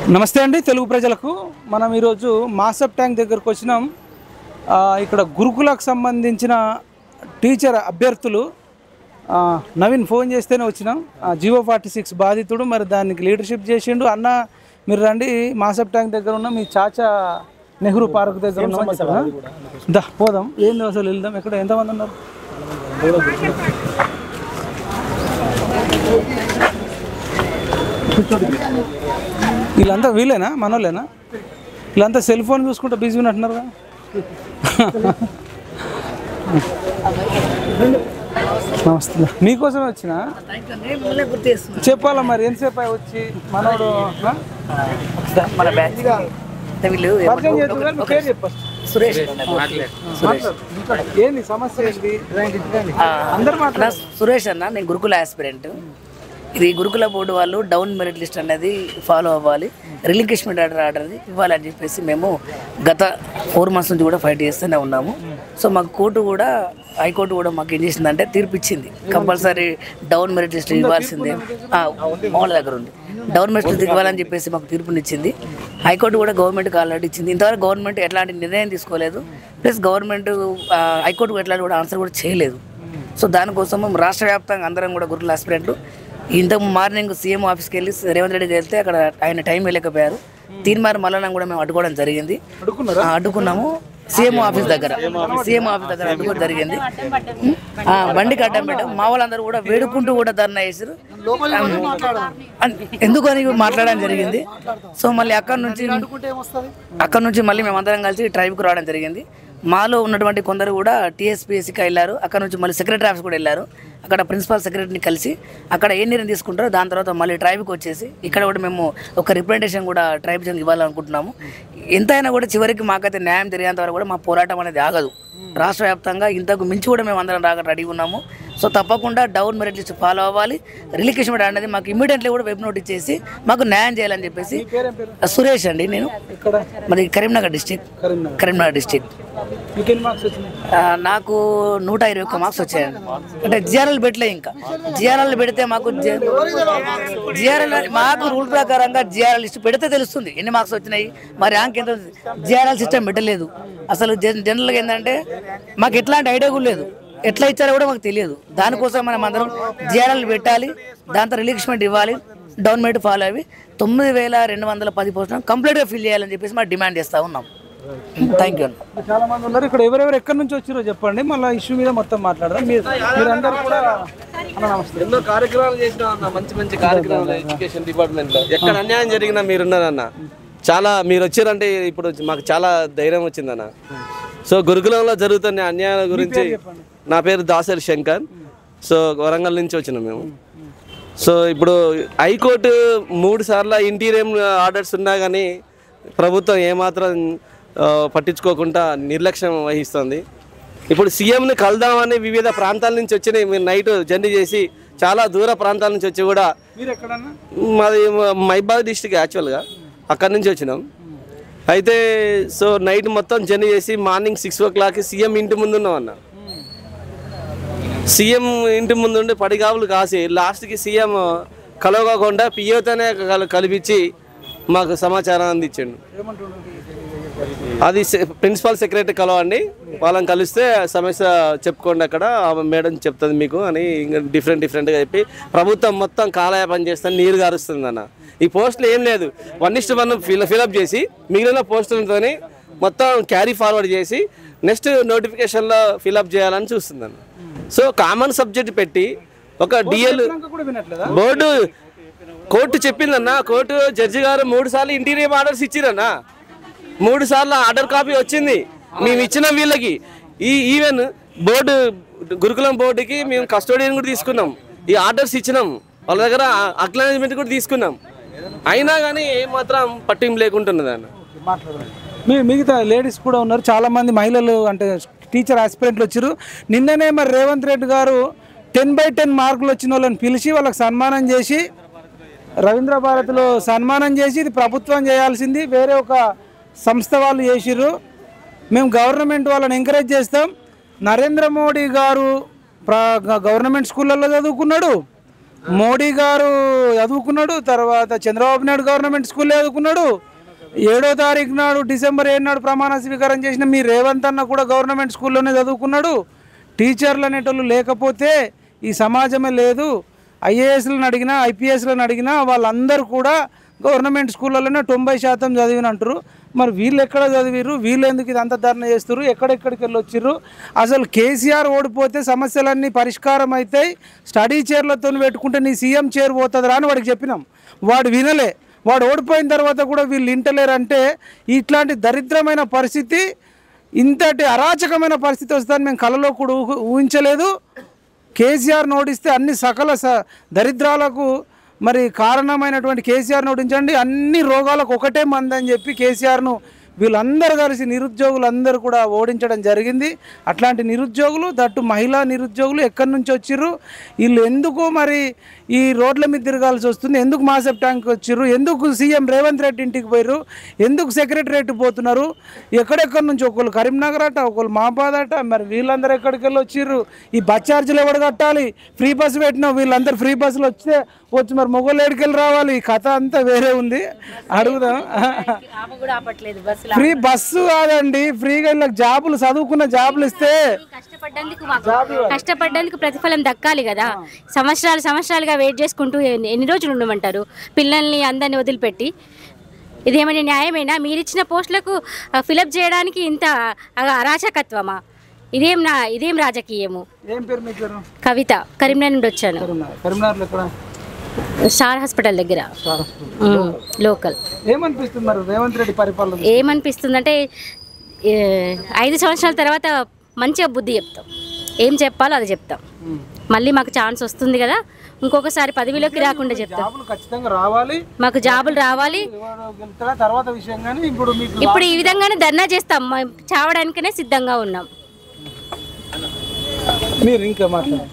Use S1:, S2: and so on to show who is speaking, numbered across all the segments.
S1: నమస్తే అండి తెలుగు ప్రజలకు మనం ఈరోజు మాసప్ ట్యాంక్ దగ్గరకు వచ్చినాం ఆ, ఇక్కడ గురుకులకు సంబంధించిన టీచర్ అభ్యర్థులు ఆ, నవీన్ ఫోన్ చేస్తేనే వచ్చినాం ఆ, జియో ఫార్టీ సిక్స్ బాధితుడు మరి దానికి లీడర్షిప్ చేసిండు అన్న మీరు రండి మాసప్ ట్యాంక్ దగ్గర ఉన్న మీ చాచా నెహ్రూ పార్క్ దగ్గర ఉన్నాం ఇక్కడ. దా పోదాం ఏంది అసలు వెళ్దాం ఎక్కడ ఎంతమంది ఉన్నారు వీళ్ళంతా వీళ్ళేనా మనోళ్ళేనా వీళ్ళంతా సెల్ ఫోన్ చూసుకుంటూ బిజీ ఉన్నట్టున్నారుగా నమస్తే మీకోసమే వచ్చిన చెప్పాలా మరి ఎంతసేపు అయి వచ్చి మనోడు ఆ?
S2: మన బ్యాచ్ అంటే వీళ్ళు
S1: పరిచయం చేస్తున్నారు, మీ పేరు చెప్పు first.
S2: సురేష్
S1: మాట్లాడు. ఏంది సమస్య ఏంటి అందరు
S2: నా
S1: మాట్లాడు
S2: సురేష్ అన్న నేను గురుకుల ఆస్పిరెంట్ ఇది గురుకుల బోర్డు వాళ్ళు డౌన్ మెరిట్ లిస్ట్ అనేది ఫాలో అవ్వాలి రిలింక్విష్మెంట్ ఆర్డర్ ఆర్డర్ ఇవ్వాలని చెప్పేసి మేము గత ఫోర్ మంత్స్ నుంచి కూడా ఫైట్ చేస్తూనే ఉన్నాము సో మాకు కోర్టు కూడా హైకోర్టు కూడా మాకు ఏం చేసిందంటే తీర్పు ఇచ్చింది కంపల్సరీ డౌన్ మెరిట్ లిస్ట్ ఇవ్వాల్సిందే ఆ, మౌల దగ్గర ఉంది డౌన్ మెరిట్ లిస్ట్ ఇవ్వాలని చెప్పేసి మాకు తీర్పునిచ్చింది హైకోర్టు కూడా గవర్నమెంట్కి ఆల్రెడీ ఇచ్చింది ఇంతవరకు గవర్నమెంట్ ఎట్లాంటి నిర్ణయం తీసుకోలేదు ప్లస్ గవర్నమెంట్ హైకోర్టు ఎట్లాంటి కూడా ఆన్సర్ కూడా చేయలేదు సో దానికోసం మేము రాష్ట్ర వ్యాప్తంగా అందరం కూడా గురుకుల ఆస్పిరెంట్లు ఇంత మార్నింగ్ సీఎం ఆఫీస్కి వెళ్ళి రేవంత్ రెడ్డికి వెళ్తే అక్కడ ఆయన టైం వెళ్ళకపోయారు తీర్మార్ మల్లనం కూడా మేము అడ్డుకోవడం జరిగింది ఆ, అడ్డుకున్నాము సీఎం ఆఫీస్ దగ్గర సీఎం ఆఫీస్ దగ్గర అడ్డుకోవడం జరిగింది ఆ, బండికి అడ్డం పెట్టాం మా వాళ్ళందరూ కూడా వేడుకుంటూ కూడా ధర్నా చేశారు అన్- ఎందుకు అని మాట్లాడడం జరిగింది సో మళ్ళీ అక్కడ నుంచి అక్కడ నుంచి మళ్ళీ మేమందరం కలిసి ట్రైబ్కి రావడం జరిగింది మాలో ఉన్నటువంటి కొందరు కూడా టీఎస్పీఎస్సీకి వెళ్ళారు అక్కడ నుంచి మళ్ళీ సెక్రటరీ ఆఫీస్ కూడా వెళ్ళారు అక్కడ ప్రిన్సిపాల్ సెక్రటరీని కలిసి అక్కడ ఏ నిర్ణయం తీసుకుంటారో దాని తర్వాత మళ్ళీ ట్రైబ్కి వచ్చేసి ఇక్కడ కూడా మేము ఒక రిప్రజెంటేషన్ కూడా ట్రైబ్ జంగ్ ఇవ్వాలనుకుంటున్నాము ఎంతైనా కూడా చివరికి మాకైతే న్యాయం జరిగేంత వరకు కూడా మా పోరాటం అనేది ఆగదు రాష్ట్ర వ్యాప్తంగా ఇంతకు మించి కూడా మేము అందరం రాక రెడీ ఉన్నాము సో తప్పకుండా డౌన్ మెరిట్ లిస్ట్ ఫాలో అవ్వాలి రిలికేషన్ అనేది మాకు ఇమీడియట్లీ కూడా వెబ్ నోట్ ఇచ్చేసి మాకు న్యాయం చేయాలని చెప్పేసి సురేష్ అండి నేను
S1: ఇక్కడ
S2: మరి కరీంనగర్ డిస్టిక్
S1: కరీంనగర్
S2: కరీంనగర్ డిస్టిక్
S1: మీకు ఎన్ని మార్క్స్ వచ్చినాయి
S2: నాకు నూట ఇరవై ఒక్క మార్క్స్ వచ్చాయండి అంటే జిఆర్ఎల్ పెట్టలే ఇంకా జిఆర్ఎల్ పెడితే మాకు జిఆర్ఎల్ మాకు రూల్ ప్రకారంగా జిఆర్ఎల్ లిస్ట్ పెడితే తెలుస్తుంది ఎన్ని మార్క్స్ వచ్చినాయి మా ర్యాంక్ ఎంత జిఆర్ఎల్ సిస్టమ్ పెట్టలేదు అసలు జన్- జనరల్గా ఏంటంటే మాకు ఎట్లాంటి ఐడియా కూడా లేదు ఎట్లా ఇచ్చారో కూడా మాకు తెలియదు దానికోసం మనం అందరం జిఆర్ఎల్ పెట్టాలి దాంతో రిలీక్స్మెంట్ ఇవ్వాలి డౌన్ మెరిట్ ఫాలో అవి తొమ్మిది వేల రెండు వందల పది పోస్టులను కంప్లీట్గా ఫిల్ చేయాలని చెప్పేసి మనం డిమాండ్ చేస్తూ ఉన్నాం థ్యాంక్ యూ అన్న
S1: చాలా మంది ఉన్నారు ఇక్కడ ఎవరెవరు ఎక్కడి నుంచి వచ్చారో చెప్పండి మళ్ళీ ఇష్యూ మీద మొత్తం మాట్లాడదాం మీరు మీరందరూ కూడా అన్న నమస్తే
S3: ఎన్నో కార్యక్రమాలు చేసినా అన్న మంచి మంచి కార్యక్రమాలు ఎడ్యుకేషన్ డిపార్ట్మెంట్ లో ఎక్కడ అన్యాయం జరిగినా మీరున్నారన్న చాలా మీరు వచ్చారంటే ఇప్పుడు మాకు చాలా ధైర్యం వచ్చిందన్న సో గురుకులంలో జరుగుతున్న అన్యాయాల గురించి నా పేరు దాసరి శంకర్ సో వరంగల్ నుంచి వచ్చినాం మేము సో ఇప్పుడు హైకోర్టు మూడు సార్లు ఇంటీరియం ఆర్డర్స్ ఉన్నా కానీ ప్రభుత్వం ఏమాత్రం ఆ, పట్టించుకోకుండా నిర్లక్ష్యం వహిస్తుంది ఇప్పుడు సీఎంని కలుదామని వివిధ ప్రాంతాల నుంచి వచ్చిన మీరు నైట్ జర్నీ చేసి చాలా దూర ప్రాంతాల నుంచి వచ్చి కూడా
S1: మీరు ఎక్కడన్నా
S3: మాది మైబాద్ డిస్టిక్ యాక్చువల్గా అక్కడి నుంచి వచ్చినాం అయితే సో నైట్ మొత్తం జర్నీ చేసి మార్నింగ్ సిక్స్ ఓ క్లాక్కి సీఎం ఇంటి ముందు ఉన్నాం అన్న సీఎం ఇంటి ముందు ఉండి పడిగావులు కాసి లాస్ట్కి సీఎం కలవకుండా పియోతోనే కల- కలిపించి మాకు సమాచారం అందించిండు అది సె- ప్రిన్సిపల్ సెక్రటరీ కలవండి వాళ్ళని కలిస్తే సమస్య చెప్పుకోండి అక్కడ ఆమె మేడం చెప్తుంది మీకు అని ఇంకా డిఫరెంట్ డిఫరెంట్గా చెప్పి ప్రభుత్వం మొత్తం కాలయాపన చేస్తుంది నీరు గారుస్తుంది అన్న ఈ పోస్టులు ఏం లేదు one is to one fill fill up చేసి మిగిలిన పోస్టులతో మొత్తం క్యారీ ఫార్వర్డ్ చేసి నెక్స్ట్ నోటిఫికేషన్లో ఫిలప్ చేయాలని చూస్తుందన్న సో కామన్ సబ్జెక్ట్ పెట్టి ఒక డిఎల్
S1: ఇంకా కూడా వినట్లేదా
S3: బోర్డు కోర్టు చెప్పిందన్న కోర్టు జడ్జి గారు మూడు సార్లు ఇంటీరియర్ ఆర్డర్స్ ఇచ్చిరన్న మూడు సార్లు ఆర్డర్ కాపీ వచ్చింది మేము ఇచ్చిన వీళ్ళకి ఈ ఈవెన్ బోర్డు గురుకులం బోర్డుకి మేము కస్టోడియన్ కూడా తీసుకున్నాం ఈ ఆర్డర్స్ ఇచ్చినాం వాళ్ళ దగ్గర అక్నాలజ్మెంట్ కూడా తీసుకున్నాం అయినా కానీ ఏమాత్రం పట్టింపు లేకుంటున్నది అన్న
S1: మాట్లాడదాం మీ మిగతా లేడీస్ కూడా ఉన్నారు చాలా మంది మహిళలు అంటే టీచర్ ఆస్పిరెంట్లు వచ్చారు నిన్ననే మరి రేవంత్ రెడ్డి గారు టెన్ బై టెన్ మార్కులు వచ్చిన వాళ్ళని పిలిచి వాళ్ళకి సన్మానం చేసి రవీంద్ర భారతిలో సన్మానం చేసి ఇది ప్రభుత్వం చేయాల్సింది వేరే ఒక సంస్థ వాళ్ళు చేసిర్రు మేము గవర్నమెంట్ వాళ్ళని ఎంకరేజ్ చేస్తాం నరేంద్ర మోడీ గారు ప్ర గవర్నమెంట్ స్కూళ్ళల్లో చదువుకున్నాడు మోడీ గారు చదువుకున్నాడు తర్వాత చంద్రబాబు నాయుడు గవర్నమెంట్ స్కూల్లో చదువుకున్నాడు ఏడో తారీఖు నాడు డిసెంబర్ ఏడు నాడు ప్రమాణ స్వీకారం చేసిన మీ రేవంత్ అన్న కూడా గవర్నమెంట్ స్కూల్లోనే చదువుకున్నాడు టీచర్లు అనేటోళ్ళు లేకపోతే ఈ సమాజమే లేదు ఐఏఎస్లను అడిగినా ఐపీఎస్లను అడిగినా వాళ్ళందరూ కూడా గవర్నమెంట్ స్కూళ్ళలోనే తొంభై శాతం చదివిన అంటారు మరి వీళ్ళు ఎక్కడ చదివిరు వీళ్ళు ఎందుకు ఇది అంత ధర్నా చేస్తారు ఎక్కడెక్కడికి వెళ్ళి వచ్చిర్రు అసలు కేసీఆర్ ఓడిపోతే సమస్యలన్నీ పరిష్కారం అవుతాయి స్టడీ చైర్లతో పెట్టుకుంటే నీ సీఎం చైర్ పోతుందిరా అని వాడికి చెప్పినాం వాడు వినలే వాడు ఓడిపోయిన తర్వాత కూడా వీళ్ళు ఇంటలేరంటే ఇట్లాంటి దరిద్రమైన పరిస్థితి ఇంతటి అరాచకమైన పరిస్థితి వస్తుందని మేము కలలో కూడా ఊహ- ఊహించలేదు కేసీఆర్ నోటిస్తే అన్ని సకల స దరిద్రాలకు మరి కారణమైనటువంటి కేసీఆర్ నోటించండి అన్ని రోగాలకు ఒకటే మంది అని చెప్పి కేసీఆర్ను వీళ్ళందరూ కలిసి నిరుద్యోగులు అందరూ కూడా ఓడించడం జరిగింది అట్లాంటి నిరుద్యోగులు దట్టు మహిళా నిరుద్యోగులు ఎక్కడి నుంచి వచ్చిర్రు వీళ్ళు ఎందుకు మరి ఈ రోడ్ల మీద తిరగాల్సి వస్తుంది ఎందుకు మాసెప్ ట్యాంక్ వచ్చిర్రు ఎందుకు సీఎం రేవంత్ రెడ్డి ఇంటికి పోయారు ఎందుకు సెక్రటరేట్ పోతున్నారు ఎక్కడెక్కడి నుంచి ఒకళ్ళు కరీంనగర్ అట ఒకళ్ళు మాబాద్ అట మరి వీళ్ళందరూ ఎక్కడికి వెళ్ళి వచ్చిర్రు ఈ బస్ ఛార్జీలు ఎవడు కట్టాలి ఫ్రీ బస్సు పెట్టినావు వీళ్ళందరూ ఫ్రీ బస్సులు వస్తే వచ్చి మరి మొగోళ్ళు ఎడికెళ్ళి రావాలి ఈ కథ అంతా వేరే ఉంది అడుగుదాం
S4: ఆమె కూడా ఆపట్లేదు బస్సులు
S1: ఫ్రీ బస్సు కాదండి ఫ్రీగా వీళ్ళకి జాబులు చదువుకున్న జాబులు ఇస్తే
S4: కష్టపడ్డందుకు మాకు కష్టపడ్డందుకు ప్రతిఫలం దక్కాలి కదా సంవత్సరాలు సంవత్సరాలుగా వెయిట్ చేసుకుంటూ ఎన్ని ఎన్ని రోజులు ఉండమంటారు పిల్లల్ని అందరిని వదిలిపెట్టి ఇదేమైనా న్యాయమేనా మీరు ఇచ్చిన పోస్టులకు ఫిలప్ చేయడానికి ఇంత అ- అరాచకత్వమా ఇదేం నా ఇదేం రాజకీయము
S1: ఏం పేరు మీ పేరు
S4: కవిత కరీంనగర్ నుండి వచ్చాను
S1: కరీంనగర్ కరీంనగర్లో ఎక్కడ
S4: స్టార్ హాస్పిటల్ దగ్గర ఉమ్, లోకల్
S1: ఏమనిపిస్తుంది మరి రేవంత్ రెడ్డి పరిపాలన
S4: ఏమనిపిస్తుందంటే ఏ, ఐదు సంవత్సరాల తర్వాత మంచిగా బుద్ధి చెప్తాం ఏం చెప్పాలో అది చెప్తాం మళ్ళీ మాకు ఛాన్స్ వస్తుంది కదా ఇంకొకసారి పదవిలోకి రాకుండా చెప్తాం
S1: జాబులు ఖచ్చితంగా రావాలి
S4: మాకు జాబులు రావాలి
S1: ఎవరు గెలుస్తారా తర్వాత విషయం కానీ ఇప్పుడు మీకు
S4: ఇప్పుడు ఈ విధంగానే ధర్నా చేస్తాం మేము చావడానికనే సిద్ధంగా ఉన్నాం
S1: మీరు ఇంకా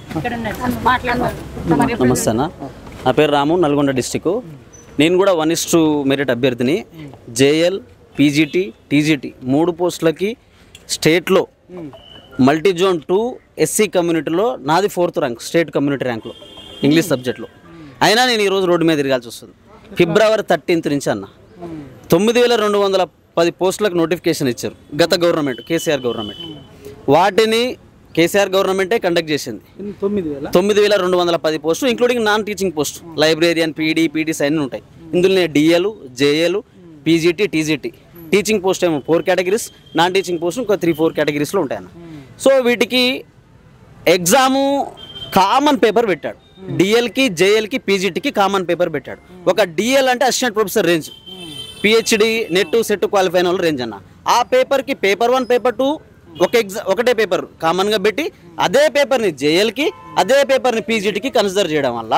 S1: మాట్లాడారు
S5: నమస్తే అన్న నా పేరు రాము నల్గొండ డిస్టిక్ నేను కూడా వన్ ఇస్ టూ మెరిట్ అభ్యర్థిని జేఎల్ పీజీటీ టీజీటీ మూడు పోస్టులకి స్టేట్లో మల్టీ జోన్ టూ ఎస్సీ కమ్యూనిటీలో నాది ఫోర్త్ ర్యాంక్ స్టేట్ కమ్యూనిటీ ర్యాంక్లో ఇంగ్లీష్ సబ్జెక్ట్లో అయినా నేను ఈరోజు రోడ్డు మీద తిరగాల్సి వస్తుంది ఫిబ్రవరి థర్టీన్త్ నుంచి అన్న తొమ్మిది వేల రెండు వందల పది పోస్టులకు నోటిఫికేషన్ ఇచ్చారు గత గవర్నమెంట్ కేసీఆర్ గవర్నమెంట్ వాటిని కేసీఆర్ గవర్నమెంటే కండక్ట్ చేసింది
S1: తొమ్మిది వేల
S5: తొమ్మిది వేల రెండు వందల పది post including non teaching post librarian PD PDs అన్నీ ఉంటాయి ఇందులోనే డిఏలు జేఏలు పీజీటీ టీజీటీ టీచింగ్ పోస్ట్ ఏమో four categories non teaching post ఇంకో త్రీ ఫోర్ కేటగిరీస్లో ఉంటాయన్న సో వీటికి ఎగ్జాము కామన్ పేపర్ పెట్టాడు డిఎల్కి జేఎల్కి పీజీటీకి కామన్ పేపర్ పెట్టాడు ఒక డిఎల్ అంటే assistant professor range PhD NET SET qualify అయిన వాళ్ళు రేంజ్ అన్న ఆ పేపర్కి పేపర్ వన్ పేపర్ టూ ఒక ఎగ్జామ్ ఒకటే పేపర్ కామన్గా పెట్టి అదే పేపర్ని జేఎల్కి అదే పేపర్ని పీజీటీకి కన్సిడర్ చేయడం వల్ల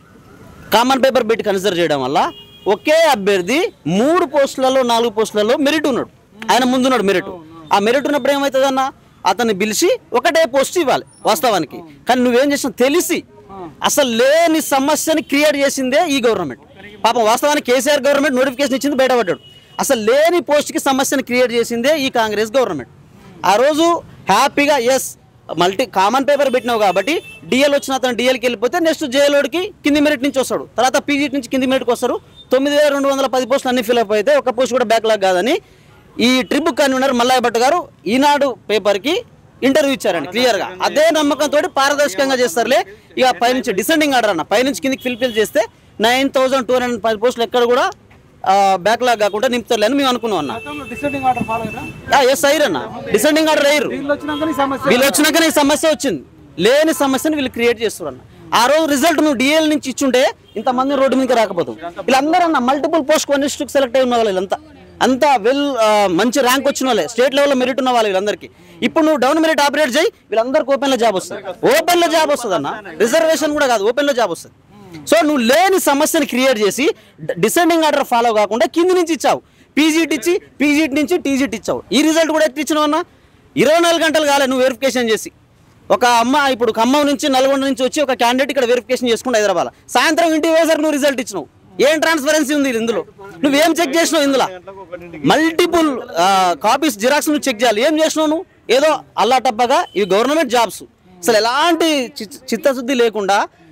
S5: కామన్ పేపర్ పెట్టి కన్సిడర్ చేయడం వల్ల ఒకే అభ్యర్థి మూడు పోస్టులలో నాలుగు పోస్టులలో మెరిట్ ఉన్నాడు ఆయన ముందున్నాడు మెరిట్ ఆ మెరిట్ ఉన్నప్పుడు ఏమవుతుందన్న అతన్ని పిలిచి ఒకటే పోస్ట్ ఇవ్వాలి వాస్తవానికి కానీ నువ్వేం చేసినా తెలిసి అసలు లేని సమస్యని క్రియేట్ చేసిందే ఈ గవర్నమెంట్ పాపం వాస్తవానికి కేసీఆర్ గవర్నమెంట్ నోటిఫికేషన్ ఇచ్చింది బయటపడ్డాడు అసలు లేని పోస్ట్కి సమస్యని క్రియేట్ చేసిందే ఈ కాంగ్రెస్ గవర్నమెంట్ ఆ రోజు హ్యాపీగా ఎస్ మల్టీ కామన్ పేపర్ పెట్టినావు కాబట్టి డిఎల్ వచ్చిన అతను డిఎల్కి వెళ్ళిపోతే నెక్స్ట్ జేఎల్ఓడికి కింది మెరిట్ నుంచి వస్తాడు తర్వాత పీజీ నుంచి కింది మెరిట్కి వస్తారు తొమ్మిది వేల రెండు వందల పది పోస్టులు అన్ని ఫిల్అప్ అయితే ఒక పోస్ట్ కూడా బ్యాక్లాగ్ కాదని ఈ ట్రిప్ కన్వీనర్ మల్లయ్య భట్ గారు ఈనాడు పేపర్కి ఇంటర్వ్యూ ఇచ్చారండి క్లియర్గా అదే నమ్మకంతో పారదర్శకంగా చేస్తారులే ఇక పైనుంచి డిసెండింగ్ ఆర్డర్ అన్న పైనుంచి కిందికి ఫిల్ఫిల్ చేస్తే నైన్ థౌసండ్ టూ హండ్రెడ్ పది పోస్టులు ఎక్కడ కూడా బ్యాక్లాగ్ కాకుండా నింపుతారులే అని మేము అనుకున్నాం అన్న
S1: డిసెండింగ్ ఆర్డర్ ఫాలో అయ్యారా
S5: ఎస్ అయ్యారన్న డిసెండింగ్ ఆర్డర్ అయ్యారు
S1: వీళ్ళు వచ్చినాక ఈ సమస్య
S5: వీళ్ళు వచ్చినాకనే ఈ సమస్య వచ్చింది లేని సమస్యను వీళ్ళు క్రియేట్ చేస్తారు అన్న ఆ రోజు రిజల్ట్ నువ్వు డిఎల్ నుంచి ఇచ్చుంటే ఇంతమంది రోడ్డు మీదకి రాకపోతాం వీళ్ళందరూ అన్న multiple post one district select అయి ఉన్న వాళ్ళు వీళ్ళంతా అంతా వెల్ మంచి ర్యాంక్ వచ్చిన వాళ్ళే స్టేట్ లెవెల్లో మెరిట్ ఉన్న వాళ్ళు వీళ్ళందరికీ ఇప్పుడు నువ్వు డౌన్ మెరిట్ ఆపరేట్ చేయి వీళ్ళందరికీ ఓపెన్లో జాబ్ వస్తుంది ఓపెన్లో జాబ్ వస్తుంది అన్న రిజర్వేషన్ కూడా కాదు ఓపెన్లో జాబ్ వస్తుంది సో నువ్వు లేని సమస్యని క్రియేట్ చేసి డిసెండింగ్ ఆర్డర్ ఫాలో కాకుండా కింది నుంచి ఇచ్చావు పీజీటీ ఇచ్చి పీజీటీ నుంచి టీజీటీ ఇచ్చావు ఈ రిజల్ట్ కూడా ఎట్లా ఇచ్చినావు అన్న ఇరవై నాలుగు గంటలు కాలే నువ్వు వెరిఫికేషన్ చేసి ఒక అమ్మ ఇప్పుడు ఖమ్మం నుంచి నల్గొండ నుంచి వచ్చి ఒక క్యాండిడేట్ ఇక్కడ వెరిఫికేషన్ చేసుకుంటే హైదరాబాద్ సాయంత్రం ఇంటికి పోయేసరికి నువ్వు రిజల్ట్ ఇచ్చినావు ఏం ట్రాన్స్పరెన్సీ ఉంది ఇందులో నువ్వేం చెక్ చేసినావు ఇందులో మల్టిపుల్ కాపీస్ జిరాక్స్ నువ్వు చెక్ చేయాలి ఏం చేసినావు నువ్వు ఏదో అల్లా టప్పగా ఇవి గవర్నమెంట్ జాబ్స్ అసలు ఎలాంటి చి- చిత్తశుద్ధి లేకుండా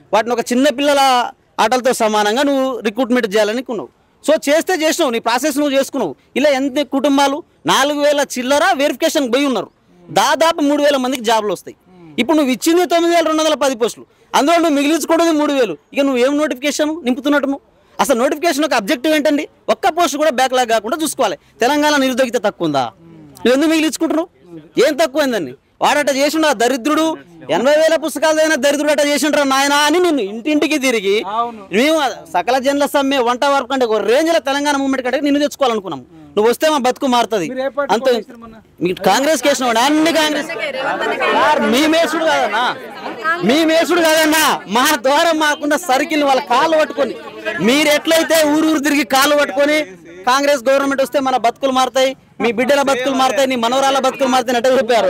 S5: వాటిని ఒక చిన్న పిల్లల ఆటలతో సమానంగా నువ్వు రిక్రూట్మెంట్ చేయాలని అనుకున్నావు సో చేస్తే చేసినావు నీ ప్రాసెస్ నువ్వు చేసుకున్నావు ఇలా ఎంత కుటుంబాలు నాలుగు వేల చిల్లర వెరిఫికేషన్ పోయి ఉన్నారు దాదాపు మూడు వేల మందికి జాబ్లు వస్తాయి ఇప్పుడు నువ్వు ఇచ్చింది తొమ్మిది వేల రెండు వందల పది పోస్టులు అందులో నువ్వు మిగిలించుకోవడం మూడు వేలు ఇక నువ్వు ఏం నోటిఫికేషన్ నింపుతున్నట్టు నువ్వు అసలు నోటిఫికేషన్ ఒక అబ్జెక్టివ్ ఏంటండి ఒక్క పోస్ట్ కూడా బ్యాక్లాగ్ కాకుండా చూసుకోవాలి తెలంగాణ నిరుద్యోగిత తక్కువ ఉందా నువ్వు ఎందుకు మిగిలించుకుంటున్నావు ఏం తక్కువైందండి వాడట చేసిండు ఆ దరిద్రుడు ఎనభై వేల పుస్తకాలు అయినా దరిద్రుడు అట చేసిండ్రా నాయనా అని నిన్ను ఇంటింటికి తిరిగి మేము సకల జనుల సమ్మె వంట వరకు అంటే ఒక రేంజ్ లో తెలంగాణ మూవ్మెంట్ కంటే నిన్ను తెచ్చుకోవాలనుకున్నాం నువ్వు వస్తే మా బతుకు మారుతుంది
S1: మీరు ఏ పార్టీ
S5: అంత మీకు కాంగ్రెస్ కేసిన అన్ని కాంగ్రెస్ సార్ మీ మేసుడు కాదన్నా మీ మేసుడు కాదన్నా మా ద్వారా మాకున్న సర్కిల్ వాళ్ళ కాళ్ళు పట్టుకొని మీరు ఎట్లయితే ఊరు ఊరు తిరిగి కాళ్ళు పట్టుకొని కాంగ్రెస్ గవర్నమెంట్ వస్తే మన బతుకులు మారుతాయి మీ బిడ్డల బతుకులు మారుతాయి నీ మనవరాల బతుకులు మారుతాయి అంటే చెప్పారు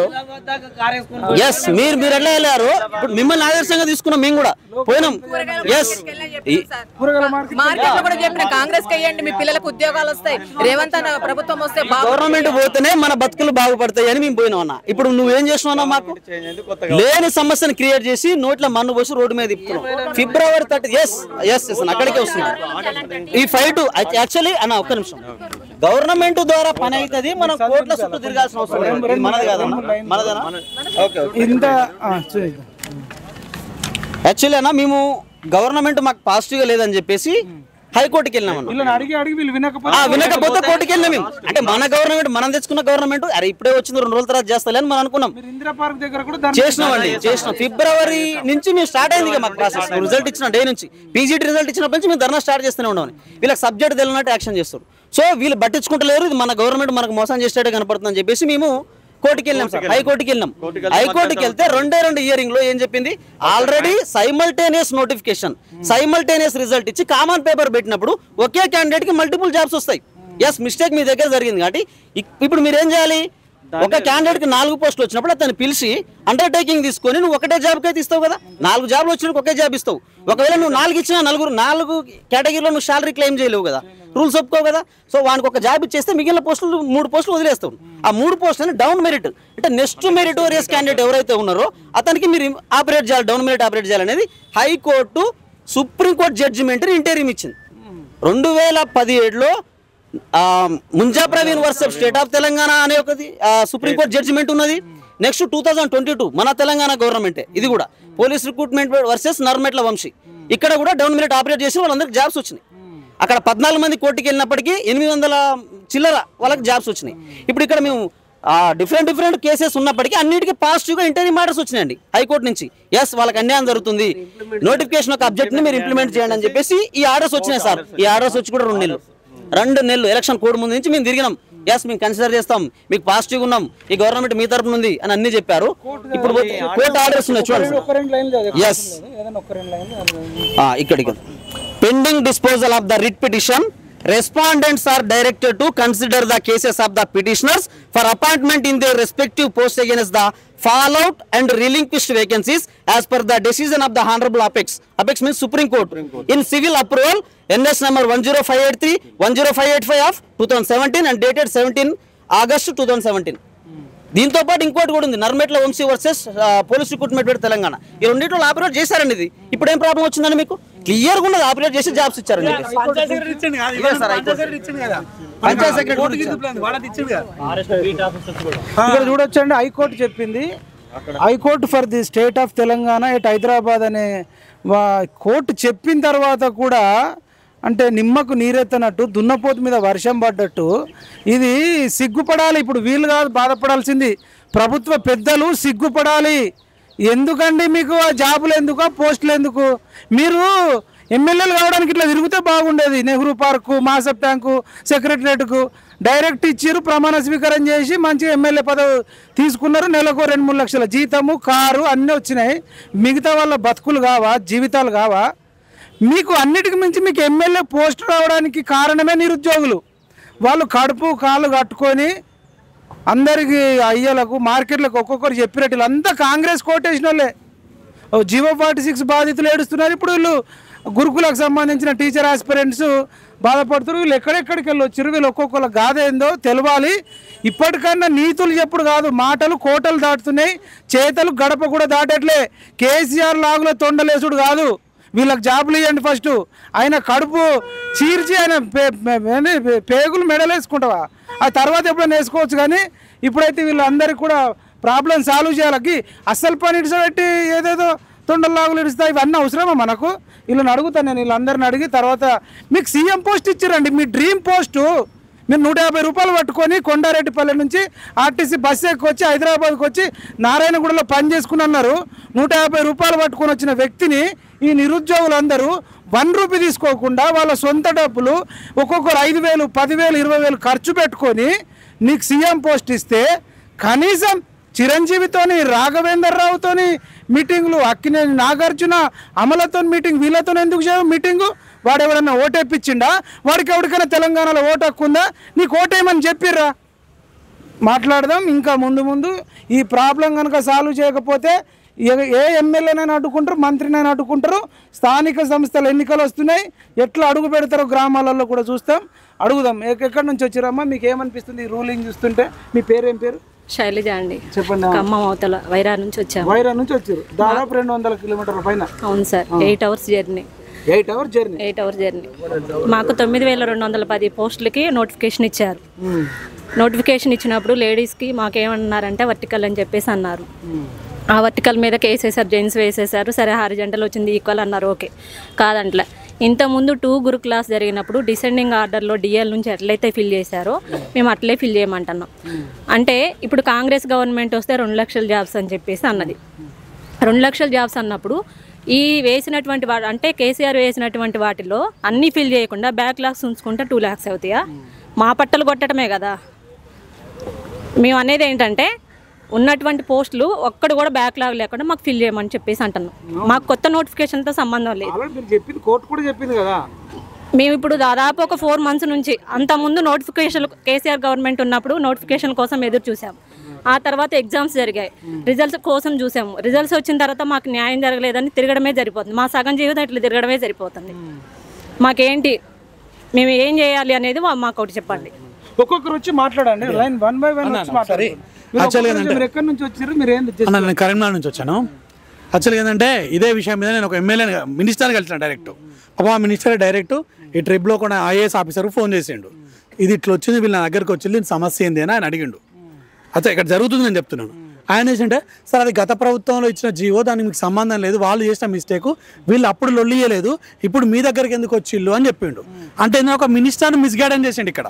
S5: ఎస్ మీరు మీరు ఎట్లా వెళ్ళారు ఇప్పుడు మిమ్మల్ని ఆదర్శంగా తీసుకున్నాం మేము కూడా పోయినాం ఎస్
S1: కూరగాయల మార్కెట్
S6: మార్కెట్ లో కూడా చెప్పిన కాంగ్రెస్ కి మీ పిల్లలకు ఉద్యోగాలు వస్తాయి రేవంత్ అన్న ప్రభుత్వం వస్తే బాగు
S5: గవర్నమెంట్ పోతేనే మన బతుకులు బాగుపడతాయి అని మేము పోయినాం అన్న ఇప్పుడు నువ్వు ఏం చేస్తున్నావు మాకు లేని సమస్యను క్రియేట్ చేసి నోట్ల మన్ను పోసి రోడ్డు మీద తిప్పుతున్నావు ఫిబ్రవరి థర్టీ ఎస్ ఎస్ ఎస్ అక్కడికే వస్తున్నాం ఈ ఫైట్ యాక్చువల్లీ అన్న ఒక్క నిమిషం గవర్నమెంట్ ద్వారా పని అవుతుంది మనం కోట్ల చుట్టూ తిరగాల్సిన అవసరం లేదు ఇది మనది కాదన్న మనదేనా ఓకే ఓకే
S1: ఇంత ఆ, చూద్దాం.
S5: యాక్చువల్లీ అన్న మేము గవర్నమెంట్ మాకు పాజిటివ్గా లేదని చెప్పేసి హైకోర్టుకి వెళ్ళినామన్న
S1: వీళ్ళని అడిగి అడిగి వీళ్ళు వినకపోతే
S5: ఆ వినకపోతే కోర్టుకి వెళ్ళినాం మేము అంటే మన గవర్నమెంట్ మనం తెచ్చుకున్న గవర్నమెంట్ అరే ఇప్పుడే వచ్చింది రెండు రోజుల తర్వాత చేస్తాలే అని మనం అనుకున్నాం
S1: మీరు ఇందిరా పార్క్ దగ్గర కూడా దాన్ని
S5: చేసినామండి చేసినాం ఫిబ్రవరి నుంచి మేము స్టార్ట్ అయింది ఇక మాకు ప్రాసెస్ రిజల్ట్ ఇచ్చిన డే నుంచి పీజీటీ రిజల్ట్ ఇచ్చినప్పటి నుంచి మేము ధర్నా స్టార్ట్ చేస్తూనే ఉన్నాం వీళ్ళకి సబ్జెక్ట్ తెలియనట్టు యాక్షన్ చేస్తారు సో వీళ్ళు పట్టించుకుంటలేరు ఇది మన గవర్నమెంట్ మనకు మోసం చేసేట్టు కనపడుతుందని చెప్పేసి మేము కోర్టుకి వెళ్ళాం సార్ హైకోర్టుకి వెళ్ళాం హైకోర్టుకి వెళ్తే రెండే రెండు ఇయరింగ్ లో ఏం చెప్పింది already simultaneous notification simultaneous result ఇచ్చి కామన్ పేపర్ పెట్టినప్పుడు ఒకే క్యాండిడేట్ కి మల్టిపుల్ జాబ్స్ వస్తాయి ఎస్ మిస్టేక్ మీ దగ్గర జరిగింది కాబట్టి ఇక్- ఇప్పుడు మీరు ఏం చేయాలి ఒక క్యాండిడేట్ కి నాలుగు పోస్టులు వచ్చినప్పుడు అతను పిలిచి అండర్టేకింగ్ తీసుకొని నువ్వు ఒకటే జాబ్ అయితే ఇస్తావు కదా నాలుగు జాబ్లు వచ్చినప్పుడు ఒకే జాబ్ ఇస్తావు ఒకవేళ నువ్వు నాలుగు ఇచ్చినా నలుగురు నాలుగు కేటగిరీలో నువ్వు శాలరీ క్లెయిమ్ చేయలేవు కదా రూల్స్ ఒప్పుకోవు కదా సో వానికి ఒక జాబ్ ఇచ్చేస్తే మిగిలిన పోస్టులు మూడు పోస్టులు వదిలేస్తావు ఆ మూడు పోస్టులు డౌన్ మెరిట్ అంటే నెక్స్ట్ మెరిటోరియస్ క్యాండిడేట్ ఎవరైతే ఉన్నారో అతనికి మీరు ఆపరేట్ చేయాలి డౌన్ మెరిట్ ఆపరేట్ చేయాలనేది హైకోర్టు సుప్రీంకోర్టు జడ్జిమెంట్ ఇంటర్వ్యూ ఇచ్చింది రెండు వేల పదిహేడులో ఆ, Munja Praveen versus state of Telangana అనే ఒకటి సుప్రీంకోర్టు జడ్జిమెంట్ ఉన్నది next two thousand twenty two మన తెలంగాణ గవర్నమెంటే ఇది కూడా police recruitment versus Narmetla Vamshi ఇక్కడ కూడా డౌన్ మినిట్ ఆపరేట్ చేసిన వాళ్ళందరికి జాబ్స్ వచ్చినాయి అక్కడ పద్నాలుగు మంది కోర్టుకి వెళ్ళినప్పటికీ ఎనిమిది వందల చిల్లర వాళ్ళకి జాబ్స్ వచ్చినాయి ఇప్పుడు ఇక్కడ మేము డిఫరెంట్ డిఫరెంట్ కేసెస్ ఉన్నప్పటికీ అన్నిటికీ పాజిటివ్గా ఇంటర్వ్యూ మ్యాటర్స్ వచ్చినాయండి హైకోర్టు నుంచి ఎస్ వాళ్ళకి అన్యాయం జరుగుతుంది నోటిఫికేషన్ ఒక అబ్జెక్ట్ ని మీరు ఇంప్లిమెంట్ చేయండి అని చెప్పేసి ఈ ఆర్డర్స్ వచ్చినాయి సార్ ఈ ఆర్డర్స్ వచ్చి కూడా రెండు నెలలు రెండు నెలలు ఎలక్షన్ కోడ్ ముందు నుంచి మేము తిరిగినాం ఎస్ మేము కన్సిడర్ చేస్తాం మీకు పాజిటివ్ ఉన్నాం ఈ గవర్నమెంట్ మీ తరపున ఉంది అని అన్ని చెప్పారు ఇప్పుడు కోర్టు ఆర్డర్స్ ఉన్నాయి చూడండి
S1: ఒక్క రెండు లైన్లు చదివి.
S5: Yes.
S1: ఏదైనా ఒక్క రెండు లైన్లు చదివి.
S5: ఆ, ఇక్కడికి pending disposal of the writ petition respondents are directed to consider the cases of the petitioners for appointment in their respective post against the fall out and relinquished vacancies as per the decision of the honourable apex apex means supreme court in civil approval NS number one zero five eight three one zero five eight five of two thousand seventeen and dated seventeen August two thousand seventeen దీంతో పాటు ఇంకోటి కూడా ఉంది Narmetla Vamshi versus police recruitment పెట్టి తెలంగాణ ఈ రెండింటిలో operate చేశారండి ఇది ఇప్పుడు ఏం ప్రాబ్లం వచ్చిందని మీకు క్లియర్ గా ఉన్నది ఆపరేట్ చేసి జాబ్స్ ఇచ్చారండి ఇదే సార్ హైకోర్టు. పంచాయత్ సెక్రటరీ
S1: ఇక్కడ చూడొచ్చండి హైకోర్టు చెప్పింది high court for the state of Telangana at Hyderabad అనే వా- కోర్టు చెప్పిన తర్వాత కూడా అంటే నిమ్మకు నీరెత్తనట్టు దున్నపోతు మీద వర్షం పడ్డట్టు ఇది సిగ్గుపడాలి ఇప్పుడు వీళ్ళు కాదు బాధపడాల్సింది ప్రభుత్వ పెద్దలు సిగ్గుపడాలి ఎందుకండి మీకు ఆ జాబులు ఎందుకు ఆ పోస్టులు ఎందుకు మీరు ఎమ్మెల్యేలు కావడానికి ఇట్లా తిరిగితే బాగుండేది నెహ్రూ పార్కు మాసప్ ట్యాంకు సెక్రటరేట్కు డైరెక్ట్ ఇచ్చిర్రు ప్రమాణ స్వీకారం చేసి మంచిగా ఎమ్మెల్యే పదవి తీసుకున్నారు నెలకు రెండు మూడు లక్షల జీతము కారు అన్నీ వచ్చినాయి మిగతా వాళ్ళ బతుకులు కావా జీవితాలు కావా మీకు అన్నిటికి మించి మీకు ఎమ్మెల్యే పోస్ట్ రావడానికి కారణమే నిరుద్యోగులు వాళ్ళు కడుపు కాళ్ళు కట్టుకొని అందరికి అయ్యలకు మార్కెట్లకు ఒక్కొక్కరు చెప్పినట్టు అంతా కాంగ్రెస్ కోటేసిన వాళ్ళే ఓ జీవో ఫార్టీ సిక్స్ బాధితులు ఏడుస్తున్నారు ఇప్పుడు వీళ్ళు గురుకులకు సంబంధించిన టీచర్ ఆస్పిరెంట్స్ బాధపడుతున్నారు వీళ్ళు ఎక్కడెక్కడికి వెళ్ళి వచ్చారు వీళ్ళు ఒక్కొక్కరు గాథ ఏందో తెలవాలి ఇప్పటికన్నా నీతులు చెప్పుడు కాదు మాటలు కోటలు దాటుతున్నాయి చేతలు గడప కూడా దాటట్లే కేసీఆర్ లాగుల తొండలేసుడు కాదు వీళ్ళకి జాబులు ఇవ్వండి ఫస్ట్ ఆయన కడుపు చీర్చి ఆయన పే- పే- ఏంది? పే- పేగులు మెడలేసుకుంటావా ఆ తర్వాత ఎప్పుడైనా వేసుకోవచ్చు కానీ ఇప్పుడైతే వీళ్ళందరికీ కూడా ప్రాబ్లం సాల్వ్ చేయాలకి అస్సలు పని ఇడిచిపెట్టి ఏదేదో తొండల్లాగులు ఇడుస్తాయి ఇవన్నీ అవసరమా మనకు వీళ్ళని అడుగుతాను నేను వీళ్ళందరిని అడిగి తర్వాత మీకు సీఎం పోస్ట్ ఇచ్చారండి మీ డ్రీమ్ పోస్టు మీరు నూట యాభై రూపాయలు పట్టుకొని కొండారెడ్డిపల్లి నుంచి ఆర్టీసీ బస్సు ఎక్కి వచ్చి హైదరాబాద్కి వచ్చి నారాయణగూడలో పని చేసుకుని అన్నారు నూట యాభై రూపాయలు పట్టుకొని వచ్చిన వ్యక్తిని ఈ నిరుద్యోగులందరూ వన్ రూపీ తీసుకోకుండా వాళ్ళ సొంత డబ్బులు ఒక్కొక్కరు ఐదు వేలు పదివేలు ఇరవై వేలు ఖర్చు పెట్టుకొని నీకు సీఎం పోస్ట్ ఇస్తే కనీసం చిరంజీవితోని రాఘవేందర్ రావుతోని మీటింగ్లు అక్కినేని నాగార్జున అమలతో మీటింగ్ వీళ్ళతో ఎందుకు చేయవు మీటింగు వాడు ఎవడన్నా ఓటేపించిండా వాడికి ఎవరికైనా తెలంగాణలో ఓటు హక్కు ఉందా నీకు ఓటేయమని చెప్పిర్రా మాట్లాడదాం ఇంకా ముందు ముందు ఈ ప్రాబ్లం కనుక సాల్వ్ చేయకపోతే ఏ- ఏ ఎమ్మెల్యేనైనా అడ్డుకుంటారు మంత్రినైనా అడ్డుకుంటారు స్థానిక సంస్థల ఎన్నికలు వస్తున్నాయి ఎట్లా అడుగు పెడతారో గ్రామాలలో కూడా చూస్తాం అడుగుదాం ఎక్క- ఎక్కడి నుంచి వచ్చిరమ్మా మీకు ఏమనిపిస్తుంది ఈ రూలింగ్ చూస్తుంటే మీ పేరేం పేరు
S7: శైలజ అండి
S1: చెప్పండి
S7: ఖమ్మం అవతల వైరా నుంచి వచ్చాము
S1: వైరా నుంచి వచ్చారు దాదాపు రెండు వందల కిలోమీటర్ల పైన
S7: అవును sir eight hours journey
S1: eight hour journey
S7: eight hours journey మాకు తొమ్మిది వేల రెండు వందల పది పోస్టులకి నోటిఫికేషన్ ఇచ్చారు నోటిఫికేషన్ ఇచ్చినప్పుడు లేడీస్కి మాకేమన్నారంటే వర్టికల్ అని చెప్పేసి అన్నారు ఆ వర్టికల్ మీద కేసు వేసారు జెంట్స్ వేసేసారు సరే హారిజెంటల్ వచ్చింది ఈక్వల్ అన్నారు ఓకే కాదంట్లే ఇంతకుముందు టూ గురు క్లాస్ జరిగినప్పుడు డిసెండింగ్ ఆర్డర్లో డిఎల్ నుంచి ఎట్లయితే ఫిల్ చేశారో మేము అట్లే ఫిల్ చేయమంటున్నాం అంటే ఇప్పుడు కాంగ్రెస్ గవర్నమెంట్ వస్తే రెండు లక్షల జాబ్స్ అని చెప్పేసి అన్నది రెండు లక్షల జాబ్స్ అన్నప్పుడు ఈ వేసినటువంటి వాటి అంటే కేసీఆర్ వేసినటువంటి వాటిలో అన్నీ ఫిల్ చేయకుండా బ్యాక్ లాక్స్ ఉంచుకుంటే టూ ల్యాక్స్ అవుతాయా మా పట్టలు కొట్టడమే కదా మేము అనేది ఏంటంటే ఉన్నటువంటి పోస్టులు ఒక్కడు కూడా బ్యాక్లాగ్ లేకుండా మాకు ఫిల్ చేయమని చెప్పేసి అంటున్నాం మాకు కొత్త నోటిఫికేషన్తో సంబంధం లేదు
S1: ఆల్రెడీ మీరు చెప్పింది కోర్టు కూడా చెప్పింది కదా
S7: మేము ఇప్పుడు దాదాపు ఒక ఫోర్ మంత్స్ నుంచి అంతకుముందు నోటిఫికేషన్ కేసీఆర్ గవర్నమెంట్ ఉన్నప్పుడు నోటిఫికేషన్ కోసం ఎదురు చూసాం ఆ తర్వాత ఎగ్జామ్స్ జరిగాయి రిజల్ట్స్ కోసం చూసాము రిజల్ట్స్ వచ్చిన తర్వాత మాకు న్యాయం జరగలేదని తిరగడమే సరిపోతుంది మా సగం జీవితం ఇట్లా తిరగడమే సరిపోతుంది మాకేంటి మేము ఏం చేయాలి అనేది మా- మాకు ఒకటి చెప్పండి
S1: ఒక్కొక్కరు వచ్చి మాట్లాడండి లైన్ వన్ బై వన్ వచ్చి మాట్లాడండి మీరు
S8: Actually
S1: ఒక్కొక్కరు
S8: ఏంటంటే-
S1: మీరు ఎక్కడి నుంచి వచ్చారు మీరు ఏం
S8: అన్న నేను కరీంనగర్ నుంచి వచ్చాను యాక్చువల్గా ఏంటంటే ఇదే విషయం మీద నేను ఒక ఎమ్మెల్యే మినిస్టర్ని కలిసిన డైరెక్ట్ పాప ఆ మినిస్టర్ డైరెక్ట్ ఈ ట్రిప్లో కూడా ఐఏఎస్ ఆఫీసర్ ఫోన్ చేసిండు ఇది ఇట్లా వచ్చింది వీళ్ళ నా దగ్గరకు వచ్చింది దీని సమస్య ఏంది అని ఆయన అడిగిండు అయితే ఇక్కడ జరుగుతుంది నేను చెప్తున్నాను ఆయన ఏంటంటే సార్ అది గత ప్రభుత్వంలో ఇచ్చిన జీవో దానికి మీకు సంబంధం లేదు వాళ్ళు చేసిన మిస్టేక్ వీళ్ళు అప్పుడు లొల్లియలేదు ఇప్పుడు మీ దగ్గరికి ఎందుకు వచ్చిళ్ళు అని చెప్పిండు అంటే నేను ఒక మినిస్టర్ని మిస్గైడెన్స్ చేసిండు ఇక్కడ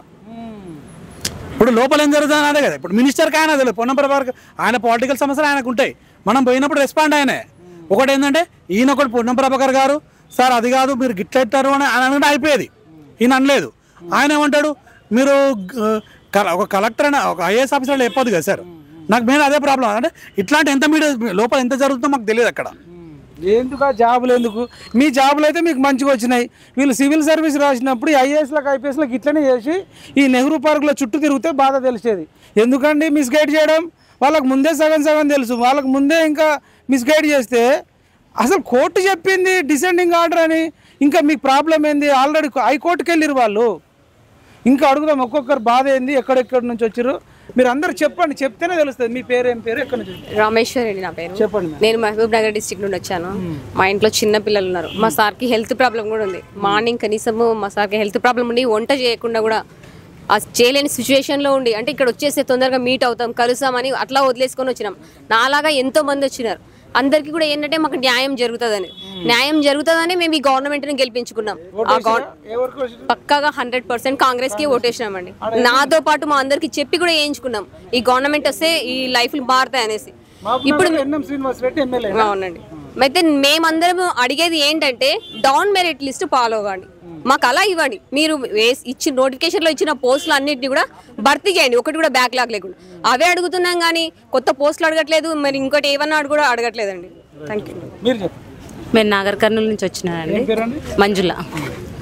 S8: ఇప్పుడు లోపల ఏం జరుగుతుంది అదే కదా ఇప్పుడు మినిస్టర్కి ఆయన తెలియదు పొన్నం ప్రభాకర్ ఆయన పొలిటికల్ సమస్యలు ఆయనకు ఉంటాయి మనం పోయినప్పుడు రెస్పాండ్ ఆయనే ఒకటి ఏంటంటే ఈయన ఒకటి పొన్నం ప్రభాకర్ గారు సార్ అది కాదు మీరు గిట్ల ఎత్తారు అని ఆయన అనుకుంటే అయిపోయేది ఈయన అనలేదు ఆయన ఏమంటాడు మీరు గ- కల- ఒక కలెక్టర్ అని ఒక ఐఏఎస్ ఆఫీసర్ చెప్పొద్దు కదా సార్ నాకు మెయిన్ అదే ప్రాబ్లం అంటే ఇట్లాంటి ఎంత మీడియా లోపల ఎంత జరుగుతుందో మాకు తెలియదు అక్కడ
S1: ఎందుకు ఆ జాబులు ఎందుకు మీ జాబులు అయితే మీకు మంచిగా వచ్చినాయి వీళ్ళు సివిల్ సర్వీస్ రాసినప్పుడు ఈ ఐఏఎస్లకు ఐపీఎస్లకు ఇట్లనే చేసి ఈ నెహ్రూ పార్కులో చుట్టూ తిరిగితే బాధ తెలిసేది ఎందుకండి మిస్గైడ్ చేయడం వాళ్ళకి ముందే సగం సగం తెలుసు వాళ్ళకి ముందే ఇంకా మిస్గైడ్ చేస్తే అసలు కోర్టు చెప్పింది డిసెండింగ్ ఆర్డర్ అని ఇంకా మీకు ప్రాబ్లం ఏంది ఆల్రెడీ హైకోర్టుకి వెళ్ళిరు వాళ్ళు ఇంకా అడుగుదాం ఒక్కొక్కరు బాధ ఏంది ఎక్కడెక్కడి నుంచి వచ్చారు మీరు అందరు చెప్పండి చెప్తేనే తెలుస్తుంది మీ పేరు ఏం పేరు ఎక్కడి నుంచి వచ్చారు?
S9: రామేశ్వరి అండి నా పేరు
S1: చెప్పండి మేడం.
S9: నేను మహబూబ్ నగర్ డిస్టిక్ నుండి వచ్చాను మా ఇంట్లో చిన్న పిల్లలు ఉన్నారు మా సార్కి హెల్త్ ప్రాబ్లం కూడా ఉంది మార్నింగ్ కనీసము మా సార్కి హెల్త్ ప్రాబ్లం ఉండి వంట చేయకుండా కూడా ఆ చేయలేని సిచ్యువేషన్లో ఉండి అంటే ఇక్కడ వచ్చేస్తే తొందరగా మీట్ అవుతాం కలుసామని అట్లా వదిలేసుకొని వచ్చినాం నాలాగా ఎంతో మంది వచ్చినారు అందరికీ కూడా ఏంటంటే మాకు న్యాయం జరుగుతుందని న్యాయం జరుగుతుందని మేము ఈ గవర్నమెంట్ని గెలిపించుకున్నాం ఆ గవర్
S1: ఏ వర్క్ వచ్చింది?
S9: పక్కాగా హండ్రెడ్ పర్సెంట్ కాంగ్రెస్ కి ఓటేసినామండి నాతో పాటు మా అందరికి చెప్పి కూడా వేయించుకున్నాం ఈ గవర్నమెంట్ వస్తే ఈ లైఫ్లు మారుతాయి అనేసి
S1: ఇప్పుడు ఎన్ఎం శ్రీనివాస్ రెడ్డి ఎమ్మెల్యే
S9: అవునండి అయితే మేమందరం అడిగేది ఏంటంటే డౌన్ మెరిట్ లిస్ట్ ఫాలో అవ్వండి మాకు అలా ఇవ్వండి మీరు వేసి ఇచ్చిన నోటిఫికేషన్లో ఇచ్చిన పోస్టులు అన్నింటినీ కూడా భర్తీ చేయండి ఒకటి కూడా బ్యాక్ లాగ్ లేకుండా అవే అడుగుతున్నాం కానీ కొత్త పోస్టులు అడగట్లేదు మరి ఇంకోటి ఏమన్నా అడుగు కూడా అడగట్లేదండి థ్యాంక్ యూ
S1: మీరు చెప్పండి
S10: మేము నాగర్ కర్నూలు నుంచి వచ్చినానండి
S1: పేరండి
S10: మంజుల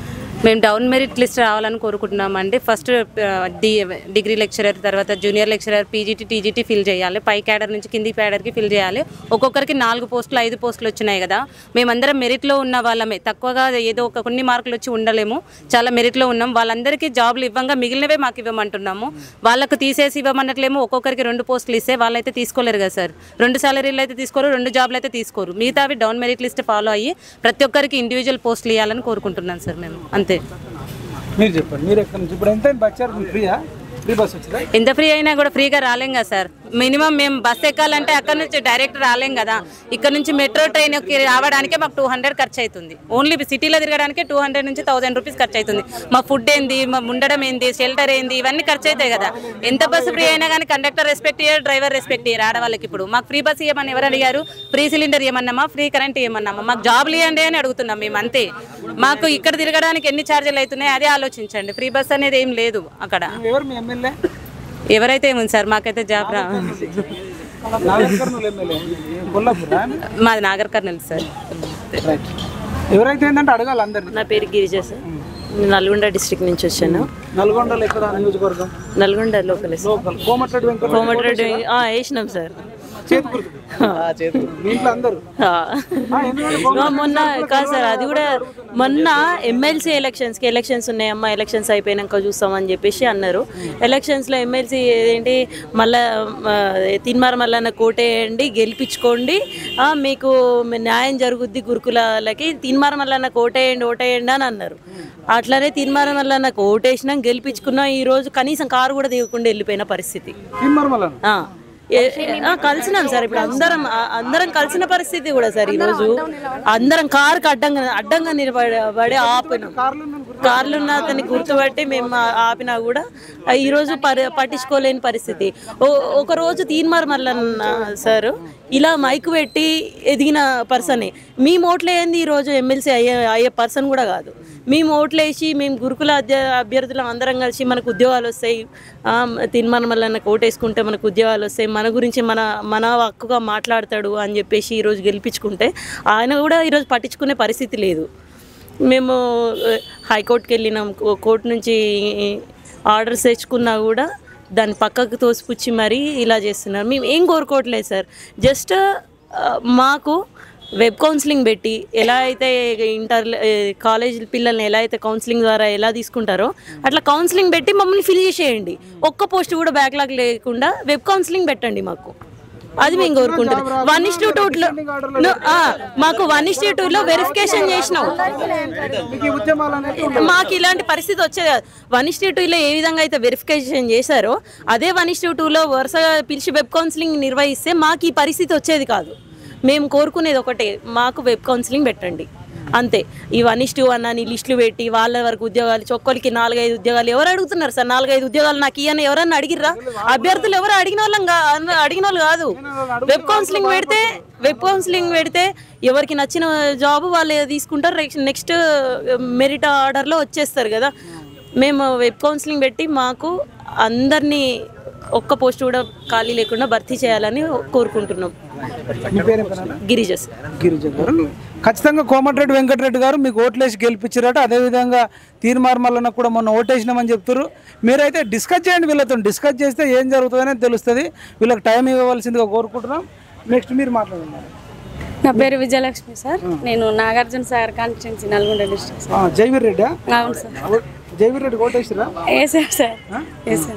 S10: మేము డౌన్ మెరిట్ లిస్ట్ రావాలని కోరుకుంటున్నాం అండి ఫస్ట్ డి డిగ్రీ లెక్చరర్ తర్వాత junior lecturer PGT TGT fill చేయాలి పై క్యాడర్ నుంచి కింది క్యాడర్కి ఫిల్ చేయాలి ఒక్కొక్కరికి నాలుగు పోస్టులు ఐదు పోస్టులు వచ్చినాయి కదా మేమందరం మెరిట్లో ఉన్న వాళ్ళమే తక్కువగా ఏదో ఒక కొన్ని మార్కులు వచ్చి ఉండలేము చాలా మెరిట్లో ఉన్నాం వాళ్ళందరికీ జాబ్లు ఇవ్వంగా మిగిలినవే మాకు ఇవ్వమంటున్నాము వాళ్ళకు తీసేసి ఇవ్వమన్నట్లేమో ఒక్కొక్కరికి రెండు పోస్టులు ఇస్తే వాళ్ళైతే తీసుకోలేరు కదా సార్ రెండు సాలరీలు అయితే తీసుకోరు రెండు జాబ్లు అయితే తీసుకోరు మిగతావి డౌన్ మెరిట్ లిస్ట్ ఫాలో అయ్యి ప్రతి ఒక్కరికి ఇండివిజువల్ పోస్టులు ఇవ్వాలని కోరుకుంటున్నాం సార్ మేము అంతే
S1: మీరు చెప్పండి మీరు ఎక్కడి నుంచి ఇప్పుడు ఎంత వచ్చారు ఫ్రీయా ఫ్రీ బస్ వచ్చిందా
S10: ఎంత ఫ్రీ అయినా కూడా ఫ్రీగా రాలేం కదా సార్ మినిమం మేము బస్ ఎక్కాలంటే అక్కడ నుంచి డైరెక్ట్ రాలేం కదా ఇక్కడ నుంచి మెట్రో ట్రైన్ ఎక్కి రావడానికే మాకు టూ హండ్రెడ్ ఖర్చు అవుతుంది ఓన్లీ సిటీలో తిరగడానికి టూ హండ్రెడ్ నుంచి థౌసండ్ రూపీస్ ఖర్చు అవుతుంది మా ఫుడ్ ఏంది మా ఉండడం ఏంది షెల్టర్ ఏంది ఇవన్నీ ఖర్చు అవుతాయి కదా ఎంత బస్సు ఫ్రీ అయినా కానీ కండక్టర్ రెస్పెక్ట్ ఇయ్యారు డ్రైవర్ రెస్పెక్ట్ ఇయ్యారు ఆడవాళ్ళకి ఇప్పుడు మాకు ఫ్రీ బస్ ఇవ్వమని ఎవరు అడిగారు ఫ్రీ సిలిండర్ ఇవ్వమన్నామా ఫ్రీ కరెంట్ ఇవ్వమన్నామా మాకు జాబ్లు ఇవ్వండి అని అడుగుతున్నాం మేము అంతే మాకు ఇక్కడ తిరగడానికి ఎన్ని ఛార్జీలు అవుతున్నాయి అదే ఆలోచించండి ఫ్రీ బస్ అనేది ఏం లేదు అక్కడ
S1: ఎవరు మీ ఎమ్మెల్యే
S10: ఎవరైతే ఏముంది సార్ మాకైతే జాబ్ రా
S1: నాగర్ కర్నూలు ఎమ్మెల్యే కొల్లాపూర్
S10: మాది నాగర్ కర్నూలు సార్
S1: రైట్ ఎవరైతే ఏంటంటే అడగాలి అందరిని
S11: నా పేరు గిరిజ సార్ నేను నల్గొండ డిస్ట్రిక్ట్ నుంచి వచ్చాను
S1: నల్గొండలో ఎక్కడ నియోజకవర్గం
S11: నల్గొండ లోకల్
S1: లోకల్ కోమటిరెడ్డి వెంకట
S11: కోమటిరెడ్డి ఆ, వేసినాం సార్
S1: చేతి గుర్తు మీ ఇంట్లో అందరూ
S11: ఆ. ఆ, మొన్న కాదు సార్ అది కూడా మొన్న ఎమ్మెల్సీ ఎలక్షన్స్కి ఎలక్షన్స్ ఉన్నాయమ్మా ఎలక్షన్స్ అయిపోయినాక చూస్తామని చెప్పేసి అన్నారు ఎలక్షన్స్లో ఎమ్మెల్సీ ఏంటి మళ్ళా ఆ, తిన్మార మల్లన్న కోటేయండి గెలిపించుకోండి ఆ, మీకు న్యాయం జరుగుద్ది గురుకులకి తిన్మార మల్లన్న కోటేయండి ఓటేయండి అని అన్నారు అట్లనే తిన్మార మల్లన్న ఓటేసినాం గెలిపించుకున్నాం ఈ రోజు కనీసం కారు కూడా దిగకుండా వెళ్ళిపోయిన పరిస్థితి
S1: తిమ్మర్మలను
S11: ఆ. ఏ- ఆ, కలిసినాం సార్ ఇప్పుడు అందరం ఆ, అందరం కలిసిన పరిస్థితి కూడా సార్ ఈ రోజు అందరం కారుకి అడ్డంగా అడ్డంగా నిలబడి ఆపినాం కార్లు ఉన్న అతన్ని గుర్తుపట్టి మేము ఆ- ఆపినా కూడా ఆ, ఈ రోజు పరి పట్టించుకోలేని పరిస్థితి ఓ- ఒక రోజు తీన్మార్ మల్లన్న సార్ ఇలా మైక్ పెట్టి ఎదిగిన పర్సనే మేము ఓట్లేంది ఈ రోజు ఎమ్మెల్సీ అయ్యే అయ్యే పర్సన్ కూడా కాదు మేము ఓట్లేసి మేము గురుకుల అధ్య అభ్యర్థులం అందరం కలిసి మనకు ఉద్యోగాలు వస్తాయి ఆ, తీర్మానం వల్ల ఓటేసుకుంటే మనకు ఉద్యోగాలు వస్తాయి మన గురించి మన మన హక్కుగా మాట్లాడతాడు అని చెప్పేసి ఈరోజు గెలిపించుకుంటే ఆయన కూడా ఈరోజు పట్టించుకునే పరిస్థితి లేదు మేము ఆ, హైకోర్టుకి వెళ్ళినాం కో- కోర్టు నుంచి ఆర్డర్స్ తెచ్చుకున్నా కూడా దాన్ని పక్కకు తోసిపుచ్చి మరీ ఇలా చేస్తున్నారు మేము ఏం కోరుకోవట్లేదు సార్ జస్ట్ మాకు వెబ్ కౌన్సిలింగ్ పెట్టి ఎలా అయితే ఇంటర్ కాలేజ్ పిల్లల్ని ఎలా అయితే కౌన్సిలింగ్ ద్వారా ఎలా తీసుకుంటారో అట్లా కౌన్సిలింగ్ పెట్టి మమ్మల్ని ఫిల్ చేసేయండి ఒక్క పోస్ట్ కూడా బ్యాక్లాగ్ లేకుండా వెబ్ కౌన్సిలింగ్ పెట్టండి మాకు అది మేము కోరుకుంటున్నాం వన్ ఇస్ టూ టూలో మాకు వన్ ఇస్ టూ లో వెరిఫికేషన్ చేసినాం
S1: మీకు ఈ ఉద్యమాలు అనేవి
S11: మాకు ఇలాంటి పరిస్థితి వచ్చేది కాదు వన్ ఇస్ టూలో ఏ విధంగా అయితే వెరిఫికేషన్ చేశారో అదే వన్ ఇస్ టూలో వరుసగా పిలిచి వెబ్ కౌన్సిలింగ్ నిర్వహిస్తే మాకు ఈ పరిస్థితి వచ్చేది కాదు మేము కోరుకునేది ఒకటే మాకు వెబ్ కౌన్సిలింగ్ పెట్టండి అంతే ఈ వన్ ఇస్ టూ అన్న నీ లిస్టులు పెట్టి వాళ్ళ వరకు ఉద్యోగాలు చొక్కలకి నాలుగైదు ఉద్యోగాలు ఎవరు అడుగుతున్నారు సార్ నాలుగైదు ఉద్యోగాలు నాకు ఇయ్యని ఎవరన్నా అడిగిర్రా అభ్యర్థులు ఎవరు అడిగిన వాళ్ళం కా- అన్న- అడిగిన వాళ్ళు కాదు వెబ్ కౌన్సిలింగ్ పెడితే వెబ్ కౌన్సిలింగ్ పెడితే ఎవరికి నచ్చిన జాబ్ వాళ్ళు తీసుకుంటారు నెక్స్ట్ మెరిట్ ఆర్డర్లో వచ్చేస్తారు కదా మేము వెబ్ కౌన్సిలింగ్ పెట్టి మాకు అందరినీ ఒక్క పోస్ట్ కూడా ఖాళీ లేకుండా భర్తీ చేయాలని కోరుకుంటున్నాం
S1: మీ పేరు ఏం పేరు?
S11: గిరిజస్
S1: గిరిజ గారు ఖచ్చితంగా కోమటిరెడ్డి వెంకటరెడ్డి గారు మీకు ఓట్లేసి గెలిపించారట అదేవిధంగా తీర్మార్మల్లన్న కూడా మొన్న ఓటేసినామని చెప్తారు మీరైతే డిస్కస్ చేయండి వీళ్ళతో డిస్కస్ చేస్తే ఏం జరుగుతుందనే తెలుస్తుంది వీళ్ళకి టైం ఇవ్వవలసిందిగా కోరుకుంటున్నాం నెక్స్ట్ మీరు మాట్లాడండి
S12: నా పేరు విజయలక్ష్మి సార్ నేను Nagarjuna Sagar constituency Nalgonda district sir
S1: ఆ, జైవీర్ రెడ్డి
S12: అవును సార్
S1: జైవీర్ రెడ్డి ఓటేసిరా
S12: వేసారు సార్ వేసారు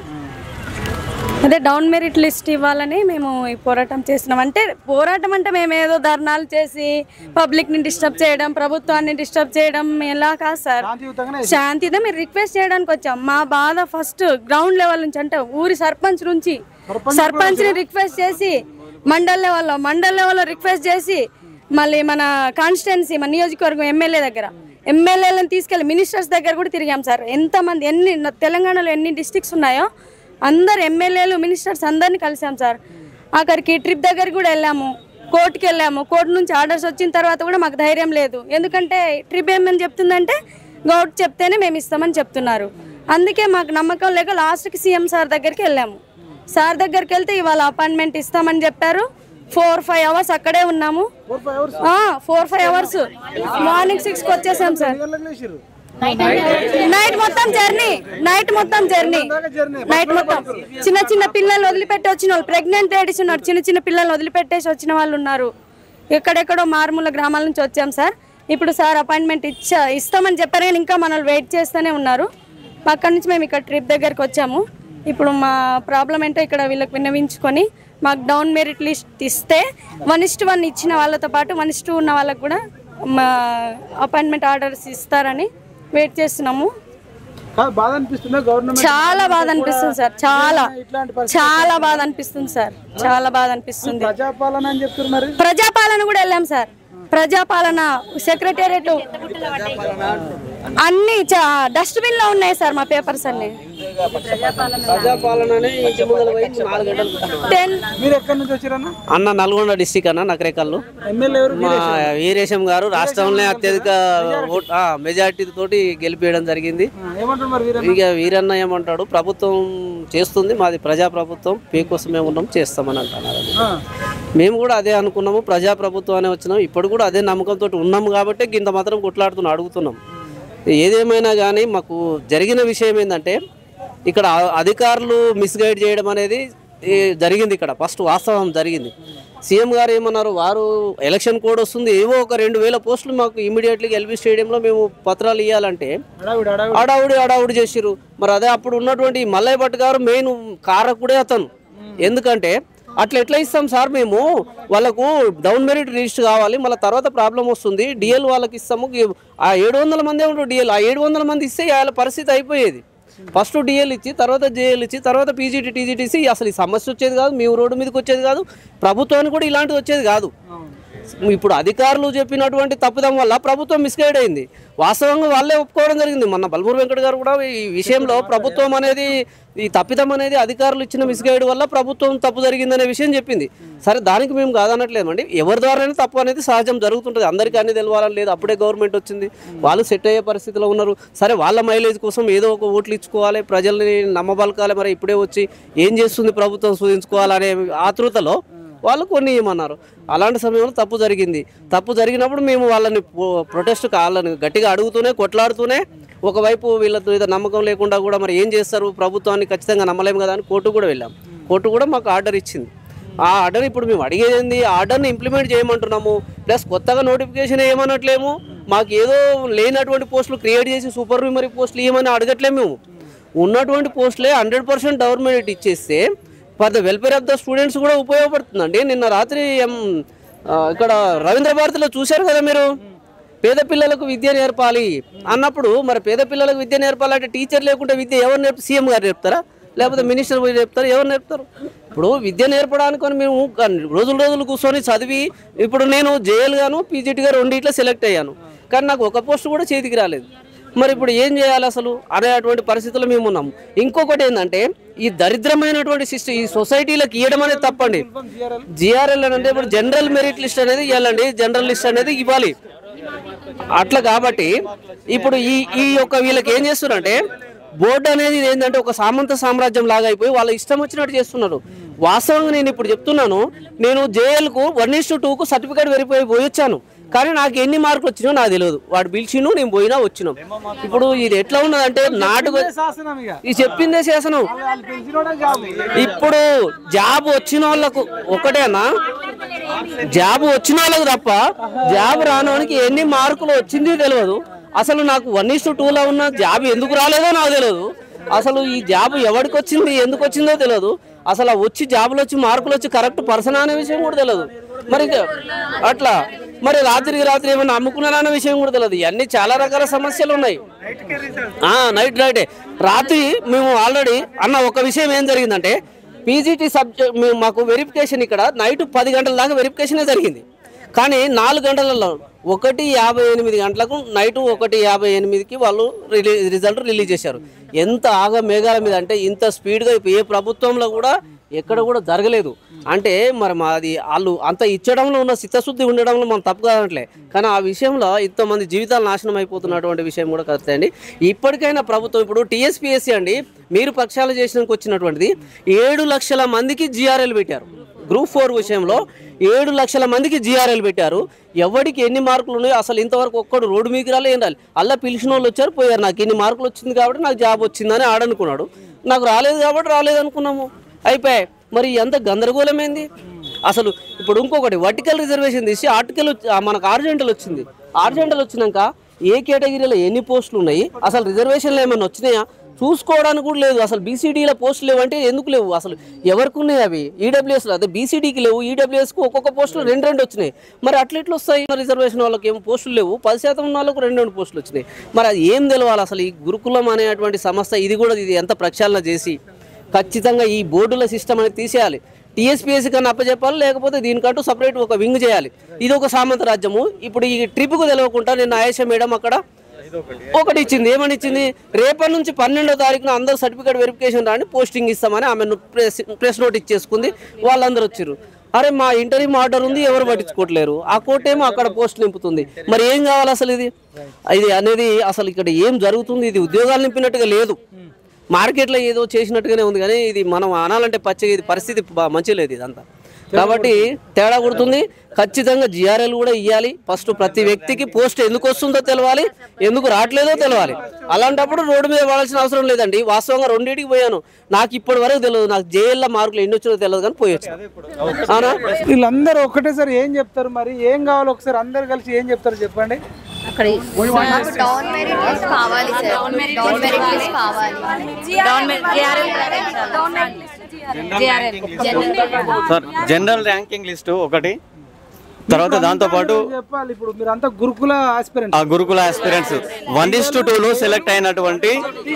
S12: అదే డౌన్ మెరిట్ లిస్ట్ ఇవ్వాలని మేము ఈ పోరాటం చేస్తున్నాం అంటే పోరాటం అంటే మేము ఏదో ధర్నాలు చేసి పబ్లిక్ని డిస్టర్బ్ చేయడం ప్రభుత్వాన్ని డిస్టర్బ్ చేయడం ఎలా కాదు సార్ శాంతిగా మీరు రిక్వెస్ట్ చేయడానికి వచ్చాం మా బాధ ఫస్ట్ గ్రౌండ్ లెవెల్ నుంచి అంటే ఊరి సర్పంచ్ నుంచి సర్పంచ్ని రిక్వెస్ట్ చేసి మండల్ లెవెల్లో మండల్ లెవెల్లో రిక్వెస్ట్ చేసి మళ్ళీ మన కాన్స్టిట్యున్సీ మన నియోజకవర్గం ఎమ్మెల్యే దగ్గర ఎమ్మెల్యేలను తీసుకెళ్ళి మినిస్టర్స్ దగ్గర కూడా తిరిగాం సార్ ఎంతమంది ఎన్ని తెలంగాణలో ఎన్ని డిస్ట్రిక్ట్స్ ఉన్నాయో అందరు ఎమ్మెల్యేలు మినిస్టర్స్ అందరినీ కలిసాం సార్ అక్కడికి ట్రిప్ దగ్గర కూడా వెళ్ళాము కోర్టుకి వెళ్ళాము కోర్టు నుంచి ఆర్డర్స్ వచ్చిన తర్వాత కూడా మాకు ధైర్యం లేదు ఎందుకంటే ట్రిప్ ఏమని చెప్తుందంటే గౌట్ చెప్తేనే మేము ఇస్తామని చెప్తున్నారు అందుకే మాకు నమ్మకం లేక లాస్ట్కి సీఎం సార్ దగ్గరికి వెళ్ళాము సార్ దగ్గరికి వెళ్తే ఇవాళ అపాయింట్మెంట్ ఇస్తామని చెప్పారు ఫోర్ ఫైవ్ అవర్స్ అక్కడే ఉన్నాము ఫోర్ ఫైవ్ అవర్స్ మార్నింగ్ సిక్స్కి వచ్చేసాం సార్ నైట్ మొత్తం జర్నీ నైట్ మొత్తం జర్నీ నైట్ మొత్తం చిన్న చిన్న పిల్లల్ని వదిలిపెట్టి వచ్చిన వాళ్ళు ప్రెగ్నెంట్ లేడీస్ ఉన్నారు చిన్న చిన్న పిల్లల్ని వదిలిపెట్టేసి వచ్చిన వాళ్ళు ఉన్నారు ఎక్కడెక్కడో మారుమూల గ్రామాల నుంచి వచ్చాం సార్ ఇప్పుడు సార్ అపాయింట్మెంట్ ఇచ్చా ఇస్తామని చెప్పారు కానీ ఇంకా మనల్ని వెయిట్ చేస్తూనే ఉన్నారు అక్కడి నుంచి మేము ఇక్కడ ట్రిప్ దగ్గరికి వచ్చాము ఇప్పుడు మా ప్రాబ్లం ఏంటో ఇక్కడ వీళ్ళకి విన్నవించుకొని మాకు డౌన్ మెరిట్ లిస్ట్ ఇస్తే వన్ ఇస్ట్ వన్ ఇచ్చిన వాళ్ళతో పాటు వన్ ఇస్ట్ ఉన్న వాళ్ళకు కూడా మా అపాయింట్మెంట్ ఆర్డర్స్ ఇస్తారని వెయిట్ చేస్తున్నాము
S1: కాదు, బాధ అనిపిస్తుందా గవర్నమెంట్
S12: చాలా బాధ అనిపిస్తుంది సార్ చాలా చాలా బాధ అనిపిస్తుంది సార్ చాలా బాధ అనిపిస్తుంది
S1: ప్రజాపాలన అని చెప్తున్నారు మరి
S12: ప్రజాపాలన కూడా వెళ్ళాం సార్ ప్రజాపాలన సెక్రటేరియట్ అన్ని డస్ట్బిన్ లో ఉన్నాయి సార్ మా పేపర్స్ అన్ని
S5: ప్రజాపాలననే ఇంటి ముందర పోయి నాలుగు గంటలు కూర్చున్నాం.
S12: టెన్
S1: మీరు ఎక్కడి నుంచి వచ్చారన్న
S5: అన్న నల్గొండ డిస్టిక్ అన్న నకరేకల్లు
S1: ఎమ్మెల్యే ఎవరు
S5: మా వీరేశం గారు రాష్ట్రంలో అత్యధిక ఓట్ మెజార్టీ తోటి గెలిపేయడం జరిగింది
S1: ఏమంటారు మరి వీరన్న
S5: ఇక వీరన్న ఏమంటాడు ప్రభుత్వం చేస్తుంది మాది ప్రజా ప్రభుత్వం పే కోసమే ఉన్నాం చేస్తామని అంటున్నారు
S1: ఆ,
S5: మేము కూడా అదే అనుకున్నాము ప్రజా ప్రభుత్వం అనే వచ్చినాం ఇప్పుడు కూడా అదే నమ్మకంతో ఉన్నాము కాబట్టి ఇంత మాత్రం కొట్లాడుతున్నాం అడుగుతున్నాం ఏదేమైనా కానీ మాకు జరిగిన విషయం ఏంటంటే ఇక్కడ అ- అధికారులు మిస్గైడ్ చేయడం అనేది ఈ జరిగింది ఇక్కడ ఫస్ట్ వాస్తవం జరిగింది సీఎం గారు ఏమన్నారు వారు ఎలక్షన్ కోడ్ వస్తుంది ఏవో ఒక రెండు వేల పోస్టులు మాకు ఇమీడియట్లీ ఎల్బీ స్టేడియంలో మేము పత్రాలు ఇవ్వాలంటే
S1: హడావిడి హడావిడి
S5: అడావుడి అడావుడి చేసిర్రు మరి అదే అప్పుడు ఉన్నటువంటి మల్లయ్య భట్ గారు మెయిన్ కారకుడే అతను ఎందుకంటే అట్లా ఎట్లా ఇస్తాం సార్ మేము వాళ్ళకు డౌన్ మెరిట్ రిజిస్ట్ కావాలి మళ్ళీ తర్వాత ప్రాబ్లం వస్తుంది డిఎల్ వాళ్ళకి ఇస్తాము గి- ఆ ఏడు వందల మంది ఉంటారు డిఎల్ ఆ ఏడు వందల మంది ఇస్తే వాళ్ళ పరిస్థితి అయిపోయేది ఫస్ట్ డిఎల్ ఇచ్చి తర్వాత జేఎల్ ఇచ్చి తర్వాత పీజీటీ టీజీటీసీ అసలు ఈ సమస్య వచ్చేది కాదు మీ రోడ్డు మీదకి వచ్చేది కాదు ప్రభుత్వానికి కూడా ఇలాంటిది వచ్చేది కాదు ఇప్పుడు అధికారులు చెప్పినటువంటి తప్పిదం వల్ల ప్రభుత్వం మిస్గైడ్ అయింది వాస్తవంగా వాళ్ళే ఒప్పుకోవడం జరిగింది మొన్న బల్మూరు వెంకట గారు కూడా ఈ విషయంలో ప్రభుత్వం అనేది ఈ తప్పిదం అనేది అధికారులు ఇచ్చిన మిస్గైడ్ వల్ల ప్రభుత్వం తప్పు జరిగిందనే విషయం చెప్పింది సరే దానికి మేము కాదనట్లేమండి ఎవరి ద్వారానే తప్పు అనేది సహజం జరుగుతుంటుంది అందరికీ అన్ని తెలవాలని లేదు అప్పుడే గవర్నమెంట్ వచ్చింది వాళ్ళు సెట్ అయ్యే పరిస్థితిలో ఉన్నారు సరే వాళ్ళ మైలేజ్ కోసం ఏదో ఒక ఓట్లు ఇచ్చుకోవాలి ప్రజల్ని నమ్మబలకాలి మరి ఇప్పుడే వచ్చి ఏం చేస్తుంది ప్రభుత్వం సూచించుకోవాలనే ఆతృతలో వాళ్ళు కొన్ని ఇవ్వమన్నారు అలాంటి సమయంలో తప్పు జరిగింది తప్పు జరిగినప్పుడు మేము వాళ్ళని ప్రొటెస్ట్ వాళ్ళని గట్టిగా అడుగుతూనే కొట్లాడుతూనే ఒకవైపు వీళ్ళ మీద నమ్మకం లేకుండా కూడా మరి ఏం చేస్తారు ప్రభుత్వాన్ని ఖచ్చితంగా నమ్మలేము కదా అని కోర్టు కూడా వెళ్ళాం కోర్టు కూడా మాకు ఆర్డర్ ఇచ్చింది ఆ ఆర్డర్ ఇప్పుడు మేము అడిగేది ఏంది ఆ ఆర్డర్ని ఇంప్లిమెంట్ చేయమంటున్నాము ప్లస్ కొత్తగా నోటిఫికేషన్ ఏమనట్లేము మాకు ఏదో లేనటువంటి పోస్టులు క్రియేట్ చేసి సూపర్ న్యూమరీ పోస్టులు ఇవ్వమని అడగట్లేము మేము ఉన్నటువంటి పోస్టులే హండ్రెడ్ పర్సెంట్ గవర్నమెంట్ ఇచ్చేస్తే for the welfare of the students కూడా ఉపయోగపడుతుందండి నిన్న రాత్రి ఎం, ఆ, ఇక్కడ రవీంద్ర భారతిలో చూశారు కదా మీరు పేద పిల్లలకు విద్య నేర్పాలి అన్నప్పుడు మరి పేద పిల్లలకు విద్య నేర్పాలంటే టీచర్ లేకుంటే విద్య ఎవరు నేర్పు సీఎం గారు నేర్పుతారా లేకపోతే మినిస్టర్ పోయి నేర్పుతారు ఎవరు నేర్పుతారు ఇప్పుడు విద్య నేర్పడానికి అని మేము రోజులు రోజులు కూర్చొని చదివి ఇప్పుడు నేను జేఎల్ గాను పీజీటీగా రెండిట్లో సెలెక్ట్ అయ్యాను కానీ నాకు ఒక పోస్ట్ కూడా చేతికి రాలేదు మరి ఇప్పుడు ఏం చేయాలి అసలు అనేటువంటి పరిస్థితుల్లో మేము ఉన్నాము ఇంకొకటి ఏంటంటే ఈ దరిద్రమైనటువంటి సిస్టమ్ ఈ సొసైటీలకు ఇవ్వడం అనేది తప్పండి జిఆర్ఎల్ అంటే ఇప్పుడు జనరల్ మెరిట్ లిస్ట్ అనేది ఇవ్వాలండి జనరల్ లిస్ట్ అనేది ఇవ్వాలి అట్లా కాబట్టి ఇప్పుడు ఈ ఈ యొక్క వీళ్ళకి ఏం చేస్తున్నారంటే బోర్డు అనేది ఏంటంటే ఒక సామంత సామ్రాజ్యం లాగా అయిపోయి వాళ్ళ ఇష్టం వచ్చినట్టు చేస్తున్నారు వాస్తవంగా నేను ఇప్పుడు చెప్తున్నాను నేను జేఎల్కు వన్ ఇస్ టు టూకు సర్టిఫికేట్ వెరిఫై పోయి వచ్చాను కానీ నాకు ఎన్ని మార్కులు వచ్చినాయో నాకు తెలియదు వాడు పిలిచిను నేను పోయినా వచ్చినాం ఇప్పుడు ఇది ఎట్లా ఉన్నదంటే నాటుకు
S1: శాసనం ఇక
S5: ఇది చెప్పిందే శాసనం
S1: వాళ్ళు పెంచినోడే జాబ్
S5: ఇప్పుడు జాబ్ వచ్చిన వాళ్ళకు ఒకటేనా జాబ్ వచ్చిన వాళ్ళకు తప్ప జాబ్ రానోనికి ఎన్ని మార్కులు వచ్చింది తెలియదు అసలు నాకు వన్ ఇస్ టూలో ఉన్న జాబ్ ఎందుకు రాలేదో నాకు తెలియదు అసలు ఈ జాబ్ ఎవరికి వచ్చింది ఎందుకు వచ్చిందో తెలియదు అసలు ఆ వచ్చి జాబులు వచ్చి మార్కులు వచ్చి కరెక్ట్ పర్సన్ అనే విషయం కూడా తెలియదు మరి ఇక అట్లా మరి రాత్రికి రాత్రి ఏమైనా అమ్ముకున్నారా అనే విషయం కూడా తెలియదు ఇవన్నీ చాలా రకాల సమస్యలు ఉన్నాయి ఆ, నైట్ రైటే రాత్రి మేము ఆల్రెడీ అన్న ఒక విషయం ఏం జరిగిందంటే పీజీటీ సబ్జెక్ట్ మేము మాకు వెరిఫికేషన్ ఇక్కడ నైట్ పది గంటల దాకా వెరిఫికేషనే జరిగింది కానీ నాలుగు గంటలలో ఒకటి యాభై ఎనిమిది గంటలకు నైట్ ఒకటి యాభై ఎనిమిదికి వాళ్ళు రిలీ రిజల్ట్ రిలీజ్ చేశారు ఎంత ఆగ మేఘాల మీద అంటే ఇంత స్పీడ్గా ఏ ప్రభుత్వంలో కూడా ఎక్కడ కూడా జరగలేదు అంటే మరి మాది వాళ్ళు అంత ఇచ్చడంలో ఉన్న చిత్తశుద్ధి ఉండడంలో మనం తప్పు కాదనట్లే కానీ ఆ విషయంలో ఇంతమంది జీవితాలు నాశనం అయిపోతున్నటువంటి విషయం కూడా కరెక్ట్ అండి ఇప్పటికైనా ప్రభుత్వం ఇప్పుడు టీఎస్పీఎస్సీ అండి మీరు పక్షాలు చేసినందుకు వచ్చినటువంటిది ఏడు లక్షల మందికి జిఆర్ఎల్ పెట్టారు గ్రూప్ ఫోర్ విషయంలో ఏడు లక్షల మందికి జిఆర్ఎల్ పెట్టారు ఎవరికి ఎన్ని మార్కులు ఉన్నాయో అసలు ఇంతవరకు ఒక్కడు రోడ్డు మీకు రాలే ఏం రాలి అలా పిలిచిన వాళ్ళు వచ్చారు పోయారు నాకు ఇన్ని మార్కులు వచ్చింది కాబట్టి నాకు జాబ్ వచ్చిందని ఆడనుకున్నాడు నాకు రాలేదు కాబట్టి రాలేదు అనుకున్నాము అయిపోయాయి మరి ఎంత గందరగోళమైంది అసలు ఇప్పుడు ఇంకొకటి వర్టికల్ రిజర్వేషన్ తీసి ఆర్టికల్ వచ్చి- ఆ మనకు ఆర్జెంటల్ వచ్చింది ఆర్జెంటల్ వచ్చినాక ఏ కేటగిరీలో ఎన్ని పోస్టులు ఉన్నాయి అసలు రిజర్వేషన్లు ఏమైనా వచ్చినాయా చూసుకోవడానికి కూడా లేదు అసలు బీసీడీల పోస్టులు లేవంటే ఎందుకు లేవు అసలు ఎవరికి ఉన్నాయి అవి ఈడబ్ల్యూఎస్ అదే బీసీడీకి లేవు ఈడబ్ల్యూఎస్కి ఒక్కొక్క పోస్టులు రెండు రెండు వచ్చినాయి మరి అట్లా ఎట్లా వస్తాయి రిజర్వేషన్ వాళ్ళకి ఏమో పోస్టులు లేవు పది శాతం ఉన్న వాళ్ళకు రెండు రెండు పోస్టులు వచ్చినాయి మరి అది ఏం తెలవాలి అసలు ఈ గురుకులం అనేటువంటి సంస్థ ఇది కూడా ఇది ఎంత ప్రక్షాళన చేసి ఖచ్చితంగా ఈ బోర్డుల సిస్టమ్ అనేది తీసేయాలి టీఎస్పీఎస్సీ కన్నా అప్పచెప్పాలి లేకపోతే దీనికంటూ సపరేట్ ఒక వింగ్ చేయాలి ఇది ఒక సామంత రాజ్యము ఇప్పుడు ఈ ట్రిప్కు తెలియకుండా నేను ఆయేష మేడం అక్కడ ఒకటి ఇచ్చింది ఏమని ఇచ్చింది రేపటి నుంచి పన్నెండో తారీఖున అందరూ సర్టిఫికేట్ వెరిఫికేషన్ రాని పోస్టింగ్ ఇస్తామని ఆమె ప్రెస్ ప్రెస్ నోట్ ఇచ్చేసుకుంది వాళ్ళందరూ వచ్చారు అరే మా ఇంటర్వ్యూ ఆర్డర్ ఉంది ఎవరు పట్టించుకోవట్లేరు ఆ కోర్టు ఏమో అక్కడ పోస్ట్ నింపుతుంది మరి ఏం కావాలి అసలు ఇది ఇది అనేది అసలు ఇక్కడ ఏం జరుగుతుంది ఇది ఉద్యోగాలు నింపినట్టుగా లేదు మార్కెట్లో ఏదో చేసినట్టుగానే ఉంది కానీ ఇది మనం అనాలంటే పచ్చగా ఇది పరిస్థితి బా- మంచిగా లేదు ఇదంతా కాబట్టి తేడా కొడుతుంది ఖచ్చితంగా జిఆర్ఎల్ కూడా ఇవ్వాలి ఫస్ట్ ప్రతి వ్యక్తికి పోస్ట్ ఎందుకు వస్తుందో తెలవాలి ఎందుకు రావట్లేదో తెలవాలి అలాంటప్పుడు రోడ్డు మీద పడాల్సిన అవసరం లేదండి వాస్తవంగా రెండింటికి పోయాను నాకు ఇప్పటి వరకు తెలియదు నాకు జేఎల్లో మార్కులు ఎన్ని వచ్చినో తెలియదు కానీ పోయొచ్చు అవునా
S1: వీళ్ళందరూ ఒకటేసారి ఏం చెప్తారు మరి ఏం కావాలో ఒకసారి అందరు కలిసి ఏం చెప్తారు చెప్పండి
S13: డౌన్ మెరిట్ లిస్ట్ కావాలి సార్ డౌన్ మెరిట్ లిస్ట్ కావాలి
S14: సార్ జనరల్ ర్యాంకింగ్ లిస్టు ఒకటి తర్వాత దాంతో పాటు
S1: చెప్పాలి ఇప్పుడు మీరు అంతా గురుకుల ఆస్పిరెంట్
S14: ఆ Gurukula aspirants one is to టూలో సెలెక్ట్ అయినటువంటి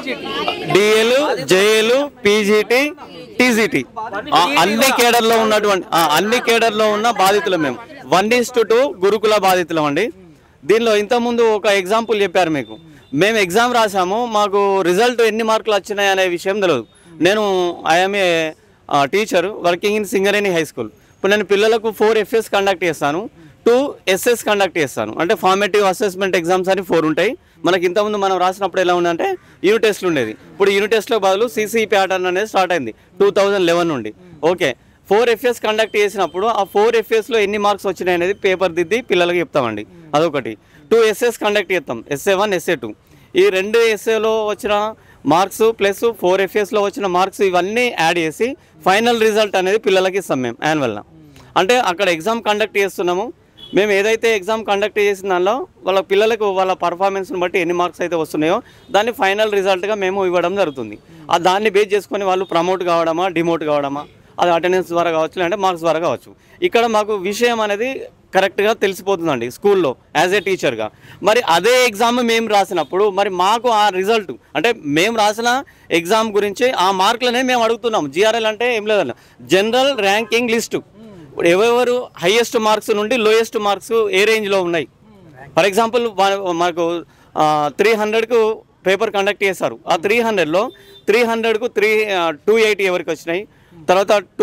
S14: డిఎల్ జేఎల్ పీజీటీ టీజీటీ అన్ని కేడర్లో ఉన్నటువంటి ఆ, అన్ని కేడర్లో ఉన్న బాధితులు మేము వన్ ఇస్ టు టూ గురుకుల బాధితులం అండి దీనిలో ఇంతకుముందు ఒక ఎగ్జాంపుల్ చెప్పారు మీకు మేము ఎగ్జామ్ రాసాము మాకు రిజల్ట్ ఎన్ని మార్కులు వచ్చినాయి అనే విషయం తెలియదు నేను I'm a teacher working in Singareni high school ఇప్పుడు నేను పిల్లలకు ఫోర్ ఎఫ్ఎస్ కండక్ట్ చేస్తాను టూ ఎస్ఎస్ కండక్ట్ చేస్తాను అంటే ఫార్మేటివ్ అసెస్మెంట్ ఎగ్జామ్స్ అని ఫోర్ ఉంటాయి మనకి ఇంతకుముందు మనం రాసినప్పుడు ఎలా ఉందంటే యూనిట్ టెస్ట్లు ఉండేది ఇప్పుడు యూనిట్ టెస్ట్లో బదులు సిసి ప్యాటర్న్ అనేది స్టార్ట్ అయింది టూ థౌజండ్ లెవెన్ నుండి ఓకే ఫోర్ ఎఫ్ఎస్ కండక్ట్ చేసినప్పుడు ఆ ఫోర్ ఎఫ్ఎస్లో ఎన్ని మార్క్స్ వచ్చినాయి అనేది పేపర్ దిద్ది పిల్లలకి చెప్తామండి అదొకటి టూ ఎస్ఎస్ కండక్ట్ చేస్తాం ఎస్ఏ వన్ ఎస్ఏ టూ ఈ రెండు ఎస్ఏలో వచ్చిన మార్క్స్ ప్లస్ ఫోర్ ఎఫ్ఎస్లో వచ్చిన మార్క్స్ ఇవన్నీ యాడ్ చేసి ఫైనల్ రిజల్ట్ అనేది పిల్లలకి ఇస్తాం మేము యాన్యువల్గా అంటే అక్కడ ఎగ్జామ్ కండక్ట్ చేస్తున్నాము మేము ఏదైతే ఎగ్జామ్ కండక్ట్ చేసిన దానిలో వాళ్ళ పిల్లలకు వాళ్ళ పర్ఫార్మెన్స్ని బట్టి ఎన్ని మార్క్స్ అయితే వస్తున్నాయో దాన్ని ఫైనల్ రిజల్ట్గా మేము ఇవ్వడం జరుగుతుంది ఆ దాన్ని బేస్ చేసుకొని వాళ్ళు ప్రమోట్ కావడమా డిమోట్ కావడమా అది అటెండెన్స్ ద్వారా కావచ్చు లేదంటే మార్క్స్ ద్వారా కావచ్చు ఇక్కడ మాకు విషయం అనేది కరెక్ట్గా తెలిసిపోతుందండి స్కూల్లో యాజ్ ఏ టీచర్గా మరి అదే ఎగ్జామ్ మేము రాసినప్పుడు మరి మాకు ఆ రిజల్ట్ అంటే మేము రాసిన ఎగ్జామ్ గురించి ఆ మార్కులనే మేము అడుగుతున్నాం జిఆర్ఎల్ అంటే ఏం లేదన్న జనరల్ ర్యాంకింగ్ లిస్టు ఇప్పుడు ఎవరెవరు హైయెస్ట్ మార్క్స్ నుండి లోయెస్ట్ మార్క్స్ ఏ రేంజ్లో ఉన్నాయి ఫర్ ఎగ్జాంపుల్ మనకు త్రీ హండ్రెడ్కు పేపర్ కండక్ట్ చేశారు ఆ త్రీ హండ్రెడ్లో త్రీ హండ్రెడ్కు త్రీ టూ ఎయిటీ ఎవరికి వచ్చినాయి తర్వాత two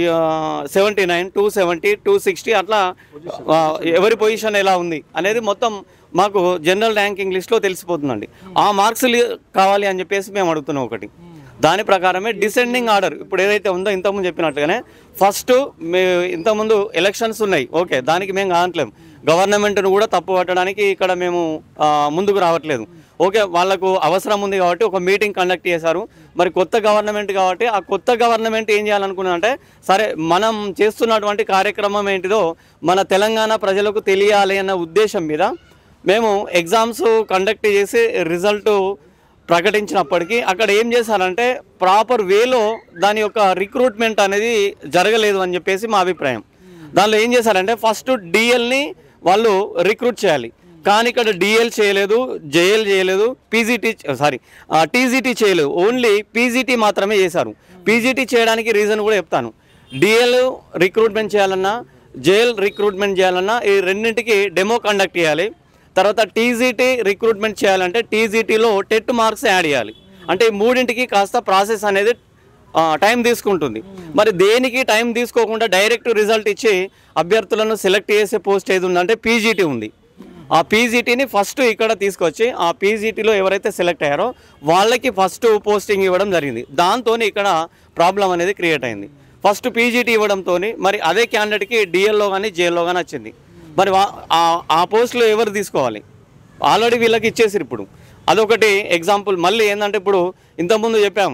S14: seventy nine two seventy two sixty అట్లా ఆ, ఎవరి పొజిషన్ ఎలా ఉంది అనేది మొత్తం మాకు జనరల్ ర్యాంకింగ్ లిస్ట్లో తెలిసిపోతుందండి ఆ మార్క్స్ కావాలి అని చెప్పేసి మేము అడుగుతున్నాం ఒకటి దాని ప్రకారమే డిసెండింగ్ ఆర్డర్ ఇప్పుడు ఏదైతే ఉందో ఇంతకుముందు చెప్పినట్టుగానే ఫస్ట్ మే ఇంతకుముందు ఎలక్షన్స్ ఉన్నాయి ఓకే దానికి మేము కావట్లేము గవర్నమెంట్ను కూడా తప్పు పట్టడానికి ఇక్కడ మేము ఆ, ముందుకు రావట్లేదు ఓకే వాళ్ళకు అవసరం ఉంది కాబట్టి ఒక మీటింగ్ కండక్ట్ చేశారు మరి కొత్త గవర్నమెంట్ కాబట్టి ఆ కొత్త గవర్నమెంట్ ఏం చేయాలనుకున్నారంటే సరే మనం చేస్తున్నటువంటి కార్యక్రమం ఏంటిదో మన తెలంగాణ ప్రజలకు తెలియాలి అన్న ఉద్దేశం మీద మేము ఎగ్జామ్స్ కండక్ట్ చేసి రిజల్ట్ ప్రకటించినప్పటికీ అక్కడ ఏం చేశారంటే ప్రాపర్ వేలో దాని యొక్క రిక్రూట్మెంట్ అనేది జరగలేదు అని చెప్పేసి మా అభిప్రాయం దానిలో ఏం చేశారంటే ఫస్ట్ డిఎల్ని వాళ్ళు రిక్రూట్ చేయాలి కానీ ఇక్కడ డిఎల్ చేయలేదు జేఎల్ చేయలేదు పీజీటీ సారీ టీజీటీ చేయలేదు ఓన్లీ పీజీటీ మాత్రమే చేశారు పీజీటీ చేయడానికి రీజన్ కూడా చెప్తాను డిఎల్ రిక్రూట్మెంట్ చేయాలన్నా జేఎల్ రిక్రూట్మెంట్ చేయాలన్నా ఈ రెండింటికి డెమో కండక్ట్ చేయాలి తర్వాత టీజీటీ రిక్రూట్మెంట్ చేయాలంటే టీజీటీలో టెట్ మార్క్స్ యాడ్ చేయాలి అంటే ఈ మూడింటికి కాస్త ప్రాసెస్ అనేది ఆ, టైం తీసుకుంటుంది మరి దేనికి టైం తీసుకోకుండా డైరెక్ట్ రిజల్ట్ ఇచ్చి అభ్యర్థులను సెలెక్ట్ చేసే పోస్ట్ ఏది ఉందంటే పీజీటీ ఉంది ఆ పీజీటీని ఫస్ట్ ఇక్కడ తీసుకొచ్చి ఆ పీజీటీలో ఎవరైతే సెలెక్ట్ అయ్యారో వాళ్ళకి ఫస్ట్ పోస్టింగ్ ఇవ్వడం జరిగింది దాంతో ఇక్కడ ప్రాబ్లం అనేది క్రియేట్ అయింది ఫస్ట్ పీజీటీ ఇవ్వడంతో మరి అదే క్యాండిడేట్కి డిఎల్లో కానీ జేఎల్లో కానీ వచ్చింది మరి వా- ఆ- ఆ పోస్టులు ఎవరు తీసుకోవాలి ఆల్రెడీ వీళ్ళకి ఇచ్చేసారు ఇప్పుడు అదొకటి ఎగ్జాంపుల్ మళ్ళీ ఏంటంటే ఇప్పుడు ఇంతకుముందు చెప్పాము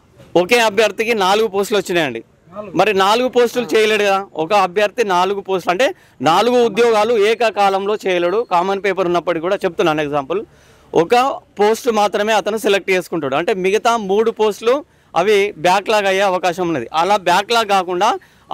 S14: ఒకే అభ్యర్థికి నాలుగు పోస్టులు వచ్చినాయండి మరి నాలుగు పోస్టులు చేయలేడు కదా ఒక అభ్యర్థి నాలుగు పోస్టులు అంటే నాలుగు ఉద్యోగాలు ఏకకాలంలో చేయలేడు కామన్ పేపర్ ఉన్నప్పటికీ కూడా చెప్తున్నాను ఎగ్జాంపుల్ ఒక పోస్ట్ మాత్రమే అతను సెలెక్ట్ చేసుకుంటాడు అంటే మిగతా మూడు పోస్టులు అవి బ్యాక్లాగ్ అయ్యే అవకాశం ఉన్నది అలా బ్యాక్లాగ్ కాకుండా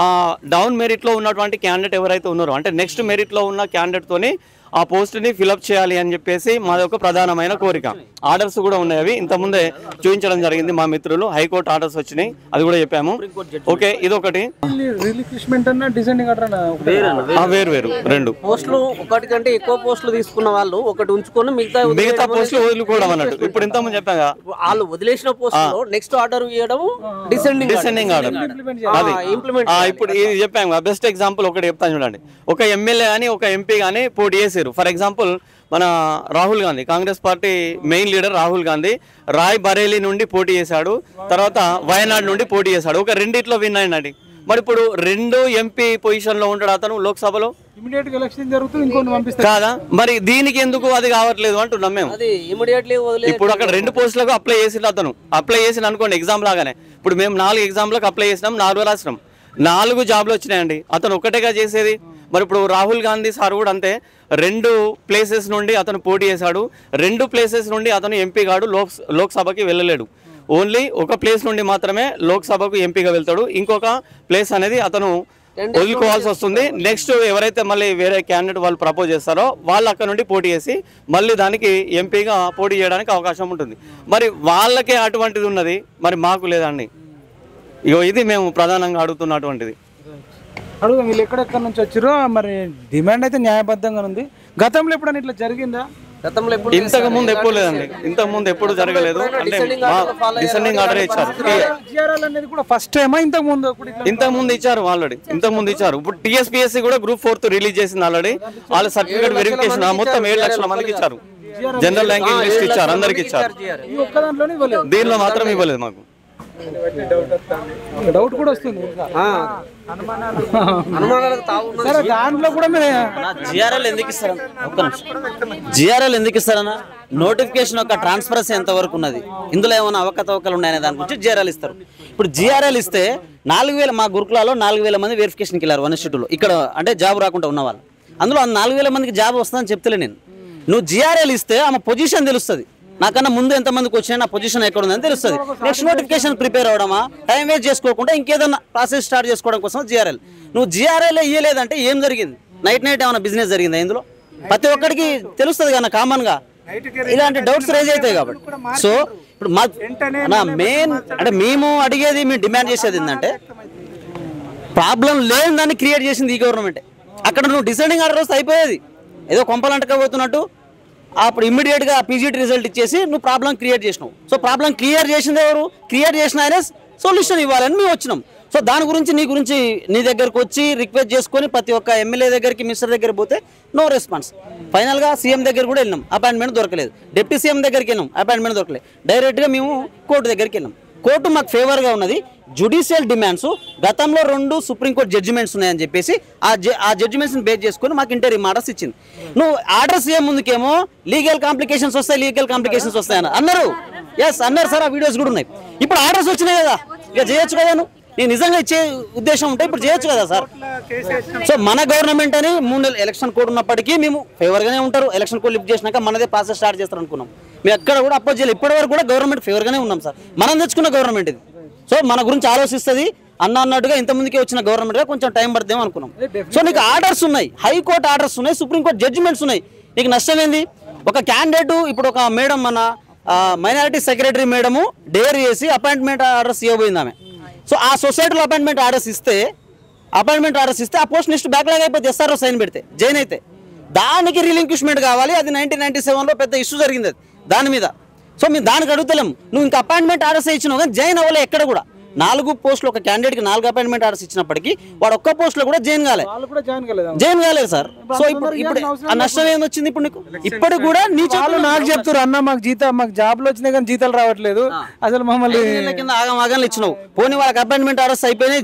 S14: డౌన్ మెరిట్లో ఉన్నటువంటి క్యాండిడేట్ ఎవరైతే ఉన్నారో అంటే నెక్స్ట్ మెరిట్లో ఉన్న క్యాండిడేట్తోని ఆ పోస్ట్ని ఫిలప్ చేయాలి అని చెప్పేసి మాది ఒక ప్రధానమైన కోరిక ఆర్డర్స్ కూడా ఉన్నాయి అవి ఇంతకుముందే చూపించడం జరిగింది మా మిత్రులు హైకోర్టు ఆర్డర్స్ వచ్చినాయి అది కూడా చెప్పాము ఓకే ఇదొకటి
S1: రిలిక్విష్మెంట్ అన్న డిజైనింగ్ ఆర్డర్ అన్న ఒకటే.
S14: ఆ, వేరు వేరు రెండు
S5: పోస్టులు ఒకటి కంటే ఎక్కువ పోస్టులు తీసుకున్న వాళ్ళు ఒకటి ఉంచుకొని మిగతా
S14: మిగతా పోస్టులు వదులుకోవడం అన్నట్టు ఇప్పుడు ఇంతకుముందు చెప్పాం కదా
S5: వాళ్ళు వదిలేసిన పోస్టులో నెక్స్ట్ ఆర్డర్ ఇవ్వడం డిసెండింగ్
S14: డిసెండింగ్ ఆర్డర్ అది
S5: ఇంప్లిమెంట్
S14: ఆ, ఇప్పుడు ఇది చెప్పాము బెస్ట్ ఎగ్జాంపుల్ ఒకటి చెప్తాను చూడండి ఒక ఎమ్మెల్యే కానీ ఒక ఎంపీ కానీ పోటీ చేశారు ఫర్ ఎగ్జాంపుల్ మన Rahul Gandhi Congress party main leader Rahul Gandhi Rae Bareli నుండి పోటీ చేశాడు తర్వాత వయనాడ్ నుండి పోటీ చేశాడు ఒక రెండిట్లో విన్ అయినాడు మరి ఇప్పుడు రెండు ఎంపీ పొజిషన్లో ఉంటాడు అతను లోక్సభలో
S1: ఇమీడియట్ గా ఎలక్షన్ జరుగుతుంది ఇంకొన్ని పంపిస్తారు
S14: కాదా మరి దీనికి ఎందుకు అది కావట్లేదు అంటున్నాం మేము
S5: అది ఇమీడియట్లీ వదిలే
S14: ఇప్పుడు అక్కడ రెండు పోస్టులకు అప్లై చేసిండు అతను అప్లై చేసిన అనుకోండి ఎగ్జామ్ లాగానే ఇప్పుడు మేము నాలుగు ఎగ్జామ్లకు అప్లై చేసినాం నాలుగు రాసినాం నాలుగు జాబ్లు వచ్చినాయండి అతను ఒక్కటేగా చేసేది మరి ఇప్పుడు రాహుల్ గాంధీ సార్ కూడా అంతే రెండు ప్లేసెస్ నుండి అతను పోటీ చేశాడు రెండు ప్లేసెస్ నుండి అతను ఎంపీ కాడు లోక్ లోక్సభకి వెళ్ళలేడు ఓన్లీ ఒక ప్లేస్ నుండి మాత్రమే లోక్సభకు ఎంపీగా వెళ్తాడు ఇంకొక ప్లేస్ అనేది అతను వదులుకోవాల్సి వస్తుంది నెక్స్ట్ ఎవరైతే మళ్ళీ వేరే క్యాండిడేట్ వాళ్ళు ప్రపోజ్ చేస్తారో వాళ్ళు అక్కడ నుండి పోటీ చేసి మళ్ళీ దానికి ఎంపీగా పోటీ చేయడానికి అవకాశం ఉంటుంది మరి వాళ్ళకే అటువంటిది ఉన్నది మరి మాకు లేదండి ఇగో ఇది మేము ప్రధానంగా అడుగుతున్నటువంటిది
S1: అడుగు వీళ్ళు ఎక్కడెక్కడ నుంచి వచ్చారో మరి డిమాండ్ అయితే న్యాయబద్ధంగా ఉంది గతంలో ఎప్పుడైనా ఇట్లా జరిగిందా
S5: గతంలో ఎప్పుడు
S14: ఇంతకు ముందు ఎప్పుడు లేదండి ఇంతకు ముందు ఎప్పుడు జరగలేదు అంటే డిసెండింగ్ ఆర్డర్ ఇచ్చారు
S1: జిఆర్ఎల్ అనేది కూడా ఫస్ట్ టైమా ఇంతకు ముందు ఇప్పుడు ఇట్లా
S14: ఇంతకు ముందు ఇచ్చారు ఆల్రెడీ ఇంతకు ముందు ఇచ్చారు ఇప్పుడు టీఎస్పీఎస్సీ కూడా గ్రూప్ ఫోర్త్ రిలీజ్ చేసింది ఆల్రెడీ వాళ్ళ సర్టిఫికేట్ వెరిఫికేషన్ మొత్తం ఏడు లక్షల మందికి ఇచ్చారు జనరల్ ర్యాంకింగ్ లిస్ట్ ఇచ్చారు అందరికి ఇచ్చారు
S1: ఈ ఒక్క దాంట్లోనే ఇవ్వలేదు
S14: దీనిలో మాత్రం ఇవ్వలేదు మాకు
S1: డౌట్ కూడా వస్తుంది సరే దాంట్లో కూడా మీరు
S5: జిఆర్ఎల్ ఎందుకు ఇస్తారు ఒక్క నిమిషం జిఆర్ఎల్ ఎందుకు ఇస్తారన్నా నోటిఫికేషన్ యొక్క ట్రాన్స్పరెన్సీ ఎంత వరకు ఉన్నది ఇందులో ఏమైనా అవకతవకలు ఉన్నాయనే దాని గురించి జిఆర్ఎల్ ఇస్తారు ఇప్పుడు జిఆర్ఎల్ ఇస్తే నాలుగు వేల మా గురుకులాలో నాలుగు వేల మంది వెరిఫికేషన్కి వెళ్ళారు వన్ ఇన్స్టిట్యూట్లో ఇక్కడ అంటే జాబ్ రాకుండా ఉన్న వాళ్ళు అందులో ఆ నాలుగు వేల మందికి జాబ్ వస్తుందని చెప్తలే నేను నువ్వు జిఆర్ఎల్ ఇస్తే ఆమె పొజిషన్ తెలుస్తుంది నాకన్నా ముందు ఎంతమందికి వచ్చినా నా పొజిషన్ ఎక్కడ ఉందని తెలుస్తుంది నెక్స్ట్ నోటిఫికేషన్ ప్రిపేర్ అవడమా టైం వేస్ట్ చేసుకోకుండా ఇంకేదన్నా ప్రాసెస్ స్టార్ట్ చేసుకోవడం కోసం జిఆర్ఎల్ నువ్వు జిఆర్ఎల్ ఇయ్యలేదంటే ఏం జరిగింది నైట్ నైట్ ఏమైనా బిజినెస్ జరిగిందా ఇందులో ప్రతి ఒక్కడికి తెలుస్తుంది కదా కామన్ గా ఇలాంటి డౌట్స్ రేజ్ అవుతాయి కాబట్టి సో ఇప్పుడు మా నా మెయిన్ అంటే మేము అడిగేది మేము డిమాండ్ చేసేది ఏంటంటే ప్రాబ్లం లేని దాన్ని క్రియేట్ చేసింది ఈ గవర్నమెంట్ అక్కడ నువ్వు డిసైడింగ్ ఆర్డర్ వస్తే అయిపోయేది ఏదో కొంపలంటకపోతున్నట్టు అప్పుడు ఇమ్మీడియట్ గా పీజీటీ రిజల్ట్ ఇచ్చేసి నువ్వు ప్రాబ్లం క్రియేట్ చేసినావు సో ప్రాబ్లం క్లియర్ చేసింది ఎవరు క్లియర్ చేసిన ఆయనే సొల్యూషన్ ఇవ్వాలని మేము వచ్చినాం సో దాని గురించి నీ గురించి నీ దగ్గరకు వచ్చి రిక్వెస్ట్ చేసుకొని ప్రతి ఒక్క ఎమ్మెల్యే దగ్గరికి మినిస్టర్ దగ్గర పోతే నో రెస్పాన్స్ ఫైనల్గా సీఎం దగ్గర కూడా వెళ్ళినాం అపాయింట్మెంట్ దొరకలేదు డిప్యూటీ సీఎం దగ్గరికి వెళ్ళాం అపాయింట్మెంట్ దొరకలేదు డైరెక్ట్గా మేము కోర్టు దగ్గరికి వెళ్ళాం కోర్టు మాకు ఫేవర్గా ఉన్నది జుడిషియల్ డిమాండ్స్ గతంలో రెండు సుప్రీంకోర్టు జడ్జిమెంట్స్ ఉన్నాయని చెప్పేసి ఆ జ- ఆ జడ్జిమెంట్స్ని బేస్ చేసుకొని మాకు ఇంటర్వ్యూ ఆర్డర్స్ ఇచ్చింది నువ్వు ఆర్డర్స్ ఏ ముందుకేమో లీగల్ కాంప్లికేషన్స్ వస్తాయి లీగల్ కాంప్లికేషన్స్ వస్తాయని అన్నారు ఎస్ అన్నారు సార్ ఆ వీడియోస్ కూడా ఉన్నాయి ఇప్పుడు ఆర్డర్స్ వచ్చినాయి కదా ఇక చేయొచ్చు కదా నువ్వు నేను నిజంగా ఇచ్చే ఉద్దేశం ఉంటే ఇప్పుడు చేయొచ్చు కదా సార్ సో మన గవర్నమెంట్ అని మూడు నెలలు ఎలక్షన్ కోడ్ ఉన్నప్పటికీ మేము ఫేవర్ గానే ఉంటారు ఎలక్షన్ కోడ్ లిఫ్ట్ చేసినాక మనదే ప్రాసెస్ స్టార్ట్ చేస్తారు అనుకున్నాం మేము ఎక్కడ కూడా అపోజ్ చేయాలి ఇప్పటి వరకు కూడా గవర్నమెంట్ ఫేవర్ గానే ఉన్నాం సార్ మనం తెచ్చుకున్న గవర్నమెంట్ ఇది సో మన గురించి ఆలోచిస్తుంది అన్న అన్నట్టుగా ఇంతమందికి వచ్చిన గవర్నమెంట్ గా కొంచెం టైం పడుతుందేమో అనుకున్నాం సో నీకు ఆర్డర్స్ ఉన్నాయి హైకోర్టు ఆర్డర్స్ ఉన్నాయి సుప్రీంకోర్టు జడ్జిమెంట్స్ ఉన్నాయి నీకు నష్టం ఏంది ఒక క్యాండిడేట్ ఇప్పుడు ఒక మేడం మన మైనారిటీ సెక్రటరీ మేడము డేర్ చేసి అపాయింట్మెంట్ ఆర్డర్స్ ఇవ్వబోయింది ఆమె సో ఆ సొసైటీలో అపాయింట్మెంట్ ఆర్డర్స్ ఇస్తే అపాయింట్మెంట్ ఆర్డర్స్ ఇస్తే ఆ పోస్ట్ నెక్స్ట్ బ్యాక్లాగ్ అయిపోతే ఎస్ఆర్ఓ సైన్ పెడితే జైన్ అయితే దానికి రిలింక్విష్మెంట్ కావాలి అది నైన్టీన్ నైన్టీ సెవెన్లో పెద్ద ఇష్యూ జరిగింది అది దాని మీద సో మేము దానికి అడుగుతలేం నువ్వు ఇంకా అపాయింట్మెంట్ ఆర్డర్స్ ఇచ్చినావు కానీ జైన్ అవ్వలే ఎక్కడ కూడా నాలుగు పోస్టులు ఒక క్యాండిడేట్కి నాలుగు అపాయింట్మెంట్ ఆర్డర్స్ ఇచ్చినప్పటికీ వాడు ఒక్క పోస్ట్లో కూడా జైన్ కాలే
S1: వాళ్ళు కూడా జాయిన్ కాలేదు
S5: జైన్ కాలేదు సార్ సో ఇప్పుడు ఇప్పుడు ఆ నష్టం ఏమొచ్చింది ఇప్పుడు నీకు ఇప్పుడు కూడా నీ
S1: వాళ్ళు నాకు చెప్తారు అన్న మాకు జీతం మాకు జాబ్లు వచ్చినాయి కానీ జీతాలు రావట్లేదు అసలు మమ్మల్ని
S5: ఐదు నెలల కింద ఆగం ఆగంలు ఇచ్చినావు పోనీ వాళ్ళకి అపాయింట్మెంట్ ఆర్డర్స్ అయిపోయినాయి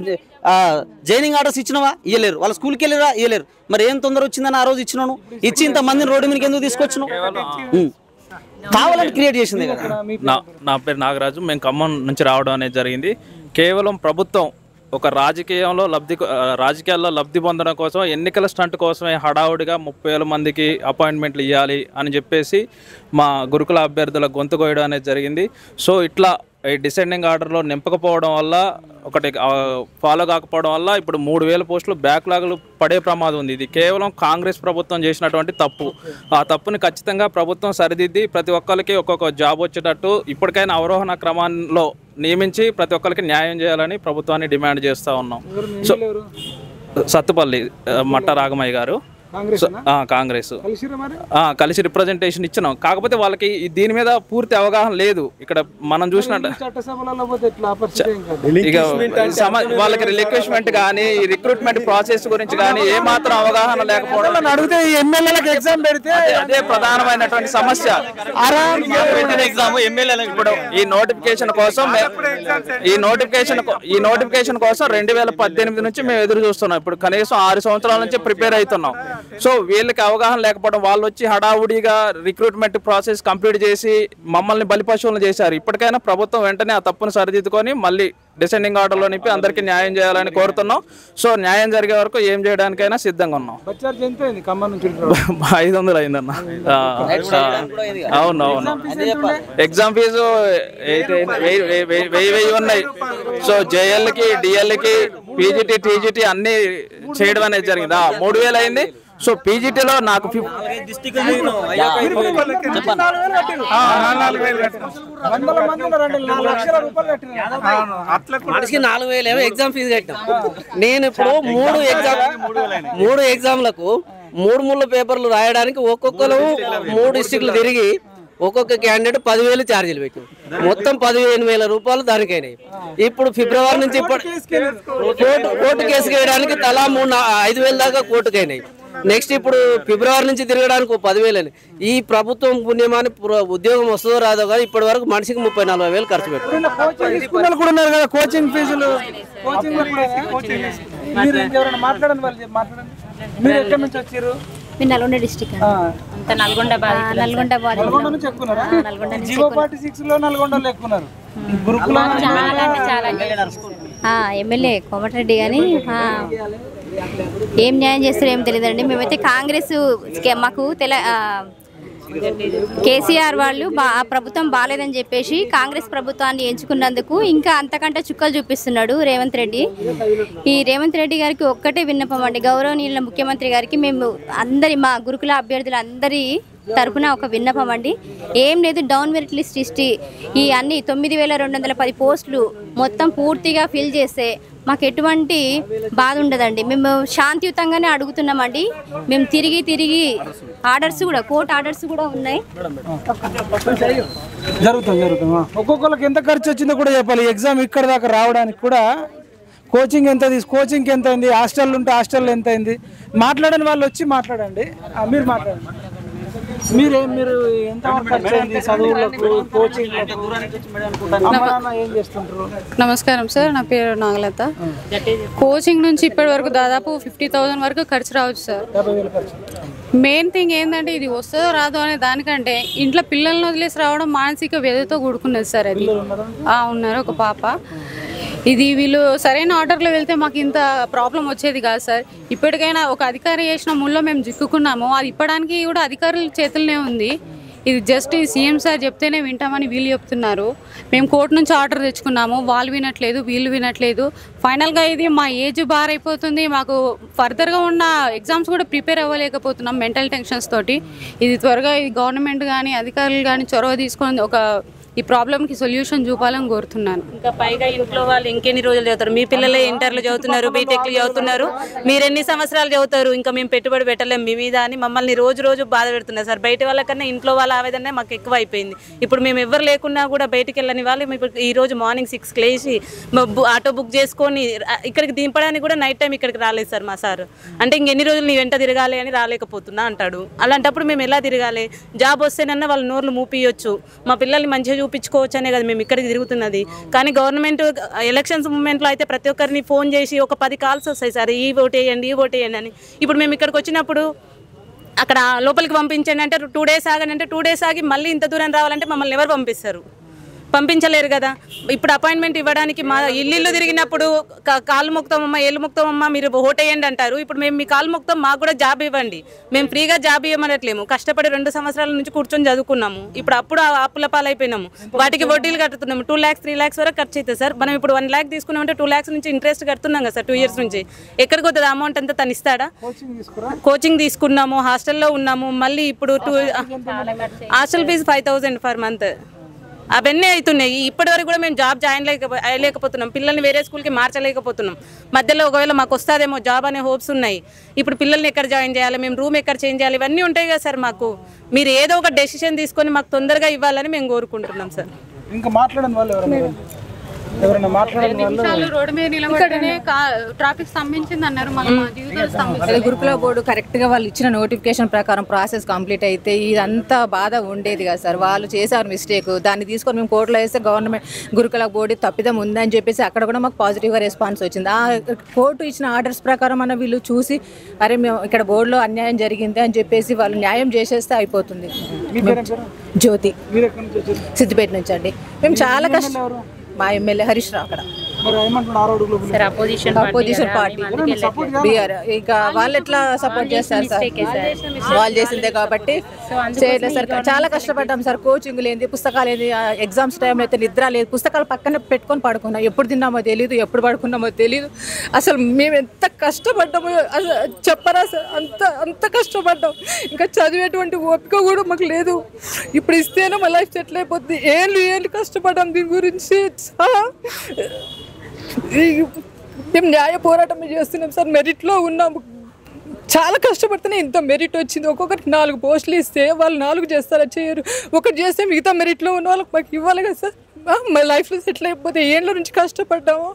S5: జైనింగ్ ఆర్డర్స్ ఇచ్చినవా ఇవ్వలేరు వాళ్ళ స్కూల్కి వెళ్ళిరా ఇవ్వలేరు మరి ఏం తొందర వచ్చిందని ఆ రోజు ఇచ్చినాను ఇచ్చి ఇంత మందిని రోడ్డు మీదకి ఎందుకు తీసుకొచ్చినావు ఉమ్. కావాలని క్రియేట్ చేసింది కదా
S15: నా నా పేరు నాగరాజు మేము ఖమ్మం నుంచి రావడం అనేది జరిగింది కేవలం ప్రభుత్వం ఒక రాజకీయంలో లబ్ధి ఆ, రాజకీయాల్లో లబ్ధి పొందడం కోసం ఎన్నికల స్టంట్ కోసమే హడావుడిగా ముప్పై వేల మందికి అపాయింట్మెంట్లు ఇవ్వాలి అని చెప్పేసి మా గురుకుల అభ్యర్థుల గొంతు కోయడం అనేది జరిగింది సో ఇట్లా ఈ డిసెండింగ్ ఆర్డర్లో నింపకపోవడం వల్ల ఒకటి ఫాలో కాకపోవడం వల్ల ఇప్పుడు మూడు వేల పోస్టులు బ్యాక్లాగులు పడే ప్రమాదం ఉంది ఇది కేవలం కాంగ్రెస్ ప్రభుత్వం చేసినటువంటి తప్పు ఆ తప్పుని ఖచ్చితంగా ప్రభుత్వం సరిదిద్ది ప్రతి ఒక్కరికి ఒక్కొక్క జాబ్ వచ్చేటట్టు ఇప్పటికైనా అవరోహణ క్రమంలో నియమించి ప్రతి ఒక్కరికి న్యాయం చేయాలని ప్రభుత్వాన్ని డిమాండ్ చేస్తూ ఉన్నాం సో సత్తుపల్లి ఆ, మట్ట రాగమయ్య గారు
S1: కాంగ్రెస్
S15: సో- ఆ, కాంగ్రెస్
S1: కలిసిరా మరి
S15: ఆ, కలిసి రిప్రజెంటేషన్ ఇచ్చినాం కాకపోతే వాళ్ళకి ఈ- దీని మీద పూర్తి అవగాహన లేదు ఇక్కడ మనం చూసినట్టు
S1: చట్టసభలలో పోతే ఎట్లా పరిస్థితి ఏం కాదు
S15: ఇక సమ- వాళ్ళకి రిక్రూట్మెంట్ కానీ రిక్రూట్మెంట్ ప్రాసెస్ గురించి కానీ ఏ మాత్రం అవగాహన లేకపోవడం
S1: నన్ను అడిగితే ఈ ఎమ్మెల్యేలకు ఎగ్జామ్ పెడితే
S15: అదే- అదే ప్రధానమైనటువంటి సమస్య ఎగ్జామ్ ఇప్పుడు ఈ నోటిఫికేషన్ కోసం మే- ఈ నోటిఫికేషన్ కో- ఈ నోటిఫికేషన్ కోసం రెండు వేల పద్దెనిమిది నుంచి మేము ఎదురు చూస్తున్నాం ఇప్పుడు కనీసం ఆరు సంవత్సరాల నుంచి ప్రిపేర్ అవుతున్నాం సో వీళ్ళకి అవగాహన లేకపోవడం వాళ్ళు వచ్చి హడావుడిగా రిక్రూట్మెంట్ ప్రాసెస్ కంప్లీట్ చేసి మమ్మల్ని బలిపశువులను చేశారు ఇప్పటికైనా ప్రభుత్వం వెంటనే ఆ తప్పును సరిదిద్దుకొని మళ్ళీ డిసెండింగ్ ఆర్డర్లో నింపి అందరికీ న్యాయం చేయాలని కోరుతున్నాం సో న్యాయం జరిగే వరకు ఏం చేయడానికైనా సిద్ధంగా ఉన్నాం
S1: బస్ ఛార్జ్ ఎంత అయింది ఖమ్మం నుంచి
S15: ఐదు వందలు అయిందన్న ఆ, ఆ, అవును అవును ఎగ్జామ్ ఫీజు అయితే వెయ్యి వెయ్యి- వెయ్యి- వెయ్యి వెయ్యి ఉన్నాయి సో జేఎల్కి డిఎల్కి పీజీటీ టీజీటీ అన్ని చేయడం అనేది జరిగింది ఆ, మూడు వేలు అయింది సో పీజీటీలో నాకు ఫిఫ్-
S1: వందల మంది ఉన్నారండి నాలుగు లక్షల రూపాయలు కట్టిన
S3: మనిషికి నాలుగు వేలు ఏమో ఎగ్జామ్ ఫీజు కట్టాం నేను ఇప్పుడు మూడు ఎగ్జామ్ మూడు ఎగ్జామ్లకు మూడు మూడు పేపర్లు రాయడానికి ఒక్కొక్కరు మూడు డిస్టిక్లు తిరిగి ఒక్కొక్క క్యాండిడేట్ పదివేలు ఛార్జీలు పెట్టి మొత్తం పదిహేను వేల రూపాయలు దానికైనాయి ఇప్పుడు ఫిబ్రవరి నుంచి ఇప్పుడు కోర్టు కోర్టు కేసు వేయడానికి తలా మూడు నా- ఐదు వేల దాకా కోర్టుకైనాయి నెక్స్ట్ ఇప్పుడు ఫిబ్రవరి నుంచి తిరగడానికి ఓ పదివేలు అని ఈ ప్రభుత్వం పుణ్యమాని ప్ర- ఉద్యోగం వస్తుందో రాదో కానీ ఇప్పటి వరకు మనిషికి ముప్పై నలభై వేలు ఖర్చు పెట్టారు
S1: కోచింగ్ తీసుకున్న వాళ్ళు కూడా ఉన్నారు కదా కోచింగ్ ఫీజులు కోచింగ్ లో కూడా కోచింగ్ మీరు ఎవరైనా మాట్లాడండి వాళ్ళు మాట్లాడండి మీరు ఎక్కడి నుంచి వచ్చారు
S4: మీరు నల్గొండ డిస్టిక్
S7: అంత నల్గొండ బాధితులు.
S4: నల్గొండ బాధితులు.
S1: నల్గొండ నుంచి ఎక్కున్నారా
S4: ఆ, నల్గొండ నుంచి
S1: జీవో ఫార్టీ సిక్స్ లో నల్గొండలో ఎక్కున్నారు ఈ గురుకుల
S4: చాలా అంటే చాలా ఆ, ఎమ్మెల్యే కోమటిరెడ్డి కానీ ఆ, ఏం న్యాయం చేస్తారో ఏం తెలియదండి మేమైతే కాంగ్రెస్ కే- మాకు తెల ఆ, కేసీఆర్ వాళ్ళు బా ఆ ప్రభుత్వం బాగాలేదని చెప్పేసి కాంగ్రెస్ ప్రభుత్వాన్ని ఎంచుకున్నందుకు ఇంకా అంతకంటే చుక్కలు చూపిస్తున్నాడు రేవంత్ రెడ్డి ఈ రేవంత్ రెడ్డి గారికి ఒక్కటే విన్నపం అండి గౌరవనీయుల ముఖ్యమంత్రి గారికి మేము అందరి మా గురుకుల అభ్యర్థులు అందరి తరపున ఒక విన్నపం అండి ఏం లేదు డౌన్ మెరిట్ లిస్ట్ ఇష్టి ఈ అన్ని తొమ్మిది వేల రెండు వందల పది పోస్టులు మొత్తం పూర్తిగా ఫిల్ చేస్తే మాకు ఎటువంటి బాధ ఉండదండి మేము శాంతియుతంగానే అడుగుతున్నామండి మేము తిరిగి తిరిగి ఆర్డర్స్ కూడా కోర్టు ఆర్డర్స్ కూడా ఉన్నాయి
S1: జరుగుతుంది జరుగుతుంది ఆ. ఒక్కొక్కరికి ఎంత ఖర్చు వచ్చిందో కూడా చెప్పాలి ఎగ్జామ్ ఇక్కడ దాకా రావడానికి కూడా కోచింగ్ ఎంత తీసు కోచింగ్కి ఎంత అయింది హాస్టల్ ఉంటే హాస్టల్లో ఎంత అయింది మాట్లాడని వాళ్ళు వచ్చి మాట్లాడండి ఆ, మీరు మాట్లాడండి మీరు మీరు ఎంత ఖర్చు అయింది చదువులకు కోచింగ్ ఏం చేస్తుంటారు
S16: నమస్కారం సార్ నా పేరు నాగలత కోచింగ్ నుంచి ఇప్పటి వరకు దాదాపు ఫిఫ్టీ థౌసండ్ వరకు ఖర్చు రావచ్చు సార్
S1: యాభై వేల ఖర్చు
S16: మెయిన్ థింగ్ ఏంటంటే ఇది వస్తుందో రాదో అనే దానికంటే ఇంట్లో పిల్లల్ని వదిలేసి రావడం మానసిక వ్యధతో కూడుకున్నది సార్ అది ఆ, ఉన్నారు ఒక పాప ఇది వీళ్ళు సరైన ఆర్డర్లో వెళ్తే మాకు ఇంత ప్రాబ్లం వచ్చేది కాదు సార్ ఇప్పటికైనా ఒక అధికారి చేసిన ముల్లో మేము చిక్కుకున్నాము అది ఇప్పడానికి కూడా అధికారుల చేతుల్లోనే ఉంది ఇది జస్ట్ ఈ సీఎం సార్ చెప్తేనే వింటామని వీళ్ళు చెప్తున్నారు మేము కోర్టు నుంచి ఆర్డర్ తెచ్చుకున్నాము వాళ్ళు వినట్లేదు వీళ్ళు వినట్లేదు ఫైనల్గా ఇది మా ఏజ్ బార్ అయిపోతుంది మాకు ఫర్దర్గా ఉన్న ఎగ్జామ్స్ కూడా ప్రిపేర్ అవ్వలేకపోతున్నాం మెంటల్ టెన్షన్స్ తోటి ఇది త్వరగా ఈ గవర్నమెంట్ కానీ అధికారులు కానీ చొరవ తీసుకొని ఒక ఈ ప్రాబ్లంకి సొల్యూషన్ చూపాలని కోరుతున్నాను
S10: ఇంకా పైగా ఇంట్లో వాళ్ళు ఇంకెన్ని రోజులు చదువుతారు మీ పిల్లలే ఇంటర్లు చదువుతున్నారు బీటెక్లు చదువుతున్నారు మీరు ఎన్ని సంవత్సరాలు చదువుతారు ఇంకా మేము పెట్టుబడి పెట్టలేం మీ మీద అని మమ్మల్ని రోజు రోజు బాధ పెడుతున్నారు సార్ బయట వాళ్ళకన్నా ఇంట్లో వాళ్ళ ఆవేదన మాకు ఎక్కువ అయిపోయింది ఇప్పుడు మేము ఎవరు లేకున్నా కూడా బయటికి వెళ్ళని వాళ్ళు మేము ఇప్పుడు ఈ రోజు మార్నింగ్ సిక్స్కి లేచి మా బు- ఆటో బుక్ చేసుకొని ఆ, ఇక్కడికి దింపడానికి కూడా నైట్ టైం ఇక్కడికి రాలేదు సార్ మా సార్ అంటే ఇంకెన్ని రోజులు నీ వెంట తిరగాలి అని రాలేకపోతున్నా అంటాడు అలాంటప్పుడు మేము ఎలా తిరగాలి జాబ్ వస్తేనన్నా వాళ్ళ నోర్లు మూపియొచ్చు మా పిల్లల్ని మంచిగా చూపించుకోవచ్చు అనే కదా మేము ఇక్కడికి తిరుగుతున్నది కానీ గవర్నమెంట్ ఎలక్షన్స్ మూమెంట్లో అయితే ప్రతి ఒక్కరిని ఫోన్ చేసి ఒక పది కాల్స్ వస్తాయి సార్ ఈ ఓట్ వేయండి ఈ ఓట్ వేయండి అని ఇప్పుడు మేము ఇక్కడికి వచ్చినప్పుడు అక్కడ లోపలికి పంపించండి అంటే టూ డేస్ ఆగండి అంటే టూ డేస్ ఆగి మళ్ళీ ఇంత దూరం రావాలంటే మమ్మల్ని ఎవరు పంపిస్తారు పంపించలేరు కదా ఇప్పుడు అపాయింట్మెంట్ ఇవ్వడానికి మా ఇల్లు తిరిగినప్పుడు కా- కాలు మొక్తామమ్మా ఏళ్ళు మొక్తామమ్మా మీరు ఓటేయండి అంటారు ఇప్పుడు మేము మీ కాలు మొక్తాం మాకు కూడా జాబ్ ఇవ్వండి మేము ఫ్రీగా జాబ్ ఇవ్వమనట్లేము కష్టపడి రెండు సంవత్సరాల నుంచి కూర్చొని చదువుకున్నాము ఇప్పుడు అప్పుడు ఆ అప్పుల పాలైపోయినాము వాటికి వడ్డీలు కట్టుతున్నాము టూ ల్యాక్స్ త్రీ ల్యాక్స్ వరకు ఖర్చు అవుతుంది సార్ మనం ఇప్పుడు వన్ ల్యాక్ తీసుకున్నామంటే టూ ల్యాక్స్ నుంచి ఇంట్రెస్ట్ కడుతున్నాం కదా సార్ టూ ఇయర్స్ నుంచి ఎక్కడికి వస్తుంది అమౌంట్ అంతా తను ఇస్తాడా కోచింగ్ తీసుకున్నాము హాస్టల్లో ఉన్నాము మళ్ళీ ఇప్పుడు two hostel fee five thousand per month అవన్నీ అవుతున్నాయి ఇప్పటి వరకు కూడా మేము జాబ్ జాయిన్ లేక అయ్యలేకపోతున్నాం పిల్లల్ని వేరే స్కూల్కి మార్చలేకపోతున్నాం మధ్యలో ఒకవేళ మాకు వస్తుందేమో జాబ్ అనే హోప్స్ ఉన్నాయి ఇప్పుడు పిల్లల్ని ఎక్కడ జాయిన్ చేయాలి మేము రూమ్ ఎక్కడ చేంజ్ చేయాలి ఇవన్నీ ఉంటాయి కదా సార్ మాకు మీరు ఏదో ఒక డెసిషన్ తీసుకొని మాకు తొందరగా ఇవ్వాలని మేము కోరుకుంటున్నాం సార్
S1: ఇంకా మాట్లాడని వాళ్ళు ఎవరైనా ఎవరైనా మాట్లాడని వాళ్ళు
S16: నిమిషాలు రోడ్డు మీద నిలబడితేనే ట్రాఫిక్ స్తంభించింది అన్నారు మళ్ళీ మా జీవితాలు
S6: అదే
S16: స్తంభించాయి
S6: గురుకుల బోర్డు కరెక్ట్ గా వాళ్ళు ఇచ్చిన నోటిఫికేషన్ ప్రకారం ప్రాసెస్ కంప్లీట్ అయితే ఇదంతా బాధ ఉండేది కదా సార్ వాళ్ళు చేశారు మిస్టేక్ దాన్ని తీసుకొని మేము కోర్టులో వేస్తే గవర్నమెంట్ గురుకుల బోర్డు తప్పిదం ఉందని చెప్పేసి అక్కడ కూడా మాకు పాజిటివ్ గా రెస్పాన్స్ వచ్చింది ఆ కోర్టు ఇచ్చిన ఆర్డర్స్ ప్రకారం అన్న వీళ్ళు చూసి అరే మేము ఇక్కడ బోర్డులో అన్యాయం జరిగింది అని చెప్పేసి వాళ్ళు న్యాయం చేసేస్తే అయిపోతుంది జ్యోతి సిద్దిపేట నుంచి అండి మేము చాలా కష్టం మా ఎమ్మెల్యే హరీష్ రావు అక్కడ
S1: మరి ఏమంటున్నారు ఆరు అడుగుల
S7: sir opposition
S6: opposition party BR ఇక వాళ్ళు ఎట్లా సపోర్ట్ చేస్తారు సార్ వాళ్ళు చేసిందే కాబట్టి చేయలేదు సార్ చాలా కష్టపడ్డాం సార్ కోచింగ్ లేని పుస్తకాలు ఏంది ఎగ్జామ్స్ టైంలో అయితే నిద్ర లేదు పుస్తకాలు పక్కన పెట్టుకొని పడుకున్నాం ఎప్పుడు తిన్నామో తెలియదు ఎప్పుడు పడుకున్నామో తెలియదు అసలు మేము ఎంత కష్టపడ్డామో అసలు చెప్పరా సార్ అంత అంత కష్టపడ్డాం ఇంకా చదివేటువంటి ఓపిక కూడా మాకు లేదు ఇప్పుడు ఇస్తేనే మా లైఫ్ సెటిల్ అయిపోద్ది ఏళ్ళు ఏళ్ళు కష్టపడ్డాం దీని గురించి చాలా ఈ- మేము న్యాయ పోరాటం చేస్తున్నాం సార్ మెరిట్లో ఉన్నాము చాలా కష్టపడితేనే ఇంత మెరిట్ వచ్చింది ఒక్కొక్కరికి నాలుగు పోస్టులు ఇస్తే వాళ్ళు నాలుగు చేస్తారా చేయరు ఒకటి చేస్తే మిగతా మెరిట్లో ఉన్న వాళ్ళకి మాకు ఇవ్వాలి కదా సార్ ఆ, మా లైఫ్లో సెటిల్ అయిపోతే ఏండ్ల నుంచి కష్టపడ్డాము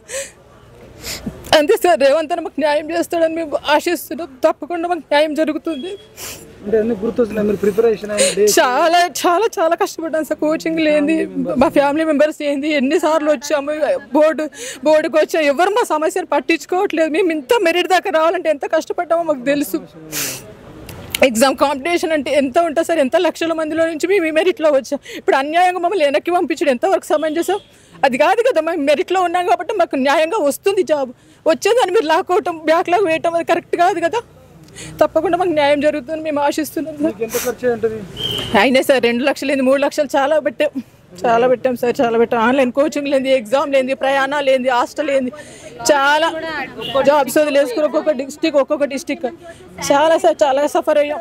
S6: అంతే సార్ రేవంత్ అన్న మాకు న్యాయం చేస్తాడని మేము ఆశిస్తున్నాం తప్పకుండా మాకు న్యాయం జరుగుతుంది
S1: అంటే అన్ని గుర్తొస్తున్నాయి మీరు ప్రిపరేషన్ అయింది
S6: చాలా చాలా చాలా కష్టపడ్డాను సార్ కోచింగ్ లేని మా ఫ్యామిలీ మెంబర్స్ ఏంది ఎన్నిసార్లు వచ్చాము బోర్డు బోర్డుకి వచ్చా ఎవరు మా సమస్యను పట్టించుకోవట్లేదు మేము ఇంత మెరిట్ దాకా రావాలంటే ఎంత కష్టపడ్డామో మాకు తెలుసు ఎగ్జామ్ కాంపిటీషన్ అంటే ఎంత ఉంటుంది సార్ ఎంత లక్షల మందిలో నుంచి మేము ఈ మెరిట్లో వచ్చాం ఇప్పుడు అన్యాయంగా మమ్మల్ని వెనక్కి పంపించడం ఎంతవరకు సమంజసం అది కాదు కదా మేము మెరిట్లో ఉన్నాం కాబట్టి మాకు న్యాయంగా వస్తుంది జాబ్ వచ్చేదాన్ని మీరు లాక్అవటం బ్యాక్లాగ్ వేయటం అది కరెక్ట్ కాదు కదా తప్పకుండా మాకు న్యాయం జరుగుతుందని మేము ఆశిస్తున్నాం సార్
S1: ఎంత ఖర్చు ఉంటుంది
S6: అయినా సార్ రెండు లక్షలు ఏంది మూడు లక్షలు చాలా పెట్టాం చాలా పెట్టాం సార్ చాలా పెట్టాం ఆన్లైన్ కోచింగ్ లేని ఎగ్జామ్ లేని ప్రయాణాలు ఏంది హాస్టల్ ఏంది చాలా జాబ్స్ వదిలేసుకుని ఒక్కొక్క డిస్టిక్ ఒక్కొక్క డిస్టిక్ చాలా సార్ చాలా సఫర్ అయ్యాం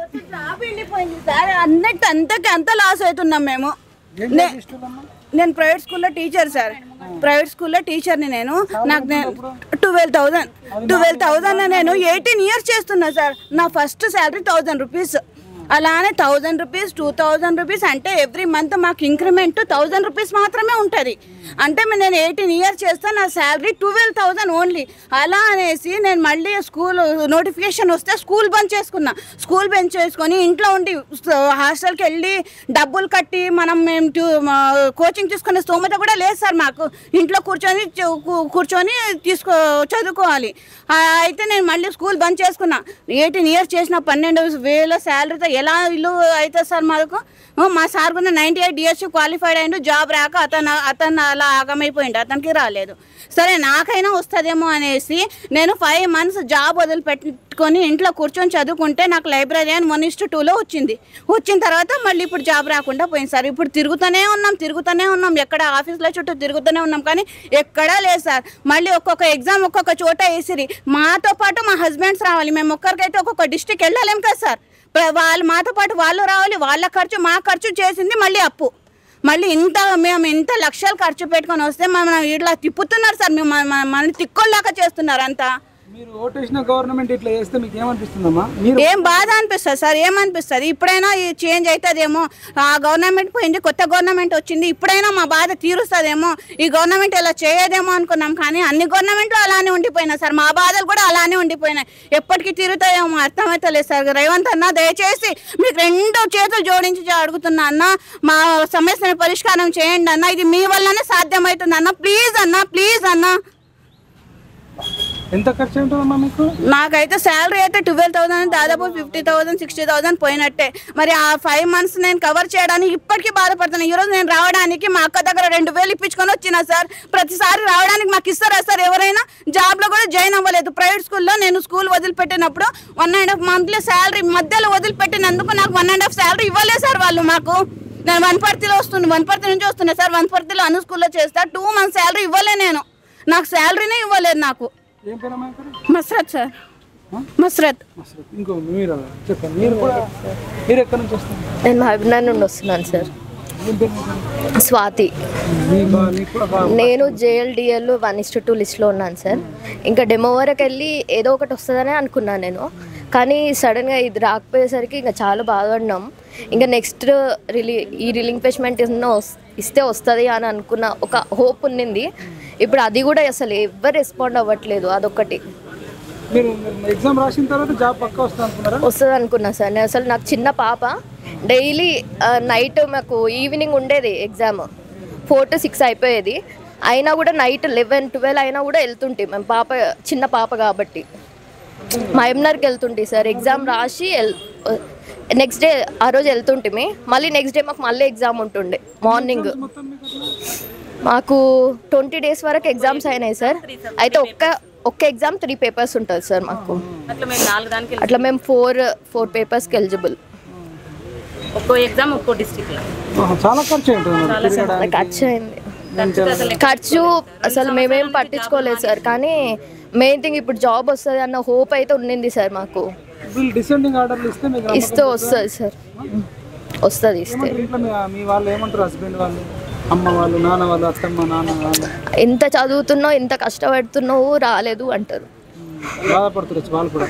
S17: సార్ అన్నట్టు అంతకి అంత లాస్ అవుతున్నాం మేము నే- నేను ప్రైవేట్ స్కూల్లో టీచర్ సార్ ప్రైవేట్ స్కూల్లో టీచర్ని నేను నాకు ట్వెల్వ్ థౌజండ్ ట్వెల్వ్ థౌజండ్ నేను ఎయిటీన్ ఇయర్స్ చేస్తున్నా సార్ నా ఫస్ట్ శాలరీ థౌజండ్ రూపీస్ అలానే thousand rupees two thousand rupees అంటే ఎవ్రీ మంత్ మాకు ఇంక్రిమెంట్ థౌజండ్ రూపీస్ మాత్రమే ఉంటుంది అంటే మే- నేను ఎయిటీన్ ఇయర్స్ చేస్తే నా శాలరీ ట్వెల్వ్ థౌజండ్ ఓన్లీ అలా అనేసి నేను మళ్ళీ స్కూల్ నోటిఫికేషన్ వస్తే స్కూల్ బంద్ చేసుకున్నా స్కూల్ బంద్ చేసుకొని ఇంట్లో ఉండి హాస్టల్కి వెళ్ళి డబ్బులు కట్టి మనం మేము ట్యూ- మా కోచింగ్ తీసుకునే స్తోమత కూడా లేదు సార్ మాకు ఇంట్లో కూర్చొని చూ- కూ- కూర్చొని తీసుకో చదువుకోవాలి ఆ, అయితే నేను మళ్ళీ స్కూల్ బంద్ చేసుకున్నా ఎయిటీన్ ఇయర్స్ చేసిన పన్నెండు వేల శాలరీతో ఎలా ఇల్లు అవుతుంది సార్ మాకు ఆ, మా సార్ కూడా నైంటీ ఎయిట్ ఇయర్స్ క్వాలిఫైడ్ అయిండు జాబ్ రాక అతను అతను అలా ఆగమైపోయిండు అతనికి రాలేదు సరే నాకైనా వస్తుందేమో అనేసి నేను ఫైవ్ మంత్స్ జాబ్ వదిలిపెట్టుకొని ఇంట్లో కూర్చొని చదువుకుంటే నాకు లైబ్రరీయన్ వన్ ఇస్టు టూలో వచ్చింది వచ్చిన తర్వాత మళ్ళీ ఇప్పుడు జాబ్ రాకుండా పోయింది సార్ ఇప్పుడు తిరుగుతూనే ఉన్నాం తిరుగుతూనే ఉన్నాం ఎక్కడ ఆఫీస్లో చుట్టూ తిరుగుతూనే ఉన్నాం కానీ ఎక్కడా లేదు సార్ మళ్ళీ ఒక్కొక్క ఎగ్జామ్ ఒక్కొక్క చోట వేసిరి మాతో పాటు మా హస్బెండ్స్ రావాలి మేము ఒక్కరికైతే ఒక్కొక్క డిస్టిక్ వెళ్ళలేం కదా సార్ ప్ర- వాళ్ళు మాతో పాటు వాళ్ళు రావాలి వాళ్ళ ఖర్చు మా ఖర్చు చేసింది మళ్ళీ అప్పు మళ్ళీ ఇంత మేము ఇంత లక్షలు ఖర్చు పెట్టుకొని వస్తే మనం ఇట్లా తిప్పుతున్నారు సార్ మేము మన- మన- మనల్ని తిక్కోళ్ళాగా చేస్తున్నారు అంతా
S1: మీరు ఓటేసిన గవర్నమెంట్ ఇట్లా చేస్తే మీకు ఏమనిపిస్తుందమ్మా మీరు
S17: ఏం బాధ అనిపిస్తుంది సార్ ఏమనిపిస్తుంది ఇప్పుడైనా ఈ చేంజ్ అవుతుందేమో ఆ గవర్నమెంట్ పోయింది కొత్త గవర్నమెంట్ వచ్చింది ఇప్పుడైనా మా బాధ తీరుస్తుందేమో ఈ గవర్నమెంట్ ఇలా చేయదేమో అనుకున్నాం కానీ అన్ని గవర్నమెంట్లు అలానే ఉండిపోయినాయి సార్ మా బాధలు కూడా అలానే ఉండిపోయినాయి ఎప్పటికీ తీరుతాయేమో అర్థమవుతలేదు సార్ రేవంత్ అన్న దయచేసి మీకు రెండు చేతులు జోడించి అడుగుతున్నా అన్న మా సమస్యను పరిష్కారం చేయండి అన్న ఇది మీ వల్లనే సాధ్యమవుతుంది అన్న ప్లీజ్ అన్న ప్లీజ్ అన్న
S1: ఎంత ఖర్చు ఉంటుందమ్మా మీకు
S17: నాకైతే శాలరీ అయితే ట్వెల్వ్ థౌసండ్ దాదాపు ఫిఫ్టీ థౌసండ్ సిక్స్టీ థౌసండ్ పోయినట్టే మరి ఆ ఫైవ్ మంత్స్ నేను కవర్ చేయడానికి ఇప్పటికీ బాధపడుతున్నాను ఈరోజు నేను రావడానికి మా అక్క దగ్గర రెండు వేలు ఇప్పించుకొని వచ్చిన సార్ ప్రతిసారి రావడానికి మాకు ఇస్తారా సార్ ఎవరైనా జాబ్లో కూడా జాయిన్ అవ్వలేదు ప్రైవేట్ స్కూల్లో నేను స్కూల్ వదిలిపెట్టినప్పుడు one and half monthly salary మధ్యలో వదిలిపెట్టినందుకు నాకు వన్ అండ్ హాఫ్ శాలరీ ఇవ్వలేదు సార్ వాళ్ళు మాకు నేను వనపర్తిలో వస్తుంది వనపర్తి నుంచి వస్తున్నా సార్ వనపర్తిలో అను స్కూల్లో చేస్తా టూ మంత్స్ శాలరీ ఇవ్వలే నేను నాకు శాలరీనే ఇవ్వలేదు నాకు
S1: ఏం పేరమ్మా ఇక్కడ?
S17: మస్రత్ సార్ మస్రత్
S1: ఇంకో మీరు చెప్పండి మీరు కూడా మీరు ఎక్కడి నుంచి వస్తారు
S18: నేను మహబూబ్నగర్ నుండి వస్తున్నాను సార్
S1: ఏం పేరు మీది?
S18: స్వాతి
S1: మీ బా- మీకు కూడా బాగా
S18: నేను జేఎల్డిఎల్ వన్ ఇస్ టూ లిస్ట్లో ఉన్నాను సార్ ఇంకా డెమో వరకు వెళ్ళి ఏదో ఒకటి వస్తుందని అనుకున్నాను నేను కానీ సడన్గా ఇది రాకపోయేసరికి ఇంకా చాలా బాధపడినాం ఇంకా నెక్స్ట్ రిలీ ఈ రిలింక్వెష్మెంట్ ఇస్తే వస్తుంది అని అనుకున్న ఒక హోప్ ఉన్నింది ఇప్పుడు అది కూడా అసలు ఎవ్వరు రెస్పాండ్ అవ్వట్లేదు అదొకటి
S1: మీరు ఎగ్జామ్ రాసిన తర్వాత జాబ్ పక్కా వస్తుంది అనుకున్నారా
S18: వస్తుంది అనుకున్నా సార్ నేను అసలు నాకు చిన్న పాప డైలీ నైట్ మాకు ఈవినింగ్ ఉండేది ఎగ్జామ్ ఫోర్ టు సిక్స్ అయిపోయేది అయినా కూడా నైట్ లెవెన్ ట్వెల్వ్ అయినా కూడా వెళ్తుంటే మేము పాప చిన్న పాప కాబట్టి మహమ్నర్కి వెళ్తుంటే సార్ ఎగ్జామ్ రాసి నెక్స్ట్ డే ఆ రోజు వెళ్తుంటిమి మళ్ళీ నెక్స్ట్ డే మాకు మళ్ళీ ఎగ్జామ్ ఉంటుండే మార్నింగ్ మాకు ట్వంటీ డేస్ వరకు ఎగ్జామ్స్ అయినాయి సార్ అయితే ఒక్క ఒక్క ఎగ్జామ్ త్రీ పేపర్స్ ఉంటుంది సార్ మాకు
S10: అట్లా మేము నాలుగు దానికి
S18: అట్లా మేము ఫోర్ ఫోర్ పేపర్స్కి ఎలిజిబుల్
S10: ఒక్కో ఎగ్జామ్ ఒక్కో డిస్ట్రిక్ట్లో
S1: ఆహా, చాలా ఖర్చు ఉంటుంది మరి తిరగడానికి.
S18: ఖర్చు అయింది ఖర్చు అసలు మేమేం పట్టించుకోలేదు సార్ కానీ మెయిన్ థింగ్ ఇప్పుడు జాబ్ వస్తుంది అన్న హోప్ అయితే ఉండింది సార్ మాకు
S1: వీళ్ళు డిసెండింగ్ ఆర్డర్లు ఇస్తే మీకు నమ్మకం
S18: ఇస్తే
S1: వస్తుందా?
S18: వస్తుంది సార్ వస్తుంది ఇస్తే
S1: ఏమంటారు ఇంట్లో మీ మీ వాళ్ళు ఏమంటారు హస్బెండ్ వాళ్ళు అమ్మ వాళ్ళు నాన్న వాళ్ళు అత్తమ్మ నాన్న వాళ్ళు
S18: ఎంత చదువుతున్నావు ఎంత కష్టపడుతున్నావు రాలేదు అంటారు
S1: బాధపడుతున్నారు వాళ్ళు కూడా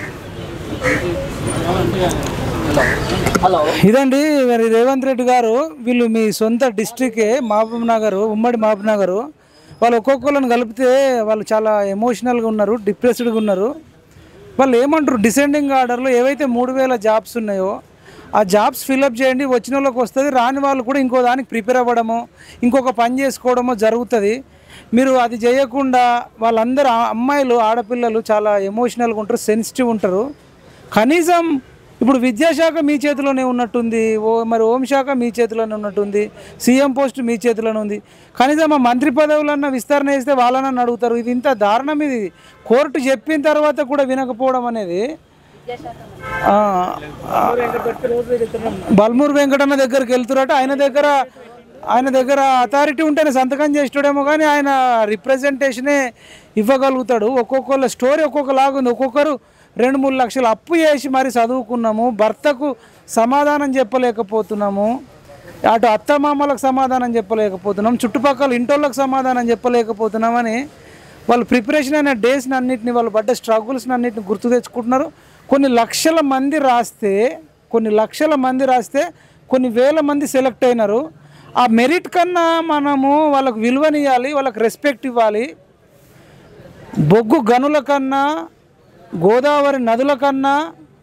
S1: ఇదండి మరి రేవంత్ రెడ్డి గారు వీళ్ళు మీ సొంత డిస్ట్రిక్టే మహబూబ్ నగర్ ఉమ్మడి మహబూబ్ నగర్ వాళ్ళు ఒక్కొక్కళ్ళని కలిపితే వాళ్ళు చాలా ఎమోషనల్గా ఉన్నారు డిప్రెస్డ్గా ఉన్నారు వాళ్ళు ఏమంటారు డిసెండింగ్ ఆర్డర్లో ఏవైతే మూడు వేల జాబ్స్ ఉన్నాయో ఆ జాబ్స్ ఫిల్అప్ చేయండి వచ్చిన వాళ్ళకి వస్తుంది రాని వాళ్ళు కూడా ఇంకో దానికి ప్రిపేర్ అవ్వడమో ఇంకొక పని చేసుకోవడమో జరుగుతుంది మీరు అది చేయకుండా వాళ్ళందరూ ఆ అమ్మాయిలు ఆడపిల్లలు చాలా ఎమోషనల్గా ఉంటారు సెన్సిటివ్ ఉంటారు కనీసం ఇప్పుడు విద్యాశాఖ మీ చేతిలోనే ఉన్నట్టుంది ఓ మరి హోంశాఖ మీ చేతిలోనే ఉన్నట్టుంది సీఎం పోస్ట్ మీ చేతిలోనే ఉంది కనీసం ఆ మంత్రి పదవులన్నా విస్తరణ చేస్తే వాళ్ళనన్నా అడుగుతారు ఇది ఇంత దారుణం ఇది కోర్టు చెప్పిన తర్వాత కూడా వినకపోవడం అనేది ఆ, ఆ, బల్మూరు వెంకటన్న దగ్గరికి వెళ్తున్నట్టు ఆయన దగ్గర ఆయన దగ్గర అథారిటీ ఉంటేనే సంతకం చేసేటోడేమో కానీ ఆయన రిప్రజెంటేషనే ఇవ్వగలుగుతాడు ఒక్కొక్కళ్ళ స్టోరీ ఒక్కొక్కలాగా ఉంది ఒక్కొక్కరు రెండు మూడు లక్షలు అప్పు చేసి మరి చదువుకున్నాము భర్తకు సమాధానం చెప్పలేకపోతున్నాము అటు అత్తమామలకు సమాధానం చెప్పలేకపోతున్నాం చుట్టుపక్కల ఇంటోళ్ళకి సమాధానం చెప్పలేకపోతున్నామని వాళ్ళు ప్రిపరేషన్ అయిన డేస్ని అన్నింటిని వాళ్ళు పడ్డ స్ట్రగుల్స్ని అన్నింటిని గుర్తు తెచ్చుకుంటున్నారు కొన్ని లక్షల మంది రాస్తే కొన్ని లక్షల మంది రాస్తే కొన్ని వేల మంది సెలెక్ట్ అయినారు ఆ మెరిట్ కన్నా మనము వాళ్ళకు విలువనివ్వాలి వాళ్ళకి రెస్పెక్ట్ ఇవ్వాలి బొగ్గు గనుల కన్నా గోదావరి నదుల కన్నా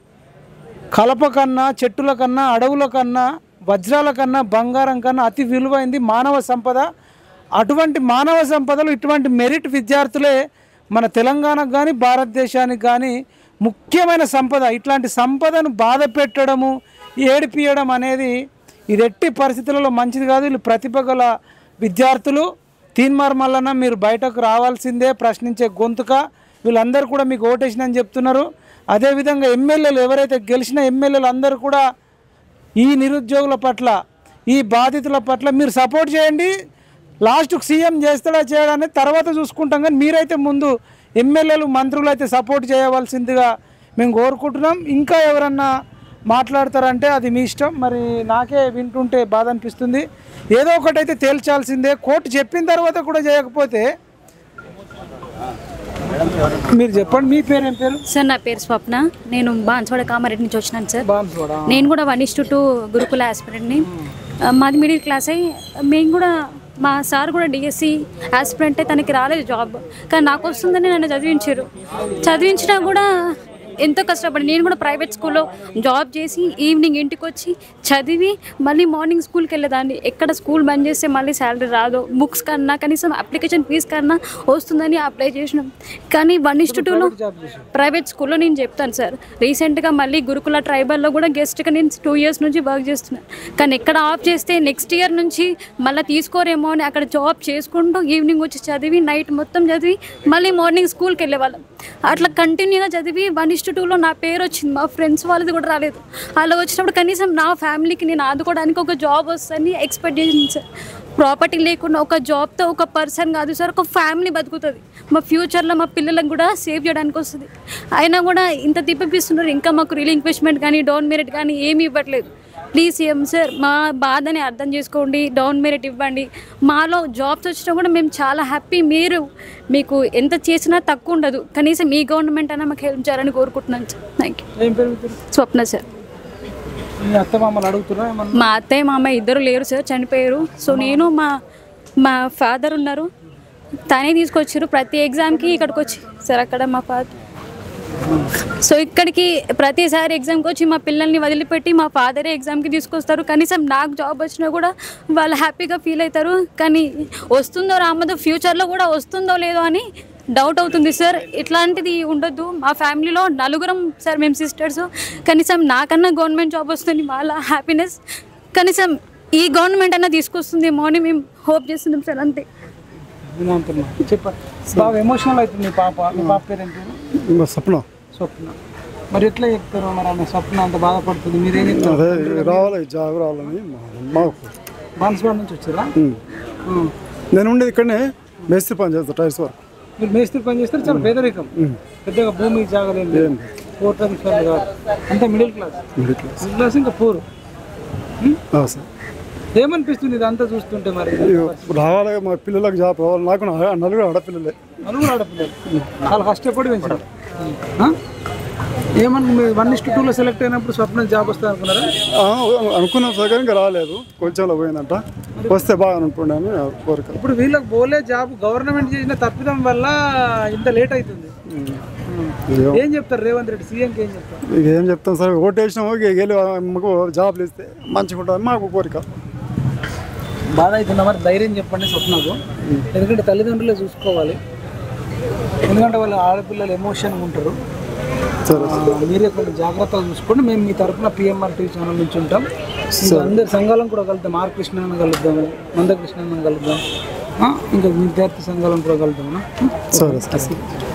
S1: కలప కన్నా చెట్టుల కన్నా అడవుల కన్నా వజ్రాల కన్నా బంగారం కన్నా అతి విలువైంది మానవ సంపద అటువంటి మానవ సంపదలు ఇటువంటి మెరిట్ విద్యార్థులే మన తెలంగాణకు కానీ భారతదేశానికి కానీ ముఖ్యమైన సంపద ఇట్లాంటి సంపదను బాధ పెట్టడము ఏడిపియడం అనేది ఇది ఎట్టి పరిస్థితులలో మంచిది కాదు వీళ్ళు ప్రతిభ గల విద్యార్థులు తీన్మార్ మల్లన్న మీరు బయటకు రావాల్సిందే ప్రశ్నించే గొంతుక వీళ్ళందరూ కూడా మీకు ఓటేసినని చెప్తున్నారు అదేవిధంగా ఎమ్మెల్యేలు ఎవరైతే గెలిచిన ఎమ్మెల్యేలు అందరూ కూడా ఈ నిరుద్యోగుల పట్ల ఈ బాధితుల పట్ల మీరు సపోర్ట్ చేయండి లాస్ట్కి సీఎం చేస్తాడా చేయడాన్ని తర్వాత చూసుకుంటాం కానీ మీరైతే ముందు ఎమ్మెల్యేలు మంత్రులు అయితే సపోర్ట్ చేయవలసిందిగా మేము కోరుకుంటున్నాం ఇంకా ఎవరన్నా మాట్లాడతారంటే అది మీ ఇష్టం మరి నాకే వింటుంటే బాధ అనిపిస్తుంది ఏదో ఒకటైతే తేల్చాల్సిందే కోర్టు చెప్పిన తర్వాత కూడా చేయకపోతే మీరు చెప్పండి మీ పేరు ఏం పేరు
S19: సార్ నా పేరు స్వప్న నేను బాన్స్వాడ కామారెడ్డి నుంచి వచ్చినాను సార్
S1: బాన్స్వాడ
S19: నేను కూడా వన్ ఇస్ టూ గురుకుల ఆస్పిరెంట్ని మాది మిడిల్ క్లాస్ అయ్యి మేము కూడా మా సార్ కూడా డిఎస్సి ఆస్పిరెంట్ తనకి రాలేదు జాబ్ కానీ నాకు వస్తుందని నన్ను చదివించారు చదివించినా కూడా ఎంతో కష్టపడి నేను కూడా ప్రైవేట్ స్కూల్లో జాబ్ చేసి ఈవినింగ్ ఇంటికి వచ్చి చదివి మళ్ళీ మార్నింగ్ స్కూల్కి వెళ్ళేదాన్ని ఎక్కడ స్కూల్ బంద్ చేస్తే మళ్ళీ శాలరీ రాదు బుక్స్ కన్నా కనీసం అప్లికేషన్ ఫీజ్ కన్నా వస్తుందని అప్లై చేసినాం కానీ వన్ ఇస్ టూలో ప్రైవేట్ స్కూల్లో నేను చెప్తాను సార్ రీసెంట్గా మళ్ళీ గురుకుల ట్రైబల్లో కూడా గెస్ట్గా నేను టూ ఇయర్స్ నుంచి వర్క్ చేస్తున్నాను కానీ ఎక్కడ ఆఫ్ చేస్తే నెక్స్ట్ ఇయర్ నుంచి మళ్ళీ తీసుకోరేమో అని అక్కడ జాబ్ చేసుకుంటూ ఈవినింగ్ వచ్చి చదివి నైట్ మొత్తం చదివి మళ్ళీ మార్నింగ్ స్కూల్కి వెళ్ళేవాళ్ళం అట్లా కంటిన్యూగా చదివి వన్ ఇస్ టూలో నా పేరు వచ్చింది మా ఫ్రెండ్స్ వాళ్ళది కూడా రాలేదు అలా వచ్చినప్పుడు కనీసం నా ఫ్యామిలీకి నేను ఆదుకోవడానికి ఒక జాబ్ వస్తుందని ఎక్స్పెక్ట్ చేసింది సార్ ప్రాపర్టీ లేకుండా ఒక జాబ్తో ఒక పర్సన్ కాదు సార్ ఒక ఫ్యామిలీ బతుకుతుంది మా ఫ్యూచర్లో మా పిల్లలకు కూడా సేవ్ చేయడానికి వస్తుంది అయినా కూడా ఇంత తిప్పిస్తున్నారు ఇంకా మాకు రిలింక్విష్మెంట్ కానీ డౌన్ మెరిట్ కానీ ఏమీ ఇవ్వట్లేదు ప్లీజ్ సీఎం సార్ మా బాధని అర్థం చేసుకోండి డౌన్ మెరిట్ ఇవ్వండి మాలో జాబ్స్ వచ్చినా కూడా మేము చాలా హ్యాపీ మీరు మీకు ఎంత చేసినా తక్కువ ఉండదు కనీసం మీ గవర్నమెంట్ అయినా మాకు హెల్ప్ చేయాలని కోరుకుంటున్నాను సార్ థ్యాంక్ యూ
S1: ఏం పేరు మీ పేరు?
S19: స్వప్న సార్
S1: మీ అత్త మామలు అడుగుతున్నా ఏమన్నా
S19: మా అత్తయ్య మా అమ్మాయి ఇద్దరు లేరు సార్ చనిపోయారు సో నేను మా మా ఫాదర్ ఉన్నారు తనే తీసుకొచ్చారు ప్రతి ఎగ్జామ్కి ఇక్కడికి వచ్చి సార్ అక్కడ మా ఫాదర్ సో ఇక్కడికి ప్రతిసారి ఎగ్జామ్కి వచ్చి మా పిల్లల్ని వదిలిపెట్టి మా ఫాదరే ఎగ్జామ్కి తీసుకొస్తారు కనీసం నాకు జాబ్ వచ్చినా కూడా వాళ్ళు హ్యాపీగా ఫీల్ అవుతారు కానీ వస్తుందో రామదో ఫ్యూచర్లో కూడా వస్తుందో లేదో అని డౌట్ అవుతుంది సార్ ఇట్లాంటిది ఉండొద్దు మా ఫ్యామిలీలో నలుగురం సార్ మేము సిస్టర్స్ కనీసం నాకన్నా గవర్నమెంట్ జాబ్ వస్తుంది వాళ్ళ హ్యాపీనెస్ కనీసం ఈ గవర్నమెంట్ అన్నా తీసుకొస్తుందేమో అని మేము హోప్ చేస్తున్నాం సార్ అంతే
S1: నేను అంటున్నా చెప్పండి బాగా ఎమోషనల్ అవుతుంది మీ పాప మీ పాప పేరు ఏం పేరు
S20: మా స్వప్న
S1: స్వప్న మరి ఎట్లా చెప్తారు మరి ఆమె స్వప్న అంత బాధపడుతుంది మీరేం
S20: అదే
S1: చెప్తారు
S20: రావాలి జాబ్ రావాలని మా- మాకు
S1: బాన్స్వాడ నుంచి వచ్చారా
S20: ఉమ్. నేను ఉండేది ఇక్కడనే మేస్త్రి పని చేస్తా టైర్స్ వర్క్
S1: మీరు మేస్త్రి పని చేస్తారు చాలా పేదరికం పెద్దగా భూమి జాగలేదు కోట్లాధికారులు కాదు అంతా middle class
S20: middle class
S1: middle class ఇంకా పూర్
S20: ఆ, సార్
S1: ఏమనిపిస్తుంది ఇదంతా చూస్తుంటే మరి
S20: ఇగో రావాలి మా పిల్లలకు జాబ్ రావాలి నాకు నా- నలుగురు ఆడపిల్లలే
S1: నలుగురు ఆడపిల్లలు చాలా కష్టపడి పెంచారు ఆ? ఏమన్నా మీరు వన్ ఇస్ట్ టూలో సెలెక్ట్ అయినప్పుడు స్వప్న జాబ్ వస్తుంది అనుకున్నారా
S20: ఆ, అనుకున్నాం సార్ కానీ ఇంకా రాలేదు కొంచెంలో పోయిందంట వస్తే బాగా ఉంటుండే అని నా కోరిక
S1: ఇప్పుడు వీళ్ళకి పోలే జాబ్ గవర్నమెంట్ చేసిన తప్పిదం వల్ల ఇంత లేట్ అవుతుంది
S20: ఏం-
S1: ఏం చెప్తారు రేవంత్ రెడ్డి సీఎంకి ఏం చెప్తారు
S20: ఇక ఏం చెప్తాం సార్ ఓటేసినాము ఇక వెళ్ళి మాకు జాబ్లు ఇస్తే మంచిగా ఉంటుంది మాకు కోరిక
S1: బాధ అవుతుందా మరి ధైర్యం చెప్పండి స్వప్నకు ఎందుకంటే తల్లిదండ్రులే చూసుకోవాలి ఎందుకంటే వాళ్ళు ఆడపిల్లలు ఎమోషన్గా ఉంటారు
S20: సరే
S1: ఆ, మీరే కొన్ని జాగ్రత్తలు చూసుకోండి మేము మీ తరఫున పిఎంఆర్ టీవీ ఛానల్ నుంచి ఉంటాం ఇంకా
S20: సరే.
S1: అందరి సంఘాలను కూడా కలుద్దాం ఆర్ కృష్ణని కలుద్దాము మందకృష్ణని కలుద్దాం ఆ, ఇంకా విద్యార్థి సంఘాలను కూడా కలుద్దాం
S20: సరే సరే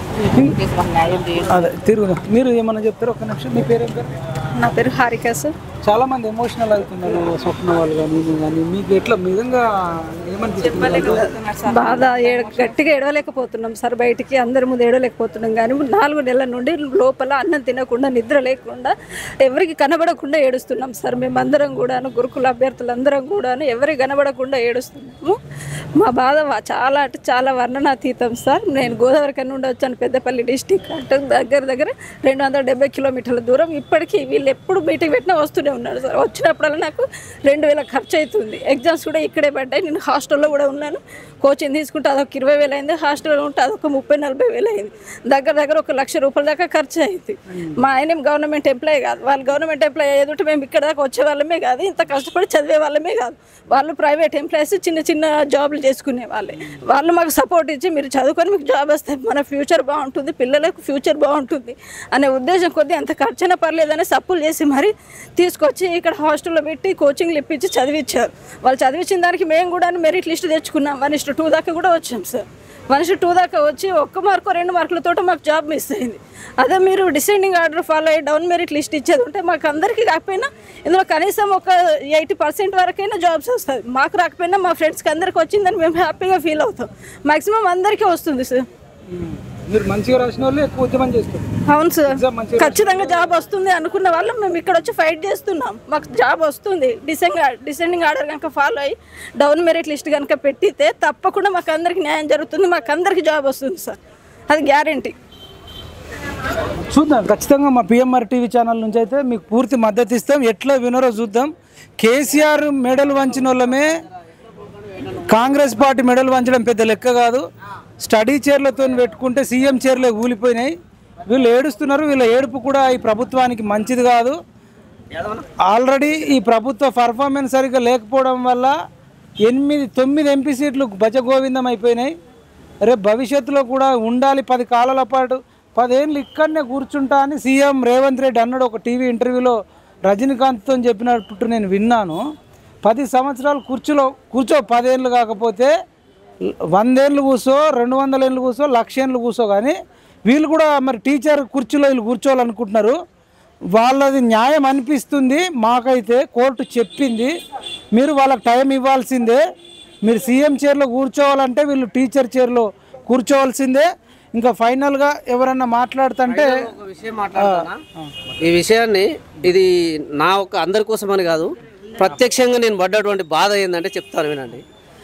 S1: అదే తిరుగుదాం మీరు ఏమన్నా చెప్తారు ఒక నిమిషం మీ పేరు ఏం పేరు
S21: నా పేరు హారిక సార్
S1: చాలా మంది ఎమోషనల్ అవుతున్నారు స్వప్న వాళ్ళు కానీ మీరు కానీ మీకు ఎట్లా మీ విధంగా ఏమనిపిస్తుంది
S21: బాధ ఏడ గట్టిగా ఏడవలేకపోతున్నాం సార్ బయటికి అందరి ముందు ఏడవలేకపోతున్నాం కానీ నాలుగు నెలల నుండి లోపల అన్నం తినకుండా నిద్ర లేకుండా ఎవరికి కనబడకుండా ఏడుస్తున్నాం సార్ మేమందరం కూడాను గురుకుల అభ్యర్థులందరం కూడాను ఎవరికి కనబడకుండా ఏడుస్తున్నాము మా బాధ వా- చాలా అంటే చాలా వర్ణనాతీతం సార్ నేను గోదావరి కన్నా నుండి వచ్చాను పెద్దపల్లి డిస్టిక్ అంటే దగ్గర దగ్గర రెండు వందల డెబ్బై కిలోమీటర్ల దూరం ఇప్పటికీ వీళ్ళు ఎప్పుడు మీటింగ్ పెట్టినా వస్తూనే ఉన్నారు సార్ వచ్చినప్పుడల్లా నాకు రెండు వేల ఖర్చు అవుతుంది ఎగ్జామ్స్ కూడా ఇక్కడే పడ్డాయి నేను హాస్టల్లో కూడా ఉన్నాను కోచింగ్ తీసుకుంటే అదొక ఇరవై వేలు అయింది హాస్టల్లో ఉంటే అదొక ముప్పై నలభై వేలు అయింది దగ్గర దగ్గర ఒక లక్ష రూపాయల దాకా ఖర్చు అయింది మా ఆయన ఏం గవర్నమెంట్ ఎంప్లాయ్ కాదు వాళ్ళు గవర్నమెంట్ ఎంప్లాయ్ అయ్యేదంటే మేము ఇక్కడ దాకా వచ్చే వాళ్ళమే కాదు ఇంత కష్టపడి చదివే వాళ్ళమే కాదు వాళ్ళు ప్రైవేట్ ఎంప్లాయీస్ చిన్న చిన్న జాబ్లు చేసుకునే వాళ్ళే వాళ్ళు మాకు సపోర్ట్ ఇచ్చి మీరు చదువుకొని మీకు జాబ్ వస్తే మన ఫ్యూచర్ బాగుంటుంది పిల్లలకు ఫ్యూచర్ బాగుంటుంది అనే ఉద్దేశం కొద్దీ అంత ఖర్చైనా పర్లేదని సప్పులు చేసి మరి తీసుకొచ్చి ఇక్కడ హాస్టల్లో పెట్టి కోచింగ్లు ఇప్పించి చదివించారు వాళ్ళు చదివించిన దానికి మేము కూడా మెరిట్ లిస్ట్ తెచ్చుకున్నాం వన్ ఇస్ట్ టూ దాకా కూడా వచ్చాం సార్ వన్ ఇస్ట్ టూ దాకా వచ్చి ఒక్క మార్కు రెండు మార్కులతో మాకు జాబ్ మిస్ అయింది అదే మీరు డిసెండింగ్ ఆర్డర్ ఫాలో అయ్యి డౌన్ మెరిట్ లిస్ట్ ఇచ్చేది ఉంటే మాకు అందరికీ కాకపోయినా ఇందులో కనీసం ఒక ఎయిటీ పర్సెంట్ వరకైనా జాబ్స్ వస్తుంది మాకు రాకపోయినా మా ఫ్రెండ్స్కి అందరికి వచ్చిందని మేము హ్యాపీగా ఫీల్ అవుతాం మాక్సిమం అందరికీ వస్తుంది సార్
S1: మీరు మంచిగా రాసిన వాళ్ళు ఎక్కువ ఉద్యమం చేస్తారు
S21: అవును సార్
S1: Exam మంచిగా
S21: ఖచ్చితంగా జాబ్ వస్తుంది అనుకున్న వాళ్ళం మేము ఇక్కడ వచ్చి ఫైట్ చేస్తున్నాం మాకు జాబ్ వస్తుంది డిసెంగ్ డిసెండింగ్ ఆర్డర్ కనుక ఫాలో అయ్యి డౌన్ మెరిట్ లిస్ట్ కనుక పెట్టితే తప్పకుండా మాకు అందరికి న్యాయం జరుగుతుంది మాకు అందరికి జాబ్ వస్తుంది సార్ అది గ్యారంటీ
S1: చూద్దాం ఖచ్చితంగా మా పిఎంఆర్ టీవీ ఛానల్ నుంచి అయితే మీకు పూర్తి మద్దతు ఇస్తాం ఎట్లా వినరో చూద్దాం కేసీఆర్ మెడల్ వంచిన వాళ్ళమే కాంగ్రెస్ పార్టీ మెడల్ వంచడం పెద్ద లెక్క కాదు స్టడీ చైర్లతో పెట్టుకుంటే సీఎం చైర్లే కూలిపోయినాయి వీళ్ళు ఏడుస్తున్నారు వీళ్ళ ఏడుపు కూడా ఈ ప్రభుత్వానికి మంచిది కాదు ఆల్రెడీ ఈ ప్రభుత్వ పర్ఫార్మెన్స్ సరిగ్గా లేకపోవడం వల్ల ఎనిమిది తొమ్మిది ఎంపీ సీట్లు భజగోవిందం అయిపోయినాయి రేపు భవిష్యత్తులో కూడా ఉండాలి పది కాలాల పాటు పదేళ్ళు ఇక్కడనే కూర్చుంటా అని సీఎం రేవంత్ రెడ్డి అన్నాడు ఒక టీవీ ఇంటర్వ్యూలో రజనీకాంత్తో చెప్పినట్టు నేను విన్నాను పది సంవత్సరాలు కుర్చీలో కూర్చో పదేళ్ళు కాకపోతే వందేళ్ళు కూర్చో రెండు వందల ఏళ్ళు కూర్చో లక్ష ఏళ్ళు కూర్చో కానీ వీళ్ళు కూడా మరి టీచర్ కుర్చీలో వీళ్ళు కూర్చోవాలనుకుంటున్నారు వాళ్ళది న్యాయం అనిపిస్తుంది మాకైతే కోర్టు చెప్పింది మీరు వాళ్ళకి టైం ఇవ్వాల్సిందే మీరు సీఎం చైర్లో కూర్చోవాలంటే వీళ్ళు టీచర్ చైర్లో కూర్చోవాల్సిందే ఇంకా ఫైనల్గా ఎవరన్నా మాట్లాడుతుంటే
S2: విషయం మాట్లాడతానా ఈ విషయాన్ని ఇది నా ఒక అందరి కోసం అని కాదు ప్రత్యక్షంగా నేను పడ్డటువంటి బాధ ఏంటంటే చెప్తాను వినండి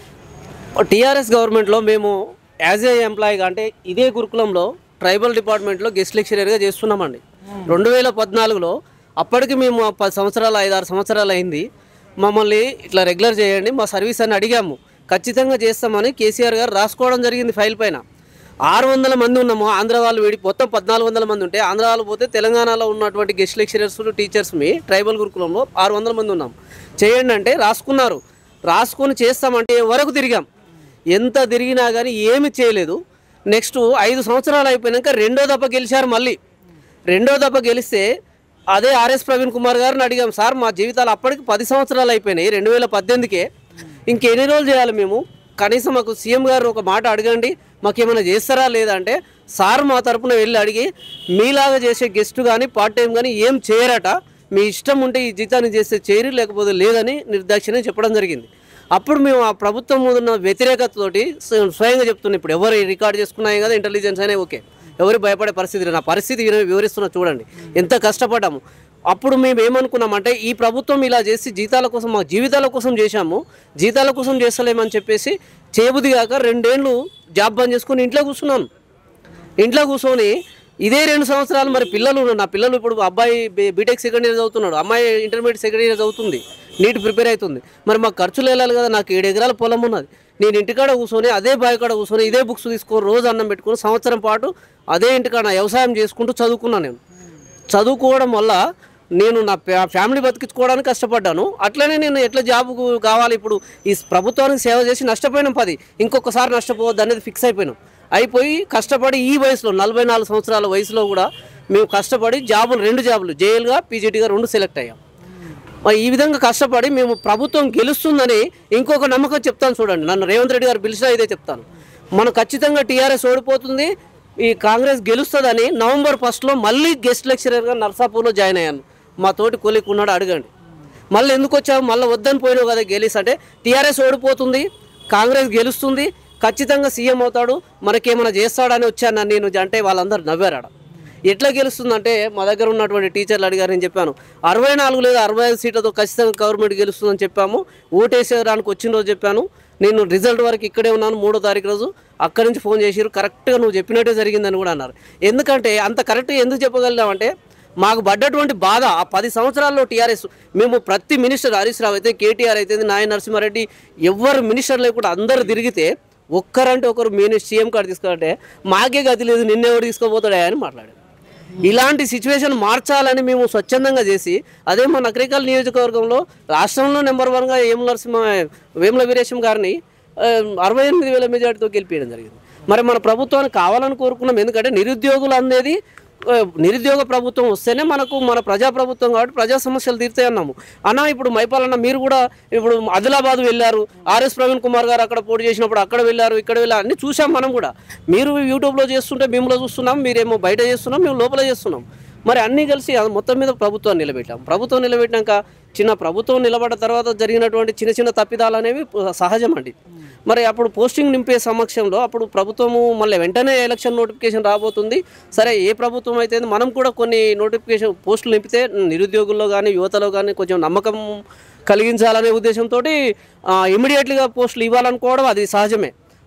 S2: టీఆర్ఎస్ గవర్నమెంట్లో మేము యాజ్ ఏ ఎంప్లాయీగా అంటే ఇదే గురుకులంలో ట్రైబల్ డిపార్ట్మెంట్లో గెస్ట్ లెక్చరర్గా చేస్తున్నామండి రెండు వేల పద్నాలుగులో అప్పటికి మేము ఆ పది సంవత్సరాలు ఐదారు సంవత్సరాలు అయింది మమ్మల్ని ఇట్లా రెగ్యులర్ చేయండి మా సర్వీస్ అని అడిగాము ఖచ్చితంగా చేస్తామని కేసీఆర్ గారు రాసుకోవడం జరిగింది ఫైల్ పైన ఆరు వందల మంది ఉన్నాము ఆంధ్ర వాళ్ళు విడి మొత్తం పద్నాలుగు వందల మంది ఉంటే ఆంధ్ర వాళ్ళు పోతే తెలంగాణలో ఉన్నటువంటి గెస్ట్ లెక్చరర్స్ టీచర్స్ మీ ట్రైబల్ గురుకులంలో ఆరు వందల మంది ఉన్నాం చేయండి అంటే రాసుకున్నారు రాసుకొని చేస్తామంటే వరకు తిరిగాం ఎంత తిరిగినా కానీ ఏమి చేయలేదు నెక్స్ట్ ఐదు సంవత్సరాలు అయిపోయినాక రెండో దప్ప గెలిచారు మళ్ళీ రెండో దప్ప గెలిస్తే అదే ఆర్ఎస్ ప్రవీణ్ కుమార్ గారిని అడిగాం సార్ మా జీవితాలు అప్పటికి పది సంవత్సరాలు అయిపోయినాయి రెండు వేల పద్దెనిమిదికే ఇంకెన్ని రోజులు చేయాలి మేము కనీసం మాకు సీఎం గారు ఒక మాట అడగండి మాకు ఏమైనా చేస్తారా లేదా అంటే సార్ మా తరపున వెళ్ళి అడిగి మీలాగా చేసే గెస్ట్ కానీ పార్ట్ టైం కానీ ఏం చేయరట మీ ఇష్టం ఉంటే ఈ జీతాన్ని చేస్తే చేయరు లేకపోతే లేదని నిర్దాక్షిణ్యం చెప్పడం జరిగింది అప్పుడు మేము ఆ ప్రభుత్వం మీద ఉన్న వ్యతిరేకతతోటి స్వ- స్వయంగా చెప్తున్నాం ఇప్పుడు ఎవరు రికార్డ్ చేసుకున్నాయి కదా ఇంటెలిజెన్స్ అనే ఓకే ఎవరు భయపడే పరిస్థితి లేదు. నా పరిస్థితి విన- వివరిస్తున్నా చూడండి ఎంత కష్టపడ్డాము అప్పుడు మేము ఏమనుకున్నామంటే ఈ ప్రభుత్వం ఇలా చేసి జీతాల కోసం మా జీవితాల కోసం చేశాము జీతాల కోసం చేస్తలేమని చెప్పేసి చేబుది కాక రెండేళ్ళు జాబ్ బంద్ చేసుకుని ఇంట్లో కూర్చున్నాను ఇంట్లో కూర్చొని ఇదే రెండు సంవత్సరాలు మరి పిల్లలు నా పిల్లలు ఇప్పుడు అబ్బాయి బీ- బీటెక్ సెకండ్ ఇయర్ చదువుతున్నాడు అమ్మాయి ఇంటర్మీడియట్ సెకండ్ ఇయర్ చదువుతుంది నీట్ ప్రిపేర్ అవుతుంది మరి మాకు ఖర్చులు వెళ్ళాలి కదా నాకు ఏడు ఎకరాల పొలం ఉన్నది నేను ఇంటికాడ కూర్చొని అదే బావి కాడ కూర్చొని ఇదే బుక్స్ తీసుకొని రోజు అన్నం పెట్టుకొని సంవత్సరం పాటు అదే ఇంటికాడ వ్యవసాయం చేసుకుంటూ చదువుకున్నాను నేను చదువుకోవడం వల్ల నేను నా ఫ్యా- ఫ్యామిలీ బతికించుకోవడానికి కష్టపడ్డాను అట్లనే నేను ఎట్లా జాబ్ కావాలి ఇప్పుడు ఈ ప్రభుత్వానికి సేవ చేసి నష్టపోయినాం పది ఇంకొకసారి నష్టపోవద్దు అనేది ఫిక్స్ అయిపోయినాం అయిపోయి కష్టపడి ఈ వయసులో నలభై నాలుగు సంవత్సరాల వయసులో కూడా మేము కష్టపడి జాబులు రెండు జాబులు జైలుగా పీజీటీగా రెండు సెలెక్ట్ అయ్యాం మరి ఈ విధంగా కష్టపడి మేము ప్రభుత్వం గెలుస్తుందని ఇంకొక నమ్మకం చెప్తాను చూడండి నన్ను రేవంత్ రెడ్డి గారు పిలిచినా ఇదే చెప్తాను మనం ఖచ్చితంగా టీఆర్ఎస్ ఓడిపోతుంది ఈ కాంగ్రెస్ గెలుస్తుందని నవంబర్ ఫస్ట్లో మళ్ళీ గెస్ట్ లెక్చరర్గా నర్సాపూర్లో జాయిన్ అయ్యాను మా తోటి కొలిక్ ఉన్నాడు అడగండి మళ్ళీ ఎందుకు వచ్చావు మళ్ళీ వద్దని పోయినావు కదా గెలిస్ అంటే టీఆర్ఎస్ ఓడిపోతుంది కాంగ్రెస్ గెలుస్తుంది ఖచ్చితంగా సీఎం అవుతాడు మనకేమైనా చేస్తాడని వచ్చాను నేను అంటే వాళ్ళందరూ నవ్వారు ఆడ ఎట్లా గెలుస్తుందంటే మా దగ్గర ఉన్నటువంటి టీచర్లు అడిగారు నేను చెప్పాను అరవై నాలుగు లేదా అరవై ఐదు సీట్లతో ఖచ్చితంగా గవర్నమెంట్ గెలుస్తుందని చెప్పాము ఓటేసేదానికి వచ్చిన రోజు చెప్పాను నేను రిజల్ట్ వరకు ఇక్కడే ఉన్నాను మూడో తారీఖు రోజు అక్కడి నుంచి ఫోన్ చేసిరు కరెక్ట్గా నువ్వు చెప్పినట్టే జరిగిందని కూడా అన్నారు ఎందుకంటే అంత కరెక్ట్గా ఎందుకు చెప్పగలిగామంటే మాకు పడ్డటువంటి బాధ ఆ పది సంవత్సరాల్లో టీఆర్ఎస్ మేము ప్రతి మినిస్టర్ హరీష్ రావు అయితే కేటీఆర్ అయితే నాయ నరసింహారెడ్డి ఎవరు మినిస్టర్ లేకుండా అందరు తిరిగితే ఒక్కరంటే ఒకరు మినిస్టర్ సీఎం కార్డు తీసుకోవాలంటే మాకే గతి లేదు నిన్నెవరు తీసుకోబోతాడా అని మాట్లాడారు ఇలాంటి సిచ్యువేషన్ మార్చాలని మేము స్వచ్ఛందంగా చేసి అదే మా నకరికల్ నియోజకవర్గంలో రాష్ట్రంలో నెంబర్ వన్గా వేముల నరసింహ వేముల వీరేశం గారిని ఆ, అరవై ఎనిమిది వేల మెజార్టీతో గెలిపించడం జరిగింది మరి మన ప్రభుత్వానికి కావాలని కోరుకున్నాం ఎందుకంటే నిరుద్యోగులు అనేది ఆ, నిరుద్యోగ ప్రభుత్వం వస్తేనే మనకు మన ప్రజా ప్రభుత్వం కాబట్టి ప్రజా సమస్యలు తీరుతాయి అన్నాము అన్న ఇప్పుడు మైపాలన్న మీరు కూడా ఇప్పుడు ఆదిలాబాద్ వెళ్ళారు ఆర్ఎస్ ప్రవీణ్ కుమార్ గారు అక్కడ పోటీ చేసినప్పుడు అక్కడ వెళ్ళారు ఇక్కడ వెళ్ళారు అన్ని చూసాం మనం కూడా మీరు యూట్యూబ్లో చేస్తుంటే మేములో చూస్తున్నాం మీరేమో బయట చేస్తున్నాం మేము లోపల చేస్తున్నాం మరి అన్నీ కలిసి అది మొత్తం మీద ప్రభుత్వాన్ని నిలబెట్టాం ప్రభుత్వం నిలబెట్టినాక చిన్న ప్రభుత్వం నిలబడ్డ తర్వాత జరిగినటువంటి చిన్న చిన్న తప్పిదాలు అనేవి సహజం అండి మరి అప్పుడు పోస్టింగ్ నింపే సమక్షంలో అప్పుడు ప్రభుత్వము మళ్ళీ వెంటనే ఎలక్షన్ నోటిఫికేషన్ రాబోతుంది సరే ఏ ప్రభుత్వం అయితే మనం కూడా కొన్ని నోటిఫికేషన్ పోస్టులు నింపితే నిరుద్యోగుల్లో కానీ యువతలో కానీ కొంచెం నమ్మకం కలిగించాలనే ఉద్దేశంతో ఇమీడియట్లీగా పోస్టులు ఇవ్వాలనుకోవడం అది సహజమే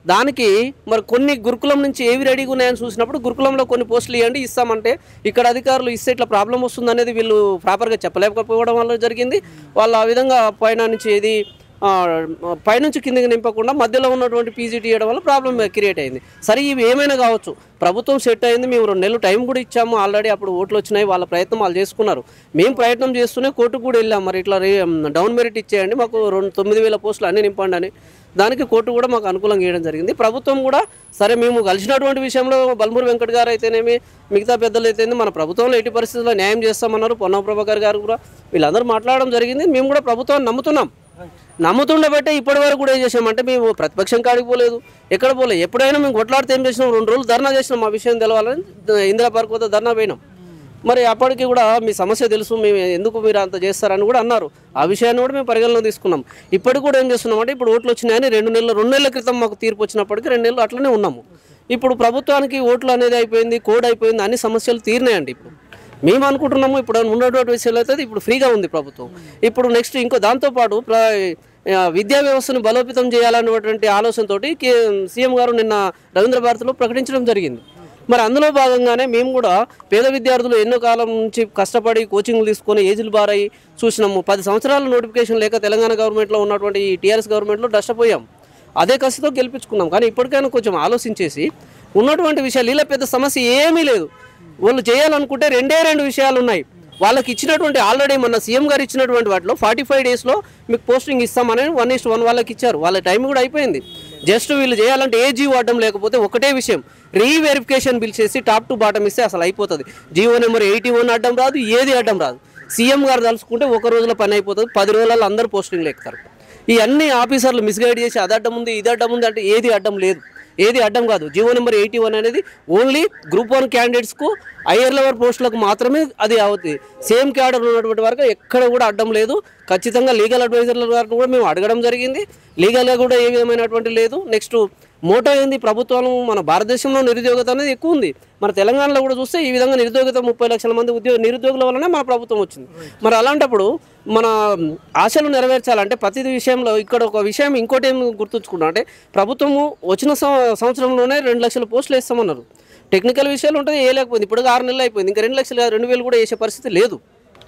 S2: దానికి మరి కొన్ని గురుకులం నుంచి ఏవి రెడీగా ఉన్నాయని చూసినప్పుడు గురుకులంలో కొన్ని పోస్టులు ఇవ్వండి ఇస్తామంటే ఇక్కడ అధికారులు ఇస్తే ఇట్లా ప్రాబ్లం వస్తుంది అనేది వీళ్ళు ప్రాపర్గా చెప్పలేకపోవడం వల్ల జరిగింది వాళ్ళు ఆ విధంగా పైన నుంచి ఏది ఆ, పైనుంచి కిందకి నింపకుండా మధ్యలో ఉన్నటువంటి పీజీటీ ఇవ్వడం వల్ల ప్రాబ్లం క్రియేట్ అయింది సరే ఇవి ఏమైనా కావచ్చు ప్రభుత్వం సెట్ అయింది మేము రెండు నెలలు టైం కూడా ఇచ్చాము ఆల్రెడీ అప్పుడు ఓట్లు వచ్చినాయి వాళ్ళ ప్రయత్నం వాళ్ళు చేసుకున్నారు మేము ప్రయత్నం చేస్తూనే కోర్టుకు కూడా వెళ్ళాం మరి ఇట్లా రే- డౌన్ మెరిట్ ఇచ్చేయండి మాకు రెండు తొమ్మిది వేల పోస్టులు అన్నీ నింపండి అని దానికి కోర్టు కూడా మాకు అనుకూలంగా చేయడం జరిగింది ప్రభుత్వం కూడా సరే మేము కలిసినటువంటి విషయంలో బల్మూరి వెంకట్ గారు అయితేనేమి మిగతా పెద్దలు అయితేనే మన ప్రభుత్వంలో ఎట్టి పరిస్థితుల్లో న్యాయం చేస్తామన్నారు పొన్నం ప్రభాకర్ గారు కూడా వీళ్ళందరూ మాట్లాడడం జరిగింది మేము కూడా ప్రభుత్వాన్ని నమ్ముతున్నాం నమ్ముతుండబట్టే ఇప్పటి వరకు కూడా ఏం చేసామంటే మేము ప్రతిపక్షం కాడికి పోలేదు ఎక్కడ పోలేదు ఎప్పుడైనా మేము కొట్లాడితే ఏం చేసినాం రెండు రోజులు ధర్నా చేసినాం మా విషయం తెలవాలని ఇందిరా పార్క్ వద్ద ధర్నా పోయినాం మరి అప్పటికి కూడా మీ సమస్య తెలుసు మేము ఎందుకు మీరు అంత చేస్తారని కూడా అన్నారు ఆ విషయాన్ని కూడా మేము పరిగణలో తీసుకున్నాం ఇప్పటికి కూడా ఏం చేస్తున్నాం అంటే ఇప్పుడు ఓట్లు వచ్చినాయని రెండు నెలలు రెండు నెలల క్రితం మాకు తీర్పు వచ్చినప్పటికీ రెండు నెలలు అట్లనే ఉన్నాము ఇప్పుడు ప్రభుత్వానికి ఓట్లు అనేది అయిపోయింది కోడ్ అయిపోయింది అన్ని సమస్యలు తీరినాయండి ఇప్పుడు మేము అనుకుంటున్నాము ఇప్పుడు ఉన్నటువంటి విషయాలు అయితే ఇప్పుడు ఫ్రీగా ఉంది ప్రభుత్వం ఇప్పుడు నెక్స్ట్ ఇంకో దాంతోపాటు ప్ర ఆ, విద్యా వ్యవస్థను బలోపేతం చేయాలన్నటువంటి ఆలోచనతోటి కే సీఎం గారు నిన్న రవీంద్ర భారతిలో ప్రకటించడం జరిగింది మరి అందులో భాగంగానే మేము కూడా పేద విద్యార్థులు ఎన్నో కాలం నుంచి కష్టపడి కోచింగ్లు తీసుకొని ఏజ్లు బారై చూసినాము పది సంవత్సరాల నోటిఫికేషన్ లేక తెలంగాణ గవర్నమెంట్లో ఉన్నటువంటి ఈ టీఆర్ఎస్ గవర్నమెంట్లో నష్టపోయాం అదే కసితో గెలిపించుకున్నాం కానీ ఇప్పటికైనా కొంచెం ఆలోచించేసి ఉన్నటువంటి విషయాలు ఇలా పెద్ద సమస్య ఏమీ లేదు వాళ్ళు చేయాలనుకుంటే రెండే రెండు విషయాలు ఉన్నాయి వాళ్ళకి ఇచ్చినటువంటి ఆల్రెడీ మన సీఎం గారు ఇచ్చినటువంటి వాటిలో ఫార్టీ ఫైవ్ డేస్లో మీకు పోస్టింగ్ ఇస్తామని వన్ ఇస్ట్ వన్ వాళ్ళకి ఇచ్చారు వాళ్ళ టైం కూడా అయిపోయింది జస్ట్ వీళ్ళు చేయాలంటే ఏ జీవో అడ్డం లేకపోతే ఒకటే విషయం రీవెరిఫికేషన్ బిల్ చేసి టాప్ టు బాటం ఇస్తే అసలు అయిపోతుంది జీవో నెంబర్ ఎయిటీ వన్ అడ్డం రాదు ఏది అడ్డం రాదు సీఎం గారు తలుచుకుంటే ఒక రోజులో పని అయిపోతుంది పది రోజులలో అందరూ పోస్టింగ్లు ఎక్కుతారు ఈ అన్ని ఆఫీసర్లు మిస్గైడ్ చేసి అది అడ్డం ఉంది ఇది అడ్డం ఉంది అంటే ఏది అడ్డం లేదు ఏది అడ్డం కాదు జీవో నెంబర్ ఎయిటీ వన్ అనేది ఓన్లీ గ్రూప్ వన్ క్యాండిడేట్స్కు హయ్యర్ లెవెల్ పోస్టులకు మాత్రమే అది అవుతుంది సేమ్ క్యాడర్ ఉన్నటువంటి వరకు ఎక్కడ కూడా అడ్డం లేదు ఖచ్చితంగా లీగల్ అడ్వైజర్ల గారిని కూడా మేము అడగడం జరిగింది లీగల్గా కూడా ఏ విధమైనటువంటి లేదు నెక్స్ట్ మోటో ఏంది ప్రభుత్వం మన భారతదేశంలో నిరుద్యోగత అనేది ఎక్కువ ఉంది మన తెలంగాణలో కూడా చూస్తే ఈ విధంగా నిరుద్యోగత ముప్పై లక్షల మంది ఉద్యోగ నిరుద్యోగుల వల్లనే మన ప్రభుత్వం వచ్చింది మరి అలాంటప్పుడు మన ఆశలు నెరవేర్చాలంటే ప్రతి విషయంలో ఇక్కడ ఒక విషయం ఇంకోటి ఏం గుర్తుంచుకున్నా అంటే ప్రభుత్వము వచ్చిన సం- సంవత్సరంలోనే రెండు లక్షల పోస్టులు వేస్తామన్నారు టెక్నికల్ విషయాలు ఉంటుంది ఏ లేకపోయింది ఇప్పుడు ఆరు నెలలు అయిపోయింది ఇంకా రెండు లక్షలు కాదు, రెండు వేలు కూడా వేసే పరిస్థితి లేదు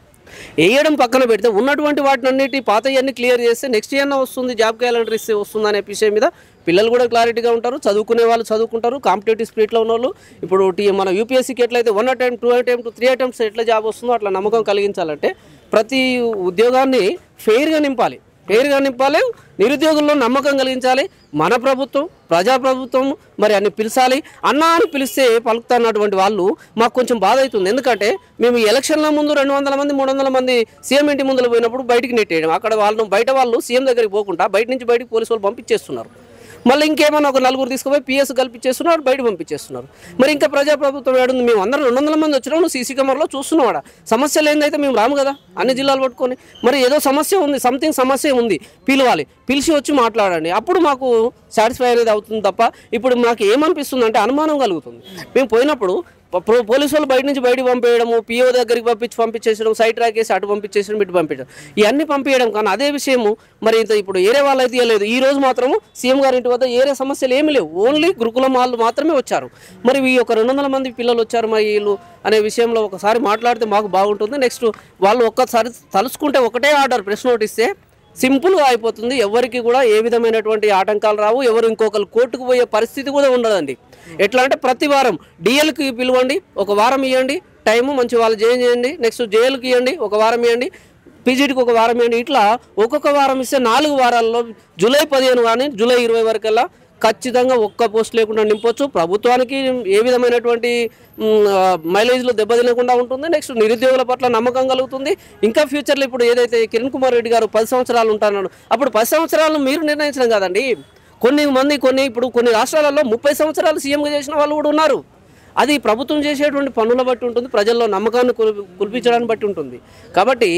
S2: వేయడం పక్కన పెడితే ఉన్నటువంటి వాటిని అన్నిటి పాతయన్ని క్లియర్ చేస్తే నెక్స్ట్ ఇయర్ వస్తుంది జాబ్ క్యాలెండర్ ఇస్తే వస్తుంది అనే విషయం మీద పిల్లలు కూడా క్లారిటీగా ఉంటారు చదువుకునే వాళ్ళు చదువుకుంటారు కాంపిటేటివ్ స్పీడ్లో ఉన్న వాళ్ళు ఇప్పుడు టీ- మన యూపీఎస్సీకి ఎట్లయితే one attempt two attempt three attempts ఎట్లా జాబ్ వస్తుందో అట్లా నమ్మకం కలిగించాలంటే ప్రతి ఉద్యోగాన్ని ఫెయిర్గా నింపాలి ఫెయిర్గా నింపాలి నిరుద్యోగుల్లో నమ్మకం కలిగించాలి మన ప్రభుత్వం ప్రజాప్రభుత్వం మరి అన్ని పిలిచాలి అన్నా అని పిలిస్తే పలుకుతున్నటువంటి వాళ్ళు మాకు కొంచెం బాధ అవుతుంది ఎందుకంటే మేము ఈ ఎలక్షన్ల ముందు రెండు వందల మంది మూడు వందల మంది సీఎం ఇంటి ముందుకు పోయినప్పుడు బయటికి నెట్టేయడం అక్కడ వాళ్ళను బయట వాళ్ళు సీఎం దగ్గరికి పోకుండా బయట నుంచి బయటికి పోలీసు వాళ్ళు పంపించేస్తున్నారు మళ్ళీ ఇంకేమన్నా ఒక నలుగురు తీసుకుపోయి పిఎస్ కల్పించేస్తున్నారు బయట పంపించేస్తున్నారు మరి ఇంకా ప్రజాప్రభుత్వం ఏడుంది మేము అందరం రెండు వందల మంది వచ్చినాం నువ్వు సీసీ కెమెరాలో చూస్తున్నావాడ సమస్యలు ఏందైతే మేము రాము కదా అన్ని జిల్లాలు పట్టుకొని మరి ఏదో సమస్య ఉంది సంథింగ్ సమస్య ఉంది పిలవాలి పిలిచి వచ్చి మాట్లాడండి అప్పుడు మాకు సాటిస్ఫై అనేది అవుతుంది తప్ప ఇప్పుడు మాకు ఏమనిపిస్తుంది అంటే అనుమానం కలుగుతుంది మేము పోయినప్పుడు ప- పో- పోలీసు వాళ్ళు బయట నుంచి బయటకు పంపేయడము పిఓ దగ్గరికి పంపించి పంపించేసడం సైట్ ట్రాక్ వేసి అటు పంపించేసడం ఇటు పంపించడం ఇవన్నీ పంపించడం కానీ అదే విషయము మరి ఇంత ఇప్పుడు ఏరే వాళ్ళు అయితే ఇవ్వలేదు ఈ రోజు మాత్రము సీఎం గారి ఇంటి వద్ద ఏరే సమస్యలు ఏమీ లేవు ఓన్లీ గురుకులం వాళ్ళు మాత్రమే వచ్చారు మరి ఈ ఒక రెండు వందల మంది పిల్లలు వచ్చారు మరి వీళ్ళు అనే విషయంలో ఒకసారి మాట్లాడితే మాకు బాగుంటుంది నెక్స్ట్ వాళ్ళు ఒక్కసారి తలుచుకుంటే ఒకటే ఆర్డర్ ప్రెస్ నోట్ ఇస్తే సింపుల్గా అయిపోతుంది ఎవరికి కూడా ఏ విధమైనటువంటి ఆటంకాలు రావు ఎవరు ఇంకొకరు కోర్టుకు పోయే పరిస్థితి కూడా ఉండదండి ఎట్లా అంటే ప్రతి వారం డిఎల్కి పిలవండి ఒక వారం ఇవ్వండి టైము మంచి వాళ్ళు జాయిన్ చేయండి నెక్స్ట్ జేఎల్కి ఇవ్వండి ఒక వారం ఇవ్వండి పీజీటీకి ఒక వారం ఇవ్వండి ఇట్లా ఒక్కొక్క వారం ఇస్తే నాలుగు వారాల్లో జూలై పదిహేను కానీ జూలై ఇరవై వరకల్లా ఖచ్చితంగా ఒక్క పోస్ట్ లేకుండా నింపొచ్చు ప్రభుత్వానికి ఏ విధమైనటువంటి మ్, ఆ, మైలేజ్లో దెబ్బతినకుండా ఉంటుంది నెక్స్ట్ నిరుద్యోగుల పట్ల నమ్మకం కలుగుతుంది ఇంకా ఫ్యూచర్లో ఇప్పుడు ఏదైతే కిరణ్ కుమార్ రెడ్డి గారు పది సంవత్సరాలు ఉంటారన్నాడు అప్పుడు పది సంవత్సరాలు మీరు నిర్ణయించడం కాదండి కొన్ని మంది కొన్ని ఇప్పుడు కొన్ని రాష్ట్రాలలో ముప్పై సంవత్సరాలు సీఎంగా చేసిన వాళ్ళు కూడా ఉన్నారు అది ప్రభుత్వం చేసేటువంటి పనుల బట్టి ఉంటుంది ప్రజల్లో నమ్మకాన్ని కుల్- కుల్పించడాన్ని బట్టి ఉంటుంది కాబట్టి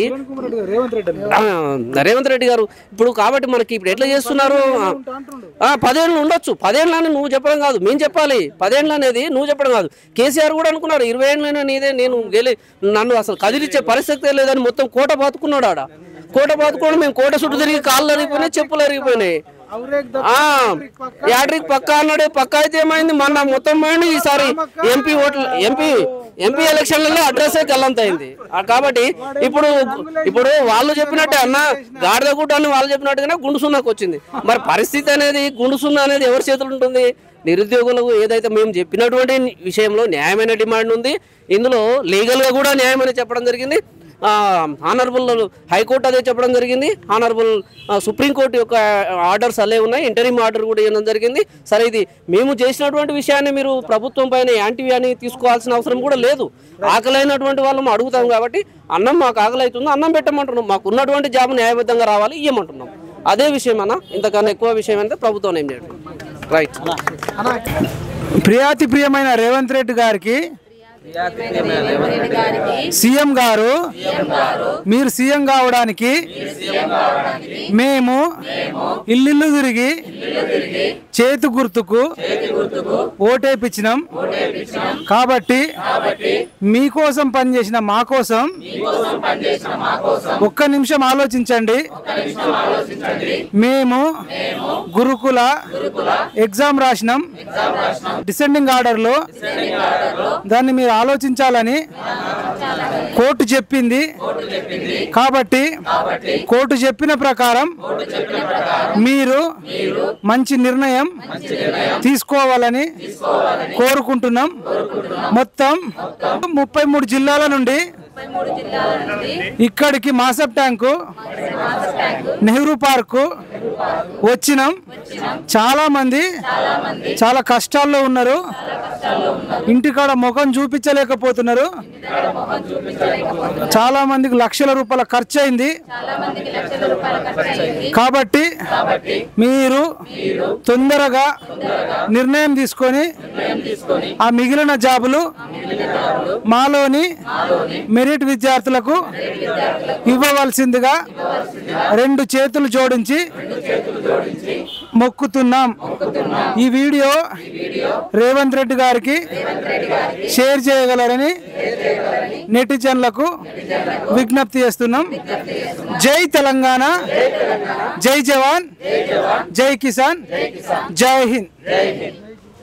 S2: ఆ, రేవంత్ రెడ్డి గారు ఇప్పుడు కాబట్టి మనకి ఇప్పుడు ఎట్లా చేస్తున్నారు ఆ, పదేళ్ళు ఉండొచ్చు పదేళ్ళు అని నువ్వు చెప్పడం కాదు మేము చెప్పాలి పదేళ్ళు అనేది నువ్వు చెప్పడం కాదు కేసీఆర్ కూడా అనుకున్నాడు ఇరవై ఏళ్ళైనా నీదే నేను గెలి నన్ను అసలు కదిలిచ్చే పరిస్థితి లేదని మొత్తం కోట బాతుకున్నాడు ఆడ కోట బాతుకోవడం మేము కోట చుట్టూ తిరిగి కాళ్ళు అరిగిపోయినాయి చెప్పులు అరిగిపోయినాయి ఆ, యాడ్రిక్ పక్క అన్నాడు పక్క అయితే ఏమైంది మొన్న మొత్తం పోయింది ఈసారి ఎంపీ ఓట్ల ఎంపీ ఎంపీ ఎలక్షన్లలో అడ్రస్ గల్లంత అయింది ఆ, కాబట్టి ఇప్పుడు ఇప్పుడు వాళ్ళు చెప్పినట్టే అన్న గాడిద గుడ్డ అని వాళ్ళు చెప్పినట్టుగానే గుండు సున్నాకు వచ్చింది మరి పరిస్థితి అనేది గుండు సున్నా అనేది ఎవరి చేతులు ఉంటుంది నిరుద్యోగులకు ఏదైతే మేము చెప్పినటువంటి విషయంలో న్యాయమైన డిమాండ్ ఉంది ఇందులో లీగల్గా కూడా న్యాయమని చెప్పడం జరిగింది ఆనరబుల్ హైకోర్టు అదే చెప్పడం జరిగింది ఆనరబుల్ సుప్రీంకోర్టు యొక్క ఆర్డర్స్ అలే ఉన్నాయి ఇంటరీమ్ ఆర్డర్ కూడా ఇవ్వడం జరిగింది సరే ఇది మేము చేసినటువంటి విషయాన్ని మీరు ప్రభుత్వం పైన యాంటీ అని తీసుకోవాల్సిన అవసరం కూడా లేదు ఆకలైనటువంటి వాళ్ళం అడుగుతాం కాబట్టి అన్నం మాకు ఆకలి అవుతుంది అన్నం పెట్టమంటున్నాం మాకు ఉన్నటువంటి జాబ్ న్యాయబద్ధంగా రావాలి ఇవ్వమంటున్నాం అదే విషయం అన్న ఇంతకన్నా ఎక్కువ విషయం అంటే ప్రభుత్వం ఏం చేయడం రైట్
S1: ప్రియాతి ప్రియమైన రేవంత్ రెడ్డి గారికి సీఎం గారు మీరు సీఎం కావడానికి మేము ఇల్లు తిరిగి చేతు గుర్తుకు ఓటేపించినాం కాబట్టి మీకోసం పనిచేసిన మా కోసం ఒక్క నిమిషం ఆలోచించండి మేము గురుకుల ఎగ్జామ్ రాసినాం డిసెండింగ్ ఆర్డర్లో దాన్ని మీరు ఆలోచించాలని కోర్టు చెప్పింది కాబట్టి కోర్టు చెప్పిన ప్రకారం మీరు మంచి నిర్ణయం తీసుకోవాలని కోరుకుంటున్నాం మొత్తం ముప్పై మూడు జిల్లాల నుండి ఇక్కడికి మాసప్ ట్యాంకు నెహ్రూ పార్కు వచ్చినాం చాలా మంది చాలా కష్టాల్లో ఉన్నారు ఇంటికాడ ముఖం చూపించలేకపోతున్నారు చాలా మందికి లక్షల రూపాయల ఖర్చు అయింది కాబట్టి మీరు తొందరగా నిర్ణయం తీసుకొని ఆ మిగిలిన జాబులు మాలోని మెరిట్ విద్యార్థులకు ఇవ్వవలసిందిగా రెండు చేతులు జోడించి మొక్కుతున్నాం ఈ వీడియో రేవంత్ రెడ్డి గారికి షేర్ చేయగలరని నెటిజన్లకు విజ్ఞప్తి చేస్తున్నాం జై తెలంగాణ జై జవాన్ జై కిసాన్ జై హింద్